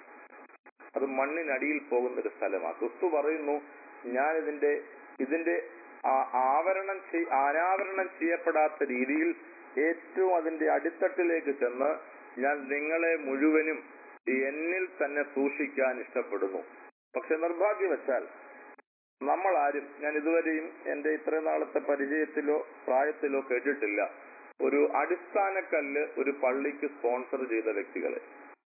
അത് മണ്ണിനടിയിൽ പോകുന്ന ഒരു സ്ഥലമാണ് ക്രിസ്തു പറയുന്നു ഞാൻ ഇതിന്റെ ഇതിന്റെ ആ- ആവരണം ചെയ്- അനാവരണം ചെയ്യപ്പെടാത്ത രീതിയിൽ ഏറ്റവും അതിന്റെ അടിത്തട്ടിലേക്ക് ചെന്ന് ഞാൻ നിങ്ങളെ മുഴുവനും എന്നിൽ തന്നെ സൂക്ഷിക്കാൻ ഇഷ്ടപ്പെടുന്നു പക്ഷെ നിർഭാഗ്യവശാൽ നമ്മൾ ആരും ഞാൻ ഇതുവരെയും എന്റെ ഇത്രയും നാളത്തെ പരിചയത്തിലോ പ്രായത്തിലോ കേട്ടിട്ടില്ല ഒരു അടിസ്ഥാന കല്ല് ഒരു പള്ളിക്ക് സ്പോൺസർ ചെയ്ത വ്യക്തികളെ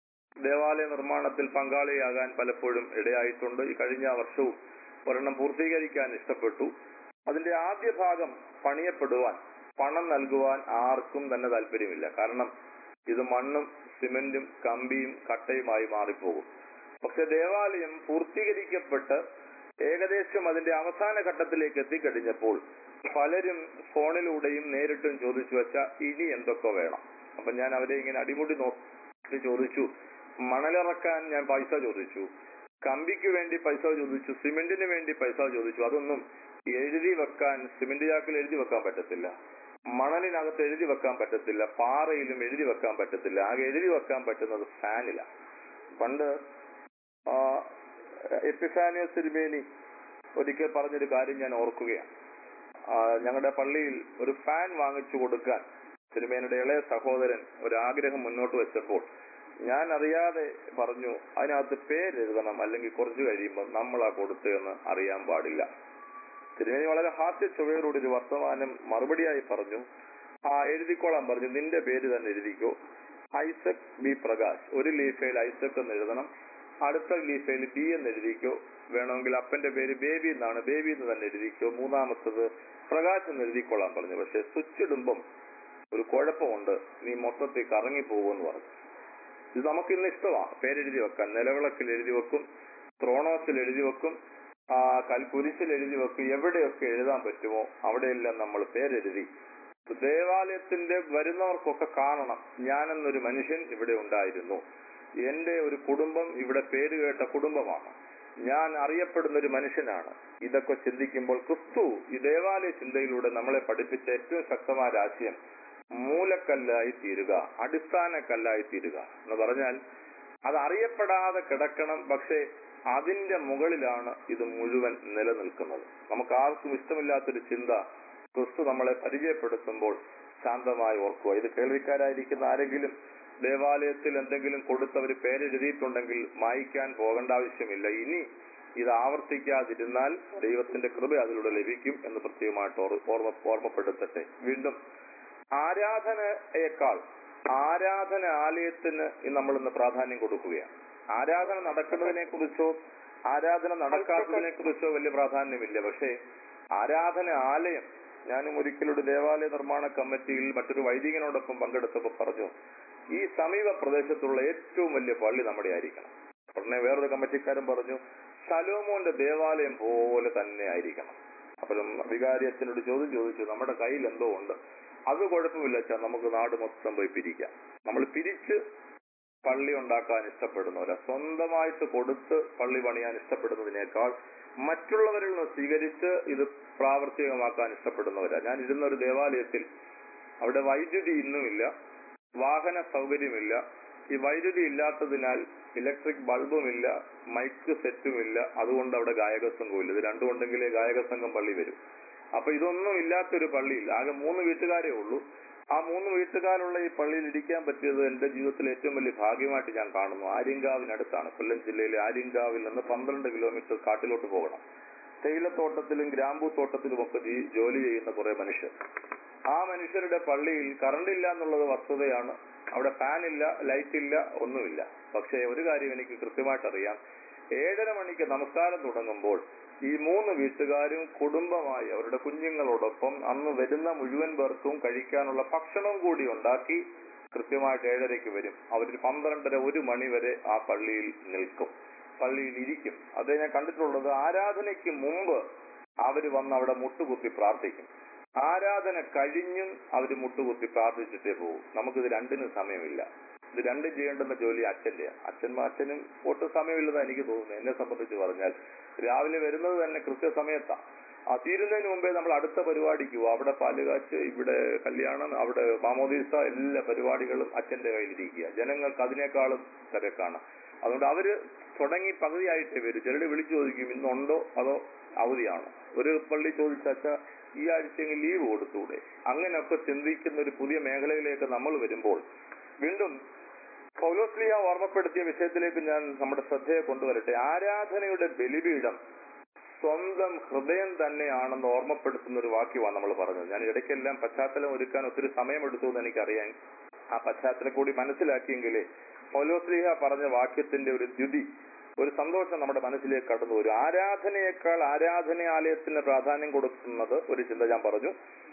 ദേവാലയ നിർമ്മാണത്തിൽ പങ്കാളിയാകാൻ പലപ്പോഴും ഇടയായിട്ടുണ്ട് ഈ കഴിഞ്ഞ വർഷവും ഒരെണ്ണം പൂർത്തീകരിക്കാൻ ഇഷ്ടപ്പെട്ടു അതിന്റെ ആദ്യ ഭാഗം പണിയപ്പെടുവാൻ പണം നൽകുവാൻ ആർക്കും തന്നെ താല്പര്യമില്ല കാരണം ഇത് മണ്ണും സിമന്റും കമ്പിയും കട്ടയുമായി മാറിപ്പോകും പക്ഷെ ദേവാലയം പൂർത്തീകരിക്കപ്പെട്ട് ഏകദേശം അതിന്റെ അവസാന ഘട്ടത്തിലേക്ക് എത്തിക്കഴിഞ്ഞപ്പോൾ പലരും ഫോണിലൂടെയും നേരിട്ടും ചോദിച്ചു വെച്ച ഇനി എന്തൊക്കെ വേണം അപ്പൊ ഞാൻ അവരെ ഇങ്ങനെ അടിമുടി നോക്കി ചോദിച്ചു മണലിറക്കാൻ ഞാൻ പൈസ ചോദിച്ചു കമ്പിക്ക് വേണ്ടി പൈസ ചോദിച്ചു സിമെന്റിന് വേണ്ടി പൈസ ചോദിച്ചു അതൊന്നും എഴുതി വെക്കാൻ സിമെന്റ് ചാക്കിൽ എഴുതി വെക്കാൻ പറ്റത്തില്ല മണലിനകത്ത് എഴുതി വെക്കാൻ പറ്റത്തില്ല പാറയിലും എഴുതി വെക്കാൻ പറ്റത്തില്ല ആകെ എഴുതി വെക്കാൻ പറ്റുന്നത് ഫാനിലാണ് പണ്ട് ആ, എപ്പിഫാനിയസ് തിരുമേനി ഒരിക്കൽ പറഞ്ഞൊരു കാര്യം ഞാൻ ഓർക്കുകയാണ് ആ, ഞങ്ങളുടെ പള്ളിയിൽ ഒരു ഫാൻ വാങ്ങിച്ചു കൊടുക്കാൻ തിരുമേനിയുടെ ഇളയ സഹോദരൻ ഒരു ആഗ്രഹം മുന്നോട്ട് വെച്ചപ്പോൾ ഞാൻ അറിയാതെ പറഞ്ഞു അതിനകത്ത് പേരെഴുതണം അല്ലെങ്കിൽ കുറച്ചു കഴിയുമ്പോൾ നമ്മളാ കൊടുത്തതെന്ന് അറിയാൻ പാടില്ല തിരുമേനി വളരെ ഹാസ്യ ചുവയോടുകൂടി ഒരു വർത്തമാനം മറുപടിയായി പറഞ്ഞു ആ എഴുതിക്കോളാൻ പറഞ്ഞു നിന്റെ പേര് തന്നെ എഴുതിക്കോ ഐസക് ബി പ്രകാശ് ഒരു ലീഫയിൽ ഐസക് എന്ന് എഴുതണം അടുത്ത ലീഫയിൽ ബി എന്ന് എഴുതിക്കോ വേണമെങ്കിൽ അപ്പന്റെ പേര് ബേബി എന്നാണ് ബേബി എന്ന് തന്നെ എഴുതിക്കോ മൂന്നാമത്തത് പ്രകാശ് എന്ന് എഴുതിക്കൊള്ളാൻ പറഞ്ഞു പക്ഷെ സ്വിച്ച് ഇടുമ്പം ഒരു കുഴപ്പമുണ്ട് നീ മൊത്തത്തിൽ കറങ്ങി പോകുമെന്ന് പറഞ്ഞു ഇത് നമുക്ക് ഇന്ന് ഇഷ്ടമാണ് പേരെഴുതി വെക്കാൻ നിലവിളക്കിൽ എഴുതി വെക്കും ത്രോണോസിൽ എഴുതി വെക്കും ആ കൽക്കുരിശിൽ എഴുതി വെക്കും എവിടെയൊക്കെ എഴുതാൻ പറ്റുമോ അവിടെയെല്ലാം നമ്മൾ പേരെഴുതി ദേവാലയത്തിന്റെ വരുന്നവർക്കൊക്കെ കാണണം ഞാനെന്നൊരു മനുഷ്യൻ ഇവിടെ ഉണ്ടായിരുന്നു എന്റെ ഒരു കുടുംബം ഇവിടെ പേര് കേട്ട കുടുംബമാണ് ഞാൻ അറിയപ്പെടുന്ന ഒരു മനുഷ്യനാണ് ഇതൊക്കെ ചിന്തിക്കുമ്പോൾ ക്രിസ്തു ഈ ദേവാലയ ചിന്തയിലൂടെ നമ്മളെ പഠിപ്പിച്ച ഏറ്റവും ശക്തമായ ഒരു ആശയം മൂലക്കല്ലായി തീരുക അടിസ്ഥാന കല്ലായി തീരുക എന്ന് പറഞ്ഞാൽ അത് അറിയപ്പെടാതെ കിടക്കണം പക്ഷേ അതിന്റെ മുകളിലാണ് ഇത് മുഴുവൻ നിലനിൽക്കുന്നത് നമുക്ക് ആർക്കും ഇഷ്ടമില്ലാത്തൊരു ചിന്ത ക്രിസ്തു നമ്മളെ പരിചയപ്പെടുത്തുമ്പോൾ ശാന്തമായി ഓർക്കുക ഇത് കേൾവിക്കാരായിരിക്കുന്ന ആരെങ്കിലും ദേവാലയത്തിൽ എന്തെങ്കിലും കൊടുത്തവർ പേരെഴുതിയിട്ടുണ്ടെങ്കിൽ മായ്ക്കാൻ പോകേണ്ട ആവശ്യമില്ല ഇനി ഇത് ആവർത്തിക്കാതിരുന്നാൽ ദൈവത്തിന്റെ കൃപ അതിലൂടെ ലഭിക്കും എന്ന് പ്രത്യേകമായിട്ട് ഓർ- ഓർമ്മ ഓർമ്മപ്പെടുത്തട്ടെ വീണ്ടും ആരാധനയേക്കാൾ ആരാധന ആലയത്തിന് ഇന്ന് നമ്മൾ ഇന്ന് പ്രാധാന്യം കൊടുക്കുകയാണ് ആരാധന നടക്കുന്നതിനെ കുറിച്ചോ ആരാധന നടക്കാത്തതിനെ കുറിച്ചോ വലിയ പ്രാധാന്യമില്ല പക്ഷേ ആരാധന ആലയം ഞാനും ഒരിക്കലൊരു ദേവാലയ നിർമ്മാണ കമ്മിറ്റിയിൽ മറ്റൊരു വൈദികനോടൊപ്പം പങ്കെടുത്തപ്പോൾ പറഞ്ഞു ഈ സമീപ പ്രദേശത്തുള്ള ഏറ്റവും വലിയ പള്ളി നമ്മുടെ ആയിരിക്കണം ഉടനെ വേറൊരു കമ്മിറ്റിക്കാരൻ പറഞ്ഞു ശലോമോന്റെ ദേവാലയം പോലെ തന്നെ ആയിരിക്കണം അപ്പോഴും വികാരി അച്ഛനോട് ചോദ്യം ചോദിച്ചു നമ്മുടെ കയ്യിൽ എന്തോ ഉണ്ട് അത് കുഴപ്പമില്ല അച്ഛാ നമുക്ക് നാട് മൊത്തം പോയി പിരിക്കാം നമ്മൾ പിരിച്ച് പള്ളി ഉണ്ടാക്കാൻ ഇഷ്ടപ്പെടുന്നവരാ സ്വന്തമായിട്ട് കൊടുത്ത് പള്ളി പണിയാൻ ഇഷ്ടപ്പെടുന്നതിനേക്കാൾ മറ്റുള്ളവരിൽ നിന്ന് സ്വീകരിച്ച് ഇത് പ്രാവർത്തികമാക്കാൻ ഇഷ്ടപ്പെടുന്നവരാ ഞാൻ ഇരുന്ന ഒരു ദേവാലയത്തിൽ അവിടെ വൈദ്യുതി ഇന്നുമില്ല വാഹന സൗകര്യമില്ല ഈ വൈദ്യുതി ഇല്ലാത്തതിനാൽ ഇലക്ട്രിക് ബൾബുമില്ല മൈക്ക് സെറ്റുമില്ല അതുകൊണ്ട് അവിടെ ഗായക സംഘമില്ല ഇത് രണ്ടും ഉണ്ടെങ്കിലേ ഗായക സംഘം പള്ളി വരും അപ്പൊ ഇതൊന്നും ഇല്ലാത്തൊരു പള്ളിയിൽ ആകെ മൂന്ന് വീട്ടുകാരേ ഉള്ളൂ ആ മൂന്ന് വീട്ടുകാരുള്ള ഈ പള്ളിയിൽ ഇരിക്കാൻ പറ്റിയത് എന്റെ ജീവിതത്തിലെ ഏറ്റവും വലിയ ഭാഗ്യമായിട്ട് ഞാൻ കാണുന്നു ആര്യങ്കാവിനടുത്താണ് കൊല്ലം ജില്ലയിലെ ആര്യങ്കാവിൽ നിന്ന് പന്ത്രണ്ട് കിലോമീറ്റർ കാട്ടിലോട്ട് പോകണം തേയിലത്തോട്ടത്തിലും ഗ്രാമ്പൂ തോട്ടത്തിലും ഒക്കെ ജീ- ജോലി ചെയ്യുന്ന കുറെ മനുഷ്യർ ആ മനുഷ്യരുടെ പള്ളിയിൽ കറണ്ട് ഇല്ല എന്നുള്ളത് വസ്തുതയാണ് അവിടെ ഫാൻ ഇല്ല ലൈറ്റ് ഇല്ല ഒന്നുമില്ല പക്ഷേ ഒരു കാര്യം എനിക്ക് കൃത്യമായിട്ട് അറിയാം ഏഴര മണിക്ക് നമസ്കാരം തുടങ്ങുമ്പോൾ ഈ മൂന്ന് വീട്ടുകാരും കുടുംബമായി അവരുടെ കുഞ്ഞുങ്ങളോടൊപ്പം അന്ന് വരുന്ന മുഴുവൻ പേർക്കും കഴിക്കാനുള്ള ഭക്ഷണം കൂടി ഉണ്ടാക്കി കൃത്യമായിട്ട് ഏഴരയ്ക്ക് വരും അവർ പന്ത്രണ്ടര ഒരു മണി വരെ ആ പള്ളിയിൽ നിൽക്കും പള്ളിയിൽ ഇരിക്കും അത് ഞാൻ കണ്ടിട്ടുള്ളത് ആരാധനയ്ക്ക് മുമ്പ് അവർ വന്ന് അവിടെ മുട്ടുകുത്തി പ്രാർത്ഥിക്കും ആരാധന കഴിഞ്ഞും അവർ മുട്ടുകുത്തി പ്രാർത്ഥിച്ചിട്ടേ പോകും നമുക്കിത് രണ്ടിനും സമയമില്ല ഇത് രണ്ടും ചെയ്യേണ്ടുന്ന ജോലി അച്ഛന്റെയാണ് അച്ഛനും അച്ഛനും ഒട്ടും സമയമില്ലെന്ന് എനിക്ക് തോന്നുന്നു എന്നെ സംബന്ധിച്ച് പറഞ്ഞാൽ രാവിലെ വരുന്നത് തന്നെ കൃത്യസമയത്താണ് ആ തീരുന്നതിന് മുമ്പേ നമ്മൾ അടുത്ത പരിപാടിക്ക് പോകും അവിടെ പാലുകാച്ച് ഇവിടെ കല്യാണം അവിടെ മാമോദീസ എല്ലാ പരിപാടികളും അച്ഛന്റെ കയ്യിലിരിക്കുക ജനങ്ങൾക്ക് അതിനേക്കാളും തിരക്കാണ് അതുകൊണ്ട് അവര് തുടങ്ങി പകുതിയായിട്ടേ വരും ചിലര് വിളിച്ചു ചോദിക്കും ഇന്നുണ്ടോ അതോ അവധിയാണോ ഒരു പള്ളി ചോദിച്ചാച്ച ഈ ആഴ്ചയെങ്കിൽ ലീവ് കൊടുത്തൂടെ അങ്ങനെയൊക്കെ ചിന്തിക്കുന്ന ഒരു പുതിയ മേഖലയിലേക്ക് നമ്മൾ വരുമ്പോൾ വീണ്ടും പൗലോസ്ലിയ ഓർമ്മപ്പെടുത്തിയ വിഷയത്തിലേക്ക് ഞാൻ നമ്മുടെ ശ്രദ്ധയെ കൊണ്ടുവരട്ടെ ആരാധനയുടെ ബലിപീഠം സ്വന്തം ഹൃദയം തന്നെയാണെന്ന് ഓർമ്മപ്പെടുത്തുന്ന ഒരു വാക്യമാണ് നമ്മൾ പറഞ്ഞത് ഞാൻ ഇടയ്ക്കെല്ലാം പശ്ചാത്തലം ഒരുക്കാൻ ഒത്തിരി സമയമെടുത്തു എന്ന് എനിക്കറിയാൻ ആ പശ്ചാത്തലം കൂടി മനസ്സിലാക്കിയെങ്കിലേ പൗലോസ്ലിഹ പറഞ്ഞ വാക്യത്തിന്റെ ഒരു ദ്യുതി ഒരു സന്തോഷം നമ്മുടെ മനസ്സിലേക്ക് കടന്നു വരും ആരാധനയേക്കാൾ ആരാധനാലയത്തിന് പ്രാധാന്യം കൊടുക്കുന്നത് ഒരു ചിന്ത ഞാൻ പറഞ്ഞു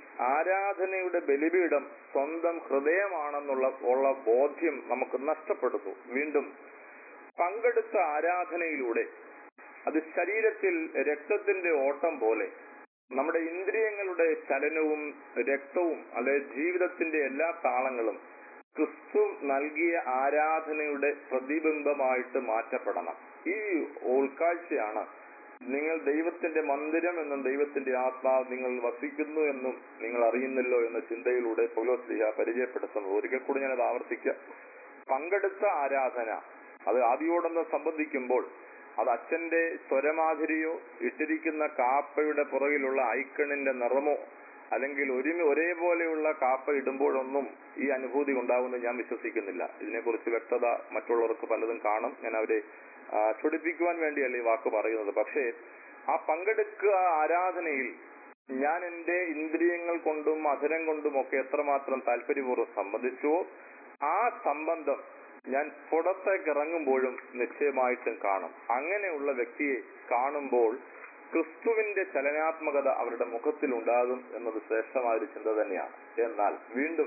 ആരാധനയുടെ ബലിപീഠം സ്വന്തം ഹൃദയമാണെന്നുള്ള ഉള്ള ബോധ്യം നമുക്ക് നഷ്ടപ്പെടുന്നു വീണ്ടും പങ്കെടുത്ത ആരാധനയിലൂടെ അത് ശരീരത്തിൽ രക്തത്തിന്റെ ഓട്ടം പോലെ നമ്മുടെ ഇന്ദ്രിയങ്ങളുടെ ചലനവും രക്തവും അല്ലെ ജീവിതത്തിന്റെ എല്ലാ താളങ്ങളും ക്രിസ്തു നൽകിയ ആരാധനയുടെ പ്രതിബിംബമായിട്ട് മാറ്റപ്പെടണം ഈ ഉൾക്കാഴ്ചയാണ് നിങ്ങൾ ദൈവത്തിന്റെ മന്ദിരം എന്നും ദൈവത്തിന്റെ ആത്മാവ് നിങ്ങൾ വസിക്കുന്നു എന്നും നിങ്ങൾ അറിയുന്നല്ലോ എന്ന ചിന്തയിലൂടെ പൗലോസ്ലിഹ പരിചയപ്പെടുത്തുന്നത് ഒരിക്കൽ കൂടി ഞാനത് ആവർത്തിക്കുക പങ്കെടുത്ത ആരാധന അത് ആദ്യോടൊന്ന് സംബന്ധിക്കുമ്പോൾ അത് അച്ഛന്റെ സ്വരമാധുരിയോ ഇട്ടിരിക്കുന്ന കാപ്പയുടെ പുറകിലുള്ള ഐക്കണിന്റെ നിറമോ അല്ലെങ്കിൽ ഒരുമ ഒരേപോലെയുള്ള കാപ്പ ഇടുമ്പോഴൊന്നും ഈ അനുഭൂതി ഉണ്ടാവുമെന്ന് ഞാൻ വിശ്വസിക്കുന്നില്ല ഇതിനെക്കുറിച്ച് വ്യക്തത മറ്റുള്ളവർക്ക് പലതും കാണും ഞാൻ അവരെ ആ, ചൊടിപ്പിക്കുവാൻ വേണ്ടിയല്ല ഈ വാക്ക് പറയുന്നത് പക്ഷേ ആ പങ്കെടുക്കുക ആരാധനയിൽ ഞാൻ എന്റെ ഇന്ദ്രിയങ്ങൾ കൊണ്ടും അധരം കൊണ്ടും ഒക്കെ എത്രമാത്രം താല്പര്യപൂർവ്വം സംബന്ധിച്ചുവോ ആ സംബന്ധം ഞാൻ പുറത്തേക്ക് ഇറങ്ങുമ്പോഴും നിശ്ചയമായിട്ടും കാണും അങ്ങനെയുള്ള വ്യക്തിയെ കാണുമ്പോൾ ക്രിസ്തുവിന്റെ ചലനാത്മകത അവരുടെ മുഖത്തിൽ ഉണ്ടാകും എന്നത് ശ്രേഷ്ഠമായ ഒരു ചിന്ത തന്നെയാണ് എന്നാൽ വീണ്ടും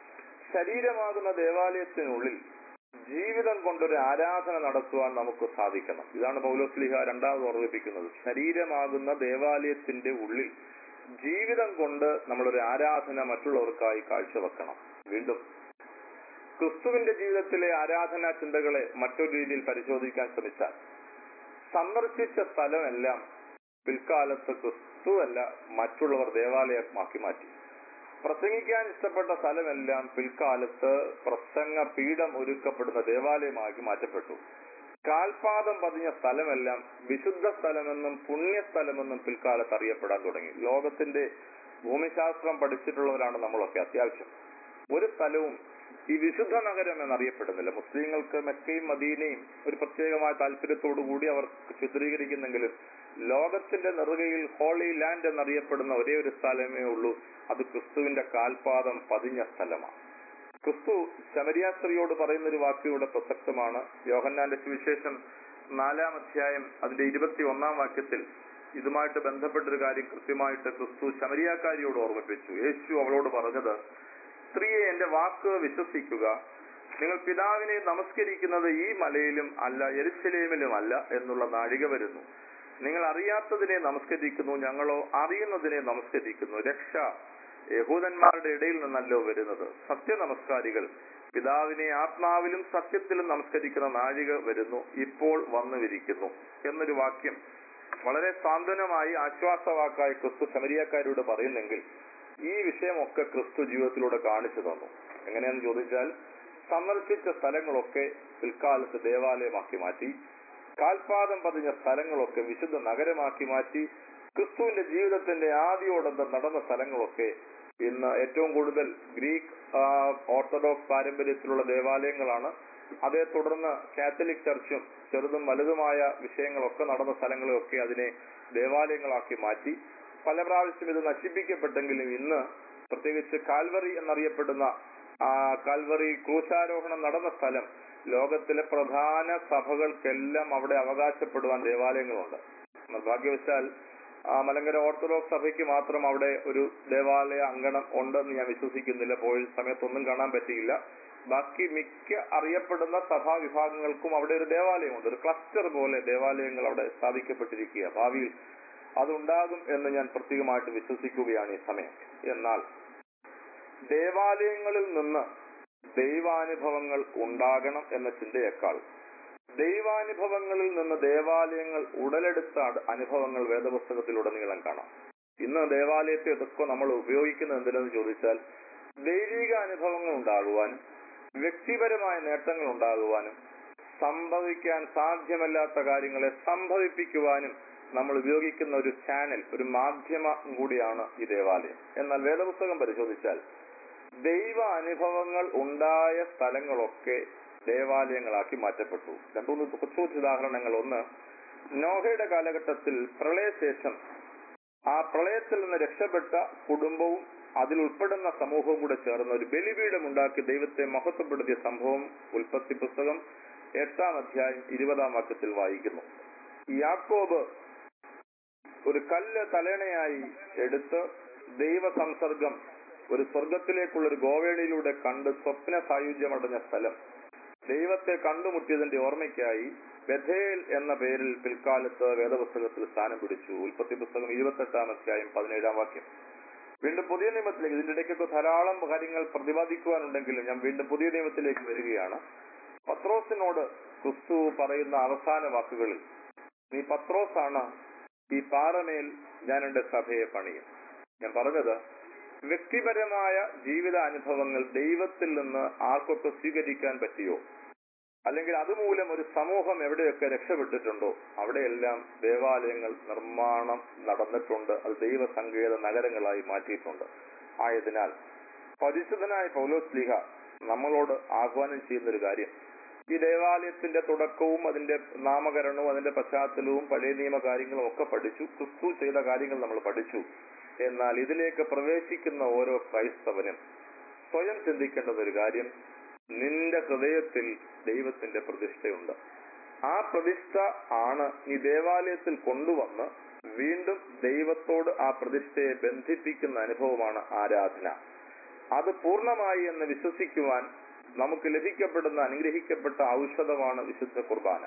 ശരീരമാകുന്ന ദേവാലയത്തിനുള്ളിൽ ജീവിതം കൊണ്ടൊരു ആരാധന നടത്തുവാൻ നമുക്ക് സാധിക്കണം ഇതാണ് പൗലോസ്ലിഹ രണ്ടാമത് ഓർമ്മിപ്പിക്കുന്നത് ശരീരമാകുന്ന ദേവാലയത്തിന്റെ ഉള്ളിൽ ജീവിതം കൊണ്ട് നമ്മളൊരു ആരാധന മറ്റുള്ളവർക്കായി കാഴ്ചവെക്കണം വീണ്ടും ക്രിസ്തുവിന്റെ ജീവിതത്തിലെ ആരാധനാ ചിന്തകളെ മറ്റൊരു രീതിയിൽ പരിശോധിക്കാൻ ശ്രമിച്ചാൽ സന്ദർശിച്ച സ്ഥലമെല്ലാം പിൽക്കാലത്ത് ക്രിസ്തുവല്ല മറ്റുള്ളവർ ദേവാലയമാക്കി മാറ്റി പ്രസംഗിക്കാൻ ഇഷ്ടപ്പെട്ട സ്ഥലമെല്ലാം പിൽക്കാലത്ത് പ്രസംഗ പീഠം ഒരുക്കപ്പെടുന്ന ദേവാലയമാക്കി മാറ്റപ്പെട്ടു കാൽപാദം പതിഞ്ഞ സ്ഥലമെല്ലാം വിശുദ്ധ സ്ഥലമെന്നും പുണ്യസ്ഥലമെന്നും പിൽക്കാലത്ത് അറിയപ്പെടാൻ തുടങ്ങി ലോകത്തിന്റെ ഭൂമിശാസ്ത്രം പഠിച്ചിട്ടുള്ളവരാണ് നമ്മളൊക്കെ അത്യാവശ്യം ഒരു സ്ഥലവും ഈ വിശുദ്ധ നഗരം എന്നറിയപ്പെടുന്നില്ല മുസ്ലിങ്ങൾക്ക് മെക്കയും മദീനയും ഒരു പ്രത്യേകമായ താല്പര്യത്തോടു കൂടി അവർ ചിത്രീകരിക്കുന്നെങ്കിലും ലോകത്തിന്റെ നെറുകയിൽ ഹോളി ലാൻഡ് എന്നറിയപ്പെടുന്ന ഒരേ ഒരു സ്ഥലമേ ഉള്ളൂ അത് ക്രിസ്തുവിന്റെ കാൽപാദം പതിഞ്ഞ സ്ഥലമാണ് ക്രിസ്തു ശമരിയ സ്ത്രീയോട് പറയുന്ന ഒരു വാക്കിയുടെ പ്രസക്തമാണ് യോഹന്നാന്റെ സുവിശേഷം നാലാം അധ്യായം അതിന്റെ ഇരുപത്തി ഒന്നാം വാക്യത്തിൽ ഇതുമായിട്ട് ബന്ധപ്പെട്ടൊരു കാര്യം കൃത്യമായിട്ട് ക്രിസ്തു ശമരിയാക്കാരിയോട് ഓർമ്മിപ്പിച്ചു യേശു അവളോട് പറഞ്ഞത് സ്ത്രീയെ എന്റെ വാക്ക് വിശ്വസിക്കുക നിങ്ങൾ പിതാവിനെ നമസ്കരിക്കുന്നത് ഈ മലയിലും അല്ല എരുസലേമിലും അല്ല എന്നുള്ള നാഴിക വരുന്നു നിങ്ങൾ അറിയാത്തതിനെ നമസ്കരിക്കുന്നു ഞങ്ങളോ അറിയുന്നതിനെ നമസ്കരിക്കുന്നു രക്ഷ യഹൂദന്മാരുടെ ഇടയിൽ നിന്നല്ലോ വരുന്നത് സത്യനമസ്കാരികൾ പിതാവിനെ ആത്മാവിലും സത്യത്തിലും നമസ്കരിക്കുന്ന നാഴിക വരുന്നു ഇപ്പോൾ വന്നുവിരിക്കുന്നു എന്നൊരു വാക്യം വളരെ സാന്ത്വനമായി ആശ്വാസവാക്കായി ക്രിസ്തു ശമരിയക്കാരോട് പറയുന്നെങ്കിൽ ഈ വിഷയമൊക്കെ ക്രിസ്തു ജീവിതത്തിലൂടെ കാണിച്ചു തന്നു എങ്ങനെയാന്ന് ചോദിച്ചാൽ സന്ദർശിച്ച സ്ഥലങ്ങളൊക്കെ പിൽക്കാലത്ത് ദേവാലയമാക്കി മാറ്റി കാൽപാദം പതിഞ്ഞ സ്ഥലങ്ങളൊക്കെ വിശുദ്ധ നഗരമാക്കി മാറ്റി ക്രിസ്തുവിന്റെ ജീവിതത്തിന്റെ ആദ്യോടന്തം നടന്ന സ്ഥലങ്ങളൊക്കെ ഇന്ന് ഏറ്റവും കൂടുതൽ ഗ്രീക്ക് ആ, ഓർത്തഡോക്സ് പാരമ്പര്യത്തിലുള്ള ദേവാലയങ്ങളാണ് അതേ തുടർന്ന് കാത്തലിക് ചർച്ചും ചെറുതും വലുതുമായ വിഷയങ്ങളൊക്കെ നടന്ന സ്ഥലങ്ങളെയൊക്കെ അതിനെ ദേവാലയങ്ങളാക്കി മാറ്റി പല പ്രാവശ്യം ഇത് നശിപ്പിക്കപ്പെട്ടെങ്കിലും ഇന്ന് പ്രത്യേകിച്ച് കാൽവറി എന്നറിയപ്പെടുന്ന ആ കാൽവറി ക്രൂശാരോഹണം നടന്ന സ്ഥലം ലോകത്തിലെ പ്രധാന സഭകൾക്കെല്ലാം അവിടെ അവകാശപ്പെടുവാൻ ദേവാലയങ്ങളുണ്ട് നിർഭാഗ്യവശാൽ ആ മലങ്കര ഓർത്തഡോക്സ് സഭയ്ക്ക് മാത്രം അവിടെ ഒരു ദേവാലയ അങ്കണം ഉണ്ടെന്ന് ഞാൻ വിശ്വസിക്കുന്നില്ല പോയ സമയത്തൊന്നും കാണാൻ പറ്റിയില്ല ബാക്കി മിക്ക അറിയപ്പെടുന്ന സഭാ വിഭാഗങ്ങൾക്കും അവിടെ ഒരു ദേവാലയമുണ്ട് ഒരു ക്ലസ്റ്റർ പോലെ ദേവാലയങ്ങൾ അവിടെ സ്ഥാപിക്കപ്പെട്ടിരിക്കുക ഭാവിയിൽ അതുണ്ടാകും എന്ന് ഞാൻ പ്രത്യേകമായിട്ട് വിശ്വസിക്കുകയാണ് ഈ സമയം എന്നാൽ ദേവാലയങ്ങളിൽ നിന്ന് ദൈവാനുഭവങ്ങൾ ഉണ്ടാകണം എന്ന ചിന്തയേക്കാൾ ദൈവാനുഭവങ്ങളിൽ നിന്ന് ദേവാലയങ്ങൾ ഉടലെടുത്ത അട്- അനുഭവങ്ങൾ വേദപുസ്തകത്തിലുടനീളം കാണാം ഇന്ന് ദേവാലയത്തെ ഇതൊക്കെ നമ്മൾ ഉപയോഗിക്കുന്നത് എന്തിനെന്ന് ചോദിച്ചാൽ ദൈവിക അനുഭവങ്ങൾ ഉണ്ടാകുവാനും വ്യക്തിപരമായ നേട്ടങ്ങൾ ഉണ്ടാകുവാനും സംഭവിക്കാൻ സാധ്യമല്ലാത്ത കാര്യങ്ങളെ സംഭവിപ്പിക്കുവാനും നമ്മൾ ഉപയോഗിക്കുന്ന ഒരു ചാനൽ ഒരു മാധ്യമം കൂടിയാണ് ഈ ദേവാലയം എന്നാൽ വേദപുസ്തകം പരിശോധിച്ചാൽ ദൈവ അനുഭവങ്ങൾ ഉണ്ടായ സ്ഥലങ്ങളൊക്കെ ദേവാലയങ്ങളാക്കി മാറ്റപ്പെട്ടു രണ്ടുമൂന്ന് കൊച്ചു കൊച്ചു ഉദാഹരണങ്ങൾ ഒന്ന് നോഹയുടെ കാലഘട്ടത്തിൽ പ്രളയശേഷം ആ പ്രളയത്തിൽ നിന്ന് രക്ഷപ്പെട്ട കുടുംബവും അതിൽ ഉൾപ്പെടുന്ന സമൂഹവും കൂടെ ചേർന്ന് ഒരു ബലിപീഠം ഉണ്ടാക്കി ദൈവത്തെ മഹത്വപ്പെടുത്തിയ സംഭവം ഉൽപ്പത്തി പുസ്തകം എട്ടാം അധ്യായം ഇരുപതാം വാക്യത്തിൽ വായിക്കുന്നു യാക്കോബ് ഒരു കല്ല് തലേണയായി എടുത്ത് ദൈവ സംസർഗം ഒരു സ്വർഗത്തിലേക്കുള്ള ഒരു ഗോവേണിയിലൂടെ കണ്ട് സ്വപ്ന സായുജ്യമടഞ്ഞ സ്ഥലം ദൈവത്തെ കണ്ടുമുട്ടിയതിന്റെ ഓർമ്മയ്ക്കായി ബഥേൽ എന്ന പേരിൽ പിൽക്കാലത്ത് വേദപുസ്തകത്തിൽ സ്ഥാനം പിടിച്ചു ഉൽപ്പത്തി പുസ്തകം ഇരുപത്തെട്ടാം അധ്യായം പതിനേഴാം വാക്യം വീണ്ടും പുതിയ നിയമത്തിലേക്ക് ഇതിന്റെ ഇടയ്ക്കൊക്കെ ധാരാളം കാര്യങ്ങൾ പ്രതിപാദിക്കുവാനുണ്ടെങ്കിലും ഞാൻ വീണ്ടും പുതിയ നിയമത്തിലേക്ക് വരികയാണ് പത്രോസിനോട് ക്രിസ്തു പറയുന്ന അവസാന വാക്കുകളിൽ നീ പത്രോസാണ് ഈ പാറമേൽ ഞാൻ എന്റെ സഭയെ പണിയും ഞാൻ പറഞ്ഞത് വ്യക്തിപരമായ ജീവിത അനുഭവങ്ങൾ ദൈവത്തിൽ നിന്ന് ആർക്കൊക്കെ സ്വീകരിക്കാൻ പറ്റിയോ അല്ലെങ്കിൽ അതുമൂലം ഒരു സമൂഹം എവിടെയൊക്കെ രക്ഷപ്പെട്ടിട്ടുണ്ടോ അവിടെയെല്ലാം ദേവാലയങ്ങൾ നിർമ്മാണം നടന്നിട്ടുണ്ട് അത് ദൈവസങ്കേത നഗരങ്ങളായി മാറ്റിയിട്ടുണ്ട് ആയതിനാൽ പരിശുദ്ധനായ പൗലോസ് ലീഹ നമ്മളോട് ആഹ്വാനം ചെയ്യുന്ന ഒരു കാര്യം ഈ ദേവാലയത്തിന്റെ തുടക്കവും അതിന്റെ നാമകരണവും അതിന്റെ പശ്ചാത്തലവും പഴയ നിയമ കാര്യങ്ങളും ഒക്കെ പഠിച്ചു ക്രിസ്തു ചെയ്ത കാര്യങ്ങൾ നമ്മൾ പഠിച്ചു എന്നാൽ ഇതിലേക്ക് പ്രവേശിക്കുന്ന ഓരോ ക്രൈസ്തവനും സ്വയം ചിന്തിക്കേണ്ടത് ഒരു കാര്യം നിന്റെ ഹൃദയത്തിൽ ദൈവത്തിന്റെ പ്രതിഷ്ഠയുണ്ട് ആ പ്രതിഷ്ഠ ആണ് ഈ ദേവാലയത്തിൽ കൊണ്ടുവന്ന് വീണ്ടും ദൈവത്തോട് ആ പ്രതിഷ്ഠയെ ബന്ധിപ്പിക്കുന്ന അനുഭവമാണ് ആരാധന അത് പൂർണ്ണമായി എന്ന് വിശ്വസിക്കുവാൻ നമുക്ക് ലഭിക്കപ്പെടുന്ന അനുഗ്രഹിക്കപ്പെട്ട ഔഷധമാണ് വിശുദ്ധ കുർബാന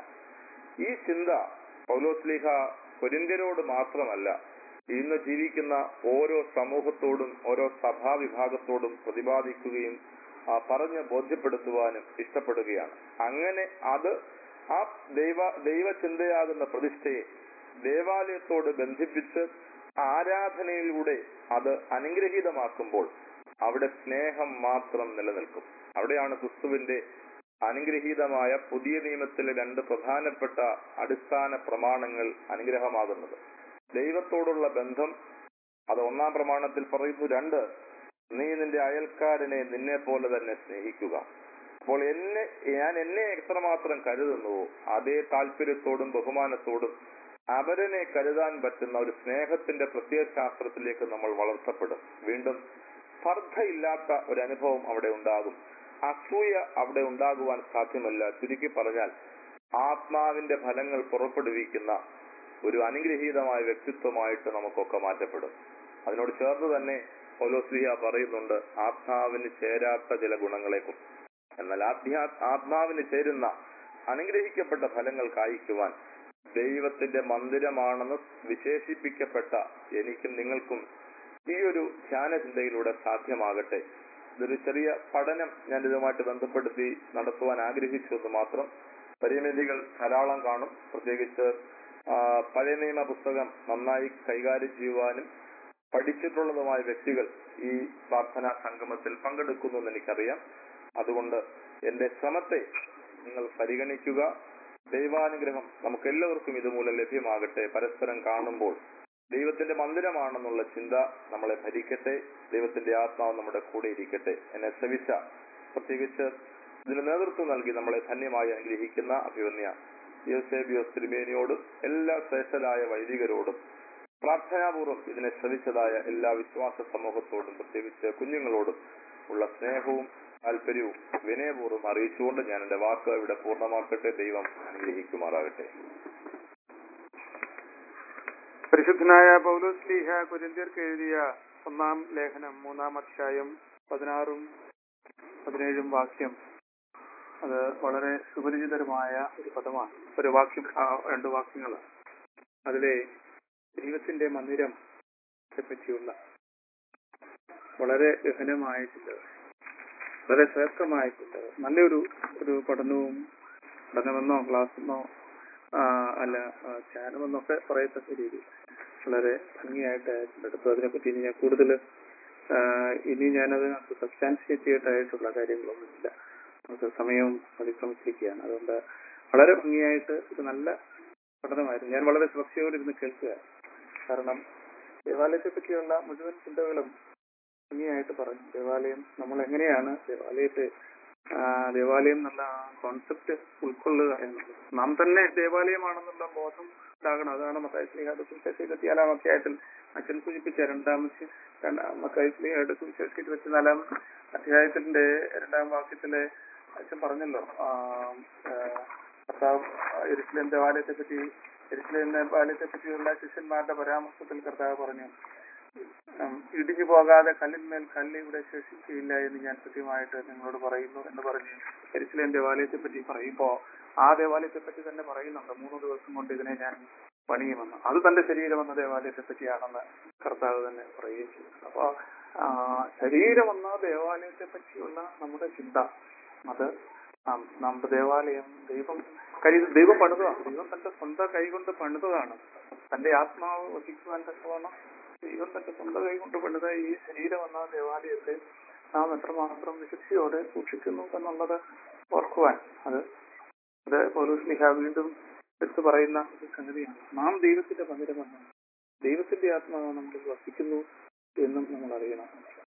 ഈ ചിന്ത പൗലോസ്ലിഹ കൊരിന്ത്യരോട് മാത്രമല്ല ഇന്ന് ജീവിക്കുന്ന ഓരോ സമൂഹത്തോടും ഓരോ സഭാവിഭാഗത്തോടും പ്രതിപാദിക്കുകയും ആ, പറഞ്ഞ് ബോധ്യപ്പെടുത്തുവാനും ഇഷ്ടപ്പെടുകയാണ് അങ്ങനെ അത് ആ ദൈവ ദൈവചിന്തയാകുന്ന പ്രതിഷ്ഠയെ ദേവാലയത്തോട് ബന്ധിപ്പിച്ച് ആരാധനയിലൂടെ അത് അനുഗ്രഹീതമാക്കുമ്പോൾ അവിടെ സ്നേഹം മാത്രം നിലനിൽക്കും അവിടെയാണ് ക്രിസ്തുവിന്റെ അനുഗ്രഹീതമായ പുതിയ നിയമത്തിലെ രണ്ട് പ്രധാനപ്പെട്ട അടിസ്ഥാന പ്രമാണങ്ങൾ അനുഗ്രഹമാകുന്നത് ദൈവത്തോടുള്ള ബന്ധം അത് ഒന്നാം പ്രമാണത്തിൽ പറയുന്നു രണ്ട് നീ നിന്റെ അയൽക്കാരനെ നിന്നെ പോലെ തന്നെ സ്നേഹിക്കുക അപ്പോൾ എന്നെ ഞാൻ എന്നെ എത്രമാത്രം കരുതുന്നുവോ അതേ താല്പര്യത്തോടും ബഹുമാനത്തോടും അവരനെ കരുതാൻ പറ്റുന്ന ഒരു സ്നേഹത്തിന്റെ പ്രത്യയശാസ്ത്രത്തിലേക്ക് നമ്മൾ വളർത്തപ്പെടും വീണ്ടും സ്പർദ്ധയില്ലാത്ത ഒരു അനുഭവം അവിടെ ഉണ്ടാകും അസൂയ അവിടെ ഉണ്ടാകുവാൻ സാധ്യമല്ല ചുരുക്കി പറഞ്ഞാൽ ആത്മാവിന്റെ ഫലങ്ങൾ പുറപ്പെടുവിക്കുന്ന ഒരു അനുഗ്രഹീതമായ വ്യക്തിത്വമായിട്ട് നമുക്കൊക്കെ മാറ്റപ്പെടും അതിനോട് ചേർന്ന് തന്നെ പൗലോസ്ലിഹ പറയുന്നുണ്ട് ആത്മാവിന് ചേരാത്ത ചില ഗുണങ്ങളെക്കുറിച്ച് എന്നാൽ ആധ്യാ ആത്മാവിന് ചേരുന്ന അനുഗ്രഹിക്കപ്പെട്ട ഫലങ്ങൾ കായ്ക്കുവാൻ ദൈവത്തിന്റെ മന്ദിരമാണെന്ന് വിശേഷിപ്പിക്കപ്പെട്ട എനിക്കും നിങ്ങൾക്കും ഈ ഒരു ധ്യാനചിന്തയിലൂടെ സാധ്യമാകട്ടെ ഇതൊരു ചെറിയ പഠനം ഞാൻ ഇതുമായിട്ട് ബന്ധപ്പെടുത്തി നടത്തുവാൻ ആഗ്രഹിച്ചു എന്ന് മാത്രം പരിമിതികൾ ധാരാളം കാണും പ്രത്യേകിച്ച് ആ, പഴയ നിയമ പുസ്തകം നന്നായി കൈകാര്യം ചെയ്യുവാനും പഠിച്ചിട്ടുള്ളതുമായ വ്യക്തികൾ ഈ പ്രാർത്ഥനാ സംഗമത്തിൽ പങ്കെടുക്കുന്നു എന്ന് എനിക്കറിയാം അതുകൊണ്ട് എന്റെ ശ്രമത്തെ നിങ്ങൾ പരിഗണിക്കുക ദൈവാനുഗ്രഹം നമുക്ക് എല്ലാവർക്കും ഇതുമൂലം ലഭ്യമാകട്ടെ പരസ്പരം കാണുമ്പോൾ ദൈവത്തിന്റെ മന്ദിരമാണെന്നുള്ള ചിന്ത നമ്മളെ ഭരിക്കട്ടെ ദൈവത്തിന്റെ ആത്മാവ് നമ്മുടെ കൂടെ ഇരിക്കട്ടെ എന്നെ ശ്രവിച്ച പ്രത്യേകിച്ച് ഇതിന് നേതൃത്വം നൽകി നമ്മളെ ധന്യമായി അനുഗ്രഹിക്കുന്ന അഭിവന്യ യോസേബിയോസ് തിരുമേനിയോടും എല്ലാ ശ്രേഷ്ഠരായ വൈദികരോടും പ്രാർത്ഥനാപൂർവ്വം ഇതിനെ ശ്രമിച്ചതായ എല്ലാ വിശ്വാസ സമൂഹത്തോടും പ്രത്യേകിച്ച് കുഞ്ഞുങ്ങളോടും ഉള്ള സ്നേഹവും താല്പര്യവും വിനയപൂർവ്വം അറിയിച്ചുകൊണ്ട് ഞാൻ എന്റെ വാക്ക് ഇവിടെ പൂർണ്ണമാക്കട്ടെ ദൈവം അനുഗ്രഹിക്കുമാറാകട്ടെ പരിശുദ്ധനായ പൗലോസ് ലീഹ കുരിന്തിയർക്ക് എഴുതിയ ഒന്നാം ലേഖനം മൂന്നാം അധ്യായം പതിനാറും പതിനേഴും വാക്യം അത് വളരെ സുപരിചിതരമായ ഒരു പദമാണ് ഒരു വാക്യം ആ, രണ്ട് വാക്യങ്ങൾ അതിലെ ദൈവത്തിന്റെ മന്ദിരം പറ്റിയുള്ള വളരെ ഗഹനമായ ചിന്തകൾ വളരെ ശ്രേഷ്ഠമായ ചിന്തകൾ നല്ലൊരു ഒരു പഠനവും പഠനമെന്നോ ക്ലാസ്സെന്നോ ആ, അല്ല ആ, ധ്യാനമെന്നൊക്കെ പറയത്തക്ക രീതി വളരെ ഭംഗിയായിട്ട് എടുത്തു അതിനെപ്പറ്റി ഇനി ഞാൻ കൂടുതൽ ഇനി ഞാനതിനകത്ത് സബ്സ്റ്റാൻഷിയേറ്റ് ആയിട്ടുള്ള കാര്യങ്ങളൊന്നുമില്ല നമുക്ക് സമയവും അതിക്രമിച്ചിരിക്കുകയാണ് അതുകൊണ്ട് വളരെ ഭംഗിയായിട്ട് ഇത് നല്ല പഠനമായിരുന്നു ഞാൻ വളരെ ശ്രദ്ധയോടിരുന്ന് കേൾക്കുക കാരണം ദേവാലയത്തെ പറ്റിയുള്ള മുഴുവൻ ചിന്തകളും ഭംഗിയായിട്ട് പറഞ്ഞു ദേവാലയം നമ്മൾ എങ്ങനെയാണ് ദേവാലയത്തെ ആ, ദേവാലയം എന്നുള്ള കോൺസെപ്റ്റ് ഉൾക്കൊള്ളുക എന്നുള്ളത് നാം തന്നെ ദേവാലയമാണെന്നുള്ള ബോധം ഉണ്ടാകണം അതാണ് മത്തായി സ്നേഹയുടെ സുവിശേഷം ഇരുപത്തിനാലാം അധ്യായത്തിൽ അച്ഛൻ സൂചിപ്പിച്ച രണ്ടാമത്തെ രണ്ടാം മത്തായി സ്നേഹയുടെ സുവിശേഷം ഇരുപത്തിനാലാം അധ്യായത്തിന്റെ രണ്ടാം വാക്യത്തിലെ അച്ഛൻ പറഞ്ഞല്ലോ ആ, ആ, കർത്താവ് എരിശിലേം ദേവാലയത്തെ പറ്റി എരിശിലേം ദേവാലയത്തെ പറ്റിയുള്ള ശിഷ്യന്മാരുടെ പരാമർശത്തിൽ കർത്താവ് പറഞ്ഞു ഉം, ഇടിഞ്ഞു പോകാതെ കല്ലിന്മേൽ കല്ല് ഇവിടെ ശേഷിക്കുകയില്ല എന്ന് ഞാൻ സത്യമായിട്ട് നിങ്ങളോട് പറയുന്നു എന്ന് പറഞ്ഞ് എരിശിലേം ദേവാലയത്തെ പറ്റി പറയുമ്പോ ആ ദേവാലയത്തെ പറ്റി തന്നെ പറയുന്നുണ്ട് മൂന്ന് ദിവസം കൊണ്ട് ഇതിനെ ഞാൻ പണിയുമെന്ന് അത് തന്റെ ശരീരം എന്ന ദേവാലയത്തെ പറ്റിയാണെന്ന് കർത്താവ് തന്നെ പറയുകയും ചെയ്തു അപ്പൊ ആ, ശരീരം എന്ന ദേവാലയത്തെ പറ്റിയുള്ള നമ്മുടെ ചിന്ത അത് നാം- നമ്മുടെ ദേവാലയം ദൈവം കൈ ദൈവം പണിതതാണ് ദൈവം തന്റെ സ്വന്തം കൈകൊണ്ട് പണിതതാണ് തന്റെ ആത്മാവ് വസിക്കുവാൻ തക്കവണ്ണം ദൈവം തന്റെ സ്വന്തം കൈകൊണ്ട് പണിത ഈ ശരീരം എന്ന ദേവാലയത്തെ നാം എത്രമാത്രം വിശുദ്ധിയോടെ സൂക്ഷിക്കുന്നു എന്നുള്ളത് ഓർക്കുവാൻ അത് അത് പൗലോസ്ലിഹ വീണ്ടും എടുത്തു പറയുന്ന ഒരു സംഗതിയാണ് നാം ദൈവത്തിന്റെ പകരമെന്ന് ദൈവത്തിന്റെ ആത്മാവ് നമ്മളിൽ വസിക്കുന്നു എന്നും നമ്മൾ അറിയണം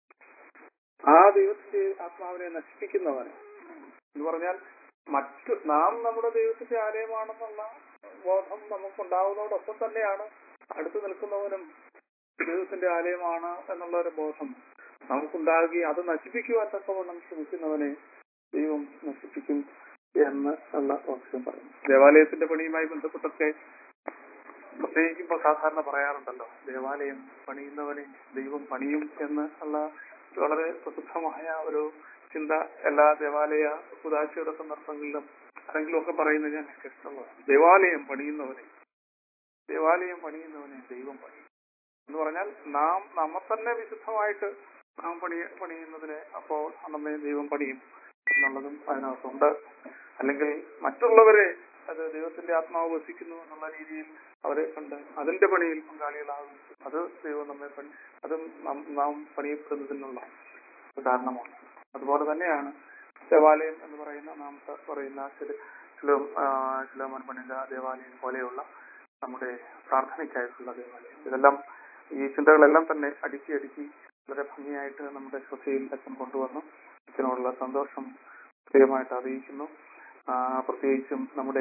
ആ ദൈവത്തിന്റെ ആത്മാവിനെ നശിപ്പിക്കുന്നവന് എന്ന് പറഞ്ഞാൽ മറ്റു നാം നമ്മുടെ ദൈവത്തിന്റെ ആലയമാണെന്നുള്ള ബോധം നമുക്കുണ്ടാവുന്നതോടൊപ്പം തന്നെയാണ് അടുത്ത് നിൽക്കുന്നവനും ദൈവത്തിന്റെ ആലയമാണ് എന്നുള്ള ഒരു ബോധം നമുക്കുണ്ടാകുകയും അത് നശിപ്പിക്കുവാൻ തക്കവണ്ണം ശ്രമിക്കുന്നവനെ ദൈവം നശിപ്പിക്കും എന്ന് ഉള്ള വാക്യം പറയുന്നു ദേവാലയത്തിന്റെ പണിയുമായി ബന്ധപ്പെട്ടൊക്കെ പ്രത്യേകിക്കുമ്പോൾ സാധാരണ പറയാറുണ്ടല്ലോ ദേവാലയം പണിയുന്നവനെ ദൈവം പണിയും എന്ന് ഉള്ള വളരെ പ്രസിദ്ധമായ ഒരു ചിന്ത എല്ലാ ദേവാലയ കുതാശയുടെ സന്ദർഭങ്ങളിലും ആരെങ്കിലും ഒക്കെ പറയുന്നത് ഞാൻ എനിക്ക് ഇഷ്ടമാണ് ദേവാലയം പണിയുന്നവനെ ദേവാലയം പണിയുന്നവനെ ദൈവം പണിയും എന്ന് പറഞ്ഞാൽ നാം നമ്മെ തന്നെ വിശുദ്ധമായിട്ട് നാം പണി പണിയുന്നതിനെ അപ്പോൾ നമ്മെ ദൈവം പണിയും എന്നുള്ളതും അതിനകത്തുണ്ട് അല്ലെങ്കിൽ മറ്റുള്ളവരെ അത് ദൈവത്തിന്റെ ആത്മാവ് വസിക്കുന്നു എന്നുള്ള രീതിയിൽ അവരെ കണ്ട് അതിന്റെ പണിയിൽ പങ്കാളികളാകും അത് ദൈവം നമ്മെ പണി അതും നാം- നാം പണിയപ്പെടുന്നതിനുള്ള ഒരു കാരണമാണ് അതുപോലെ തന്നെയാണ് ദേവാലയം എന്ന് പറയുന്ന നാം സ- പറയുന്ന ചില ചില ശിലോമൻ പണിത ദേവാലയം പോലെയുള്ള നമ്മുടെ പ്രാർത്ഥനയ്ക്കായിട്ടുള്ള ദേവാലയം ഇതെല്ലാം ഈ ചിന്തകളെല്ലാം തന്നെ അടുക്കി അടുക്കി വളരെ ഭംഗിയായിട്ട് നമ്മുടെ ശ്രദ്ധയിൽ അച്ഛൻ കൊണ്ടുവന്നു അച്ഛനോടുള്ള സന്തോഷം പ്രത്യേകമായിട്ട് അറിയിക്കുന്നു ആ, പ്രത്യേകിച്ചും നമ്മുടെ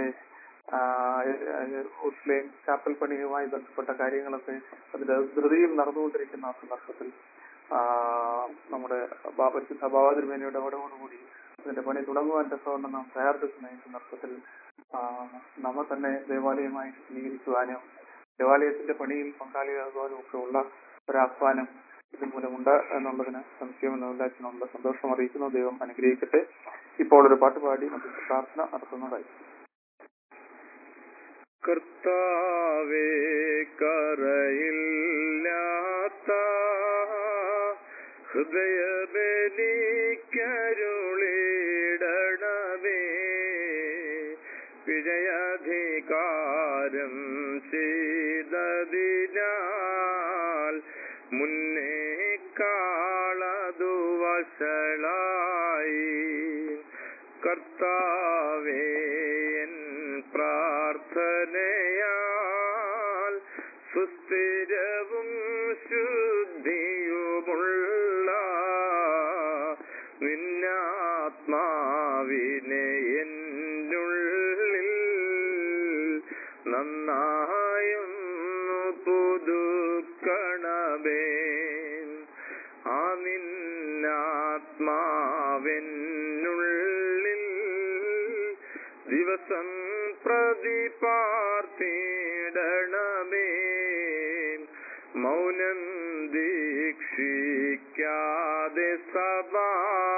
മുസ്ലിം ചാപ്പൽ പണിയുമായി ബന്ധപ്പെട്ട കാര്യങ്ങളൊക്കെ അതിന്റെ ധൃതിയിൽ നടന്നുകൊണ്ടിരിക്കുന്ന ആ സന്ദർഭത്തിൽ ആ, നമ്മുടെ ബാ- പരിശുദ്ധ ബാബാതിരുമേനയുടെ ഇടപെടലോടുകൂടി അതിന്റെ പണി തുടങ്ങുവാൻ തക്കവണ്ണം നാം തയ്യാറെടുക്കുന്ന ഈ സന്ദർഭത്തിൽ ആ, നമ്മെ തന്നെ ദേവാലയമായി സ്വീകരിക്കുവാനും ദേവാലയത്തിന്റെ പണിയിൽ പങ്കാളിയാകുവാനും ഒക്കെ ഉള്ള ഒരാഹ്വാനം ഇതുമൂലമുണ്ട് എന്നുള്ളതിന് സംശയമൊന്നുമില്ല അച്ഛനുള്ള സന്തോഷം അറിയിക്കുന്നു ദൈവം അനുഗ്രഹിക്കട്ടെ ഇപ്പോൾ ഒരു പാട്ട് പാടി നമുക്ക് പ്രാർത്ഥന നടത്തുന്നതായി കർത്താവേ കറയില്ലാത്ത ഹൃദയബലിക്കരുളിടണമേ വിജയാധികാരം ചെയ്തതിനാൽ മുന്നേ കാളതു വഷളായി കർത്താവേ എൻ പ്രാർത്ഥനയാൽ സുസ്ഥിര സ്ഥിരവും ശുദ്ധിയുമുള്ള നിന്നാത്മാവിനെ എന്നുള്ളിൽ നന്നായൊന്നു പുതുക്കണമേ ആ നിന്നാത്മാവെന്നുള്ളിൽ ദിവസം പ്രതി പാർത്തിടണമേ മൗനം ദീക്ഷിക്കാതെ സഭാ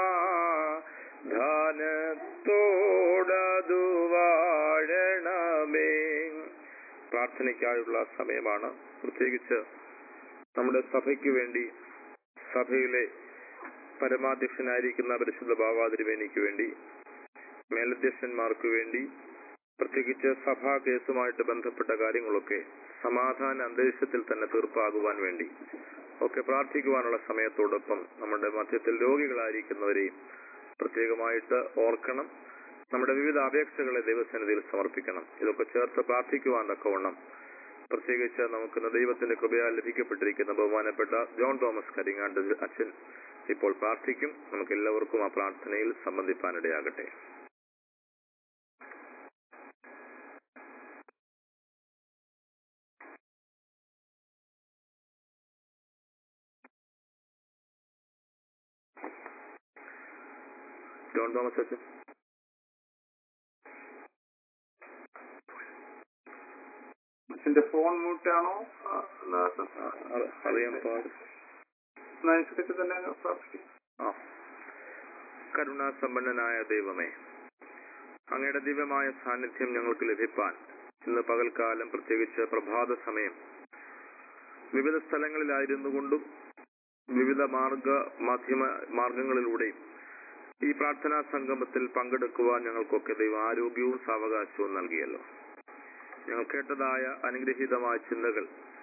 ധാനത്തോടതു വാഴണമേ പ്രാർത്ഥനയ്ക്കായുള്ള സമയമാണ് പ്രത്യേകിച്ച് നമ്മുടെ സഭയ്ക്ക് വേണ്ടി സഭയിലെ പരമാധ്യക്ഷനായിരിക്കുന്ന പരിശുദ്ധ ഭാവാതിരുവേനിക്ക് വേണ്ടി മേലധ്യക്ഷന്മാർക്ക് വേണ്ടി പ്രത്യേകിച്ച് സഭാ കേസുമായിട്ട് ബന്ധപ്പെട്ട കാര്യങ്ങളൊക്കെ സമാധാന അന്തരീക്ഷത്തിൽ തന്നെ തീർപ്പാകുവാൻ വേണ്ടി ഒക്കെ പ്രാർത്ഥിക്കുവാനുള്ള സമയത്തോടൊപ്പം നമ്മുടെ മധ്യത്തിൽ രോഗികളായിരിക്കുന്നവരെയും പ്രത്യേകമായിട്ട് ഓർക്കണം നമ്മുടെ വിവിധ അപേക്ഷകളെ ദൈവസന്നിധിയിൽ സമർപ്പിക്കണം ഇതൊക്കെ ചേർത്ത് പ്രാർത്ഥിക്കുവാൻ തക്കവണ്ണം പ്രത്യേകിച്ച് നമുക്ക് ദൈവത്തിന്റെ കൃപയാൽ ലഭിക്കപ്പെട്ടിരിക്കുന്ന ബഹുമാനപ്പെട്ട ജോൺ തോമസ് കരിങ്ങാണ്ട് അച്ഛൻ ഇപ്പോൾ പ്രാർത്ഥിക്കും നമുക്ക് എല്ലാവർക്കും ആ പ്രാർത്ഥനയിൽ സംബന്ധിപ്പാനിടയാകട്ടെ ജോൺ തോമസ് അച്ഛൻ അച്ഛന്റെ ഫോൺ മ്യൂട്ടാണോ അ- അറിയാൻ പാട് എന്നനുസരിച്ച് തന്നെ പ്രാർത്ഥിക്കും ആ കരുണാസമ്പന്നനായ ദൈവമേ അങ്ങയുടെ ദിവ്യമായ സാന്നിധ്യം ഞങ്ങൾക്ക് ലഭിപ്പാൻ ഇന്ന് പകൽക്കാലം പ്രത്യേകിച്ച് പ്രഭാത സമയം വിവിധ സ്ഥലങ്ങളിലായിരുന്നു കൊണ്ടും വിവിധ മാർഗ മാധ്യമ മാർഗങ്ങളിലൂടെയും ഈ പ്രാർത്ഥനാ സംഗമത്തിൽ പങ്കെടുക്കുവാൻ ഞങ്ങൾക്കൊക്കെ ദൈവം ആരോഗ്യവും സാവകാശവും നൽകിയല്ലോ ഞങ്ങൾ കേട്ടതായ അനുഗ്രഹീതമായ ചിന്തകൾ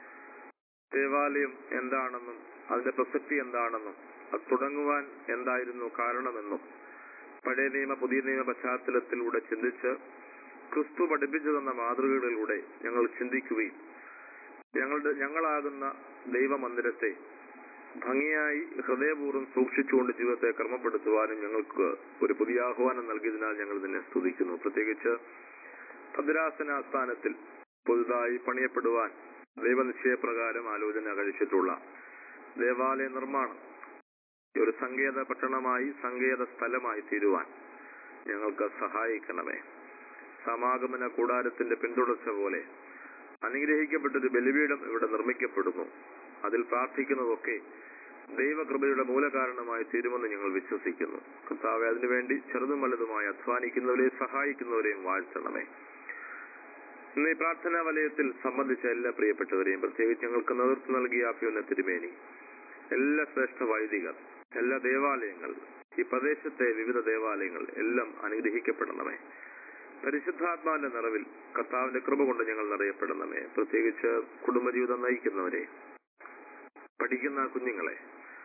ദേവാലയം എന്താണെന്നും അതിന്റെ പ്രസക്തി എന്താണെന്നും അത് തുടങ്ങുവാൻ എന്തായിരുന്നു കാരണമെന്നും പഴയ നിയമ പുതിയ നിയമ പശ്ചാത്തലത്തിലൂടെ ചിന്തിച്ച് ക്രിസ്തു പഠിപ്പിച്ചു തന്ന മാതൃകകളിലൂടെ ഞങ്ങൾ ചിന്തിക്കുകയും ഞങ്ങളുടെ ഞങ്ങളാകുന്ന ദൈവമന്ദിരത്തെ ഭംഗിയായി ഹൃദയപൂർവ്വം സൂക്ഷിച്ചുകൊണ്ട് ജീവിതത്തെ ക്രമപ്പെടുത്തുവാനും ഞങ്ങൾക്ക് ഒരു പുതിയ ആഹ്വാനം നൽകിയതിനാൽ ഞങ്ങൾ നിന്നെ സ്തുതിക്കുന്നു പ്രത്യേകിച്ച് ഭദ്രാസനാസ്ഥാനത്തിൽ പുതുതായി പണിയപ്പെടുവാൻ ദൈവനിശ്ചയപ്രകാരം ആലോചന കഴിച്ചിട്ടുള്ള ദേവാലയ നിർമ്മാണം ഒരു സങ്കേത പട്ടണമായി സങ്കേത സ്ഥലമായി തീരുവാൻ ഞങ്ങൾക്ക് സഹായിക്കണമേ സമാഗമന കൂടാരത്തിന്റെ പിന്തുടർച്ച പോലെ അനുഗ്രഹിക്കപ്പെട്ടൊരു ബലിപീഠം ഇവിടെ നിർമ്മിക്കപ്പെടുന്നു അതിൽ പ്രാർത്ഥിക്കുന്നതൊക്കെ ദൈവകൃപയുടെ മൂലകാരണമായി തീരുമെന്ന് ഞങ്ങൾ വിശ്വസിക്കുന്നു കർത്താവെ അതിനുവേണ്ടി ചെറുതും വലുതുമായി അധ്വാനിക്കുന്നവരെയും സഹായിക്കുന്നവരെയും വാഴ്ത്തണമേ ഇന്ന് ഈ പ്രാർത്ഥനാ വലയത്തിൽ സംബന്ധിച്ച എല്ലാ പ്രിയപ്പെട്ടവരെയും പ്രത്യേകിച്ച് ഞങ്ങൾക്ക് നേതൃത്വം നൽകിയ അഭ്യുന്ന തിരുമേനി എല്ലാ ശ്രേഷ്ഠ വൈദികർ എല്ലാ ദേവാലയങ്ങൾ ഈ പ്രദേശത്തെ വിവിധ ദേവാലയങ്ങൾ എല്ലാം അനുഗ്രഹിക്കപ്പെടണമേ പരിശുദ്ധാത്മാവിന്റെ നിറവിൽ കർത്താവിന്റെ കൃപ കൊണ്ട് ഞങ്ങൾ നിറയപ്പെടണമേ പ്രത്യേകിച്ച് കുടുംബജീവിതം നയിക്കുന്നവരെ പഠിക്കുന്ന കുഞ്ഞുങ്ങളെ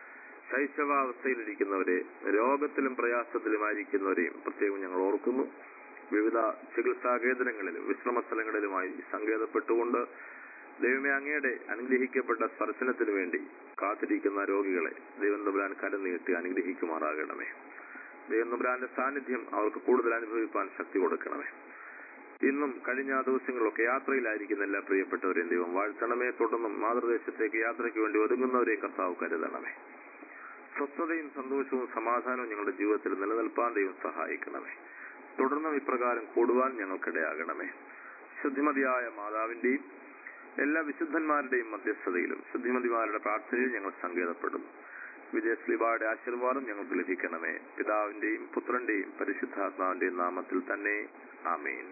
ശൈശവാവസ്ഥയിലിരിക്കുന്നവരെ രോഗത്തിലും പ്രയാസത്തിലുമായിരിക്കുന്നവരെയും പ്രത്യേകം ഞങ്ങൾ ഓർക്കുന്നു വിവിധ ചികിത്സാ കേന്ദ്രങ്ങളിലും വിശ്രമ സ്ഥലങ്ങളിലുമായി സങ്കേതപ്പെട്ടുകൊണ്ട് ദൈവമേ അങ്ങയുടെ അനുഗ്രഹിക്കപ്പെട്ട സ്പർശനത്തിനു വേണ്ടി കാത്തിരിക്കുന്ന രോഗികളെ ദൈവം തമ്പുരാൻ കരനീട്ടി അനുഗ്രഹിക്കുമാറാകണമേ ദൈവം തമ്പുരാന്റെ സാന്നിധ്യം അവർക്ക് കൂടുതൽ അനുഭവിപ്പാൻ ശക്തി കൊടുക്കണമേ ഇന്നും കഴിഞ്ഞ ദിവസങ്ങളിലൊക്കെ യാത്രയിലായിരിക്കുന്ന എല്ലാ പ്രിയപ്പെട്ടവരെയും ദൈവം വാഴ്ത്തണമേ തുടർന്നും മാതൃദേശത്തേക്ക് യാത്രയ്ക്ക് വേണ്ടി ഒതുങ്ങുന്നവരെ കർത്താവ് കരുതണമേ സ്വസ്ഥതയും സന്തോഷവും സമാധാനവും ഞങ്ങളുടെ ജീവിതത്തിൽ നിലനിൽപ്പാൻ ദൈവം സഹായിക്കണമേ തുടർന്നും ഇപ്രകാരം കൂടുവാൻ ഞങ്ങൾക്കിടയാകണമേ ശുദ്ധിമതിയായ മാതാവിന്റെയും എല്ലാ വിശുദ്ധന്മാരുടെയും മധ്യസ്ഥതയിലും ശുദ്ധിമതിമാരുടെ പ്രാർത്ഥനയിൽ ഞങ്ങൾ സങ്കേതപ്പെടുന്നു വിജയശ്രീബായുടെ ആശീർവാദം ഞങ്ങൾക്ക് ലഭിക്കണമേ പിതാവിന്റെയും പുത്രന്റെയും പരിശുദ്ധാത്മാവിന്റെയും നാമത്തിൽ തന്നെ ആമേൻ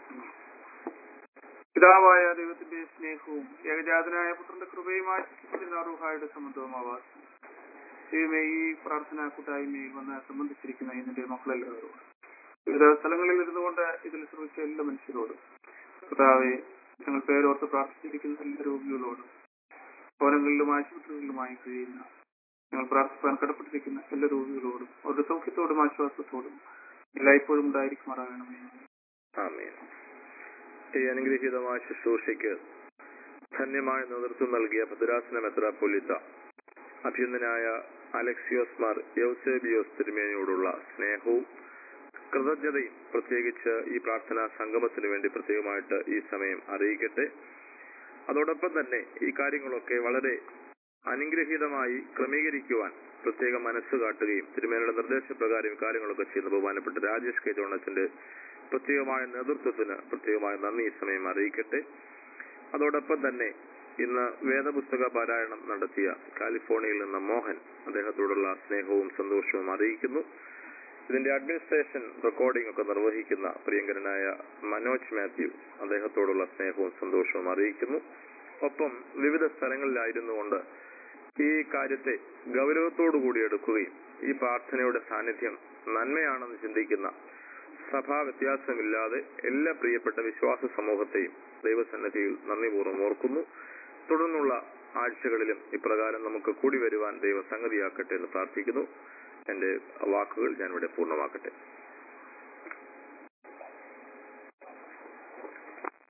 പിതാവായ ദൈവത്തിന്റെ സ്നേഹവും ഏകജാതനായ പുത്രന്റെ കൃപയുമായി റൂഹായുടെ സംബന്ധവുമാവാസം ദൈവമേ ഈ പ്രാർത്ഥനാ കൂട്ടായ്മയിൽ വന്ന് സംബന്ധിച്ചിരിക്കുന്ന ഇതിന്റെ മക്കളെല്ലാവരോടും വിവിധ സ്ഥലങ്ങളിൽ ഇരുന്നുകൊണ്ട് ഇതിൽ ശ്രമിച്ച എല്ലാ മനുഷ്യരോടും കർത്താവെ ഞങ്ങൾ പേരോർത്ത് പ്രാർത്ഥിച്ചിരിക്കുന്ന എല്ലാ രോഗികളോടും ഭവനങ്ങളിലും ആശുപത്രികളിലുമായി കഴിയുന്ന ഞങ്ങൾ പ്രാർത്ഥിപ്പാൻ കടപ്പെട്ടിരിക്കുന്ന എല്ലാ രോഗികളോടും അവരുടെ സൗഖ്യത്തോടും ആശ്വാസത്തോടും എല്ലായ്പ്പോഴും ഉണ്ടായിരിക്കുമാറാകണമേ ആമേൻ ഈ അനുഗ്രഹീതമായ ശുശ്രൂഷയ്ക്ക് ധന്യമായ നേതൃത്വം നൽകിയ ഭദ്രാസന മെത്രാപ്പൊലിത്ത അഭ്യുന്നനായ അലക്സിയോസ് മാർ യൗസേബിയോസ് തിരുമേനിയോടുള്ള സ്നേഹവും കൃതജ്ഞതയും പ്രത്യേകിച്ച് ഈ പ്രാർത്ഥനാ സംഗമത്തിന് വേണ്ടി പ്രത്യേകമായിട്ട് ഈ സമയം അറിയിക്കട്ടെ അതോടൊപ്പം തന്നെ ഈ കാര്യങ്ങളൊക്കെ വളരെ അനുഗ്രഹീതമായി ക്രമീകരിക്കുവാൻ പ്രത്യേക മനസ്സ് കാട്ടുകയും തിരുമേനയുടെ നിർദ്ദേശപ്രകാരം ഈ കാര്യങ്ങളൊക്കെ ചെയ്യുന്ന ബഹുമാനപ്പെട്ട രാജേഷ് കെ ജോണച്ചന്റെ പ്രത്യേകമായ നേതൃത്വത്തിന് പ്രത്യേകമായ നന്ദി ഈ സമയം അറിയിക്കട്ടെ അതോടൊപ്പം തന്നെ ഇന്ന് വേദപുസ്തക പാരായണം നടത്തിയ കാലിഫോർണിയയിൽ നിന്ന് മോഹൻ അദ്ദേഹത്തോടുള്ള സ്നേഹവും സന്തോഷവും അറിയിക്കുന്നു ഇതിന്റെ അഡ്മിനിസ്ട്രേഷൻ റെക്കോർഡിംഗ് ഒക്കെ നിർവഹിക്കുന്ന പ്രിയങ്കരനായ മനോജ് മാത്യു അദ്ദേഹത്തോടുള്ള സ്നേഹവും സന്തോഷവും അറിയിക്കുന്നു ഒപ്പം വിവിധ സ്ഥലങ്ങളിലായിരുന്നു ഈ കാര്യത്തെ ഗൗരവത്തോടുകൂടി എടുക്കുകയും ഈ പ്രാർത്ഥനയുടെ സാന്നിധ്യം നന്മയാണെന്ന് ചിന്തിക്കുന്ന സഭാ വ്യത്യാസമില്ലാതെ എല്ലാ പ്രിയപ്പെട്ട വിശ്വാസ സമൂഹത്തെയും ദൈവസന്നിധിയിൽ നന്ദിപൂർവ്വം ഓർക്കുന്നു തുടർന്നുള്ള ആഴ്ചകളിലും ഇപ്രകാരം നമുക്ക് കൂടി വരുവാൻ ദൈവസംഗതിയാക്കട്ടെ എന്ന് പ്രാർത്ഥിക്കുന്നു എന്റെ വാക്കുകൾ ഞാനിവിടെ പൂർണ്ണമാക്കട്ടെ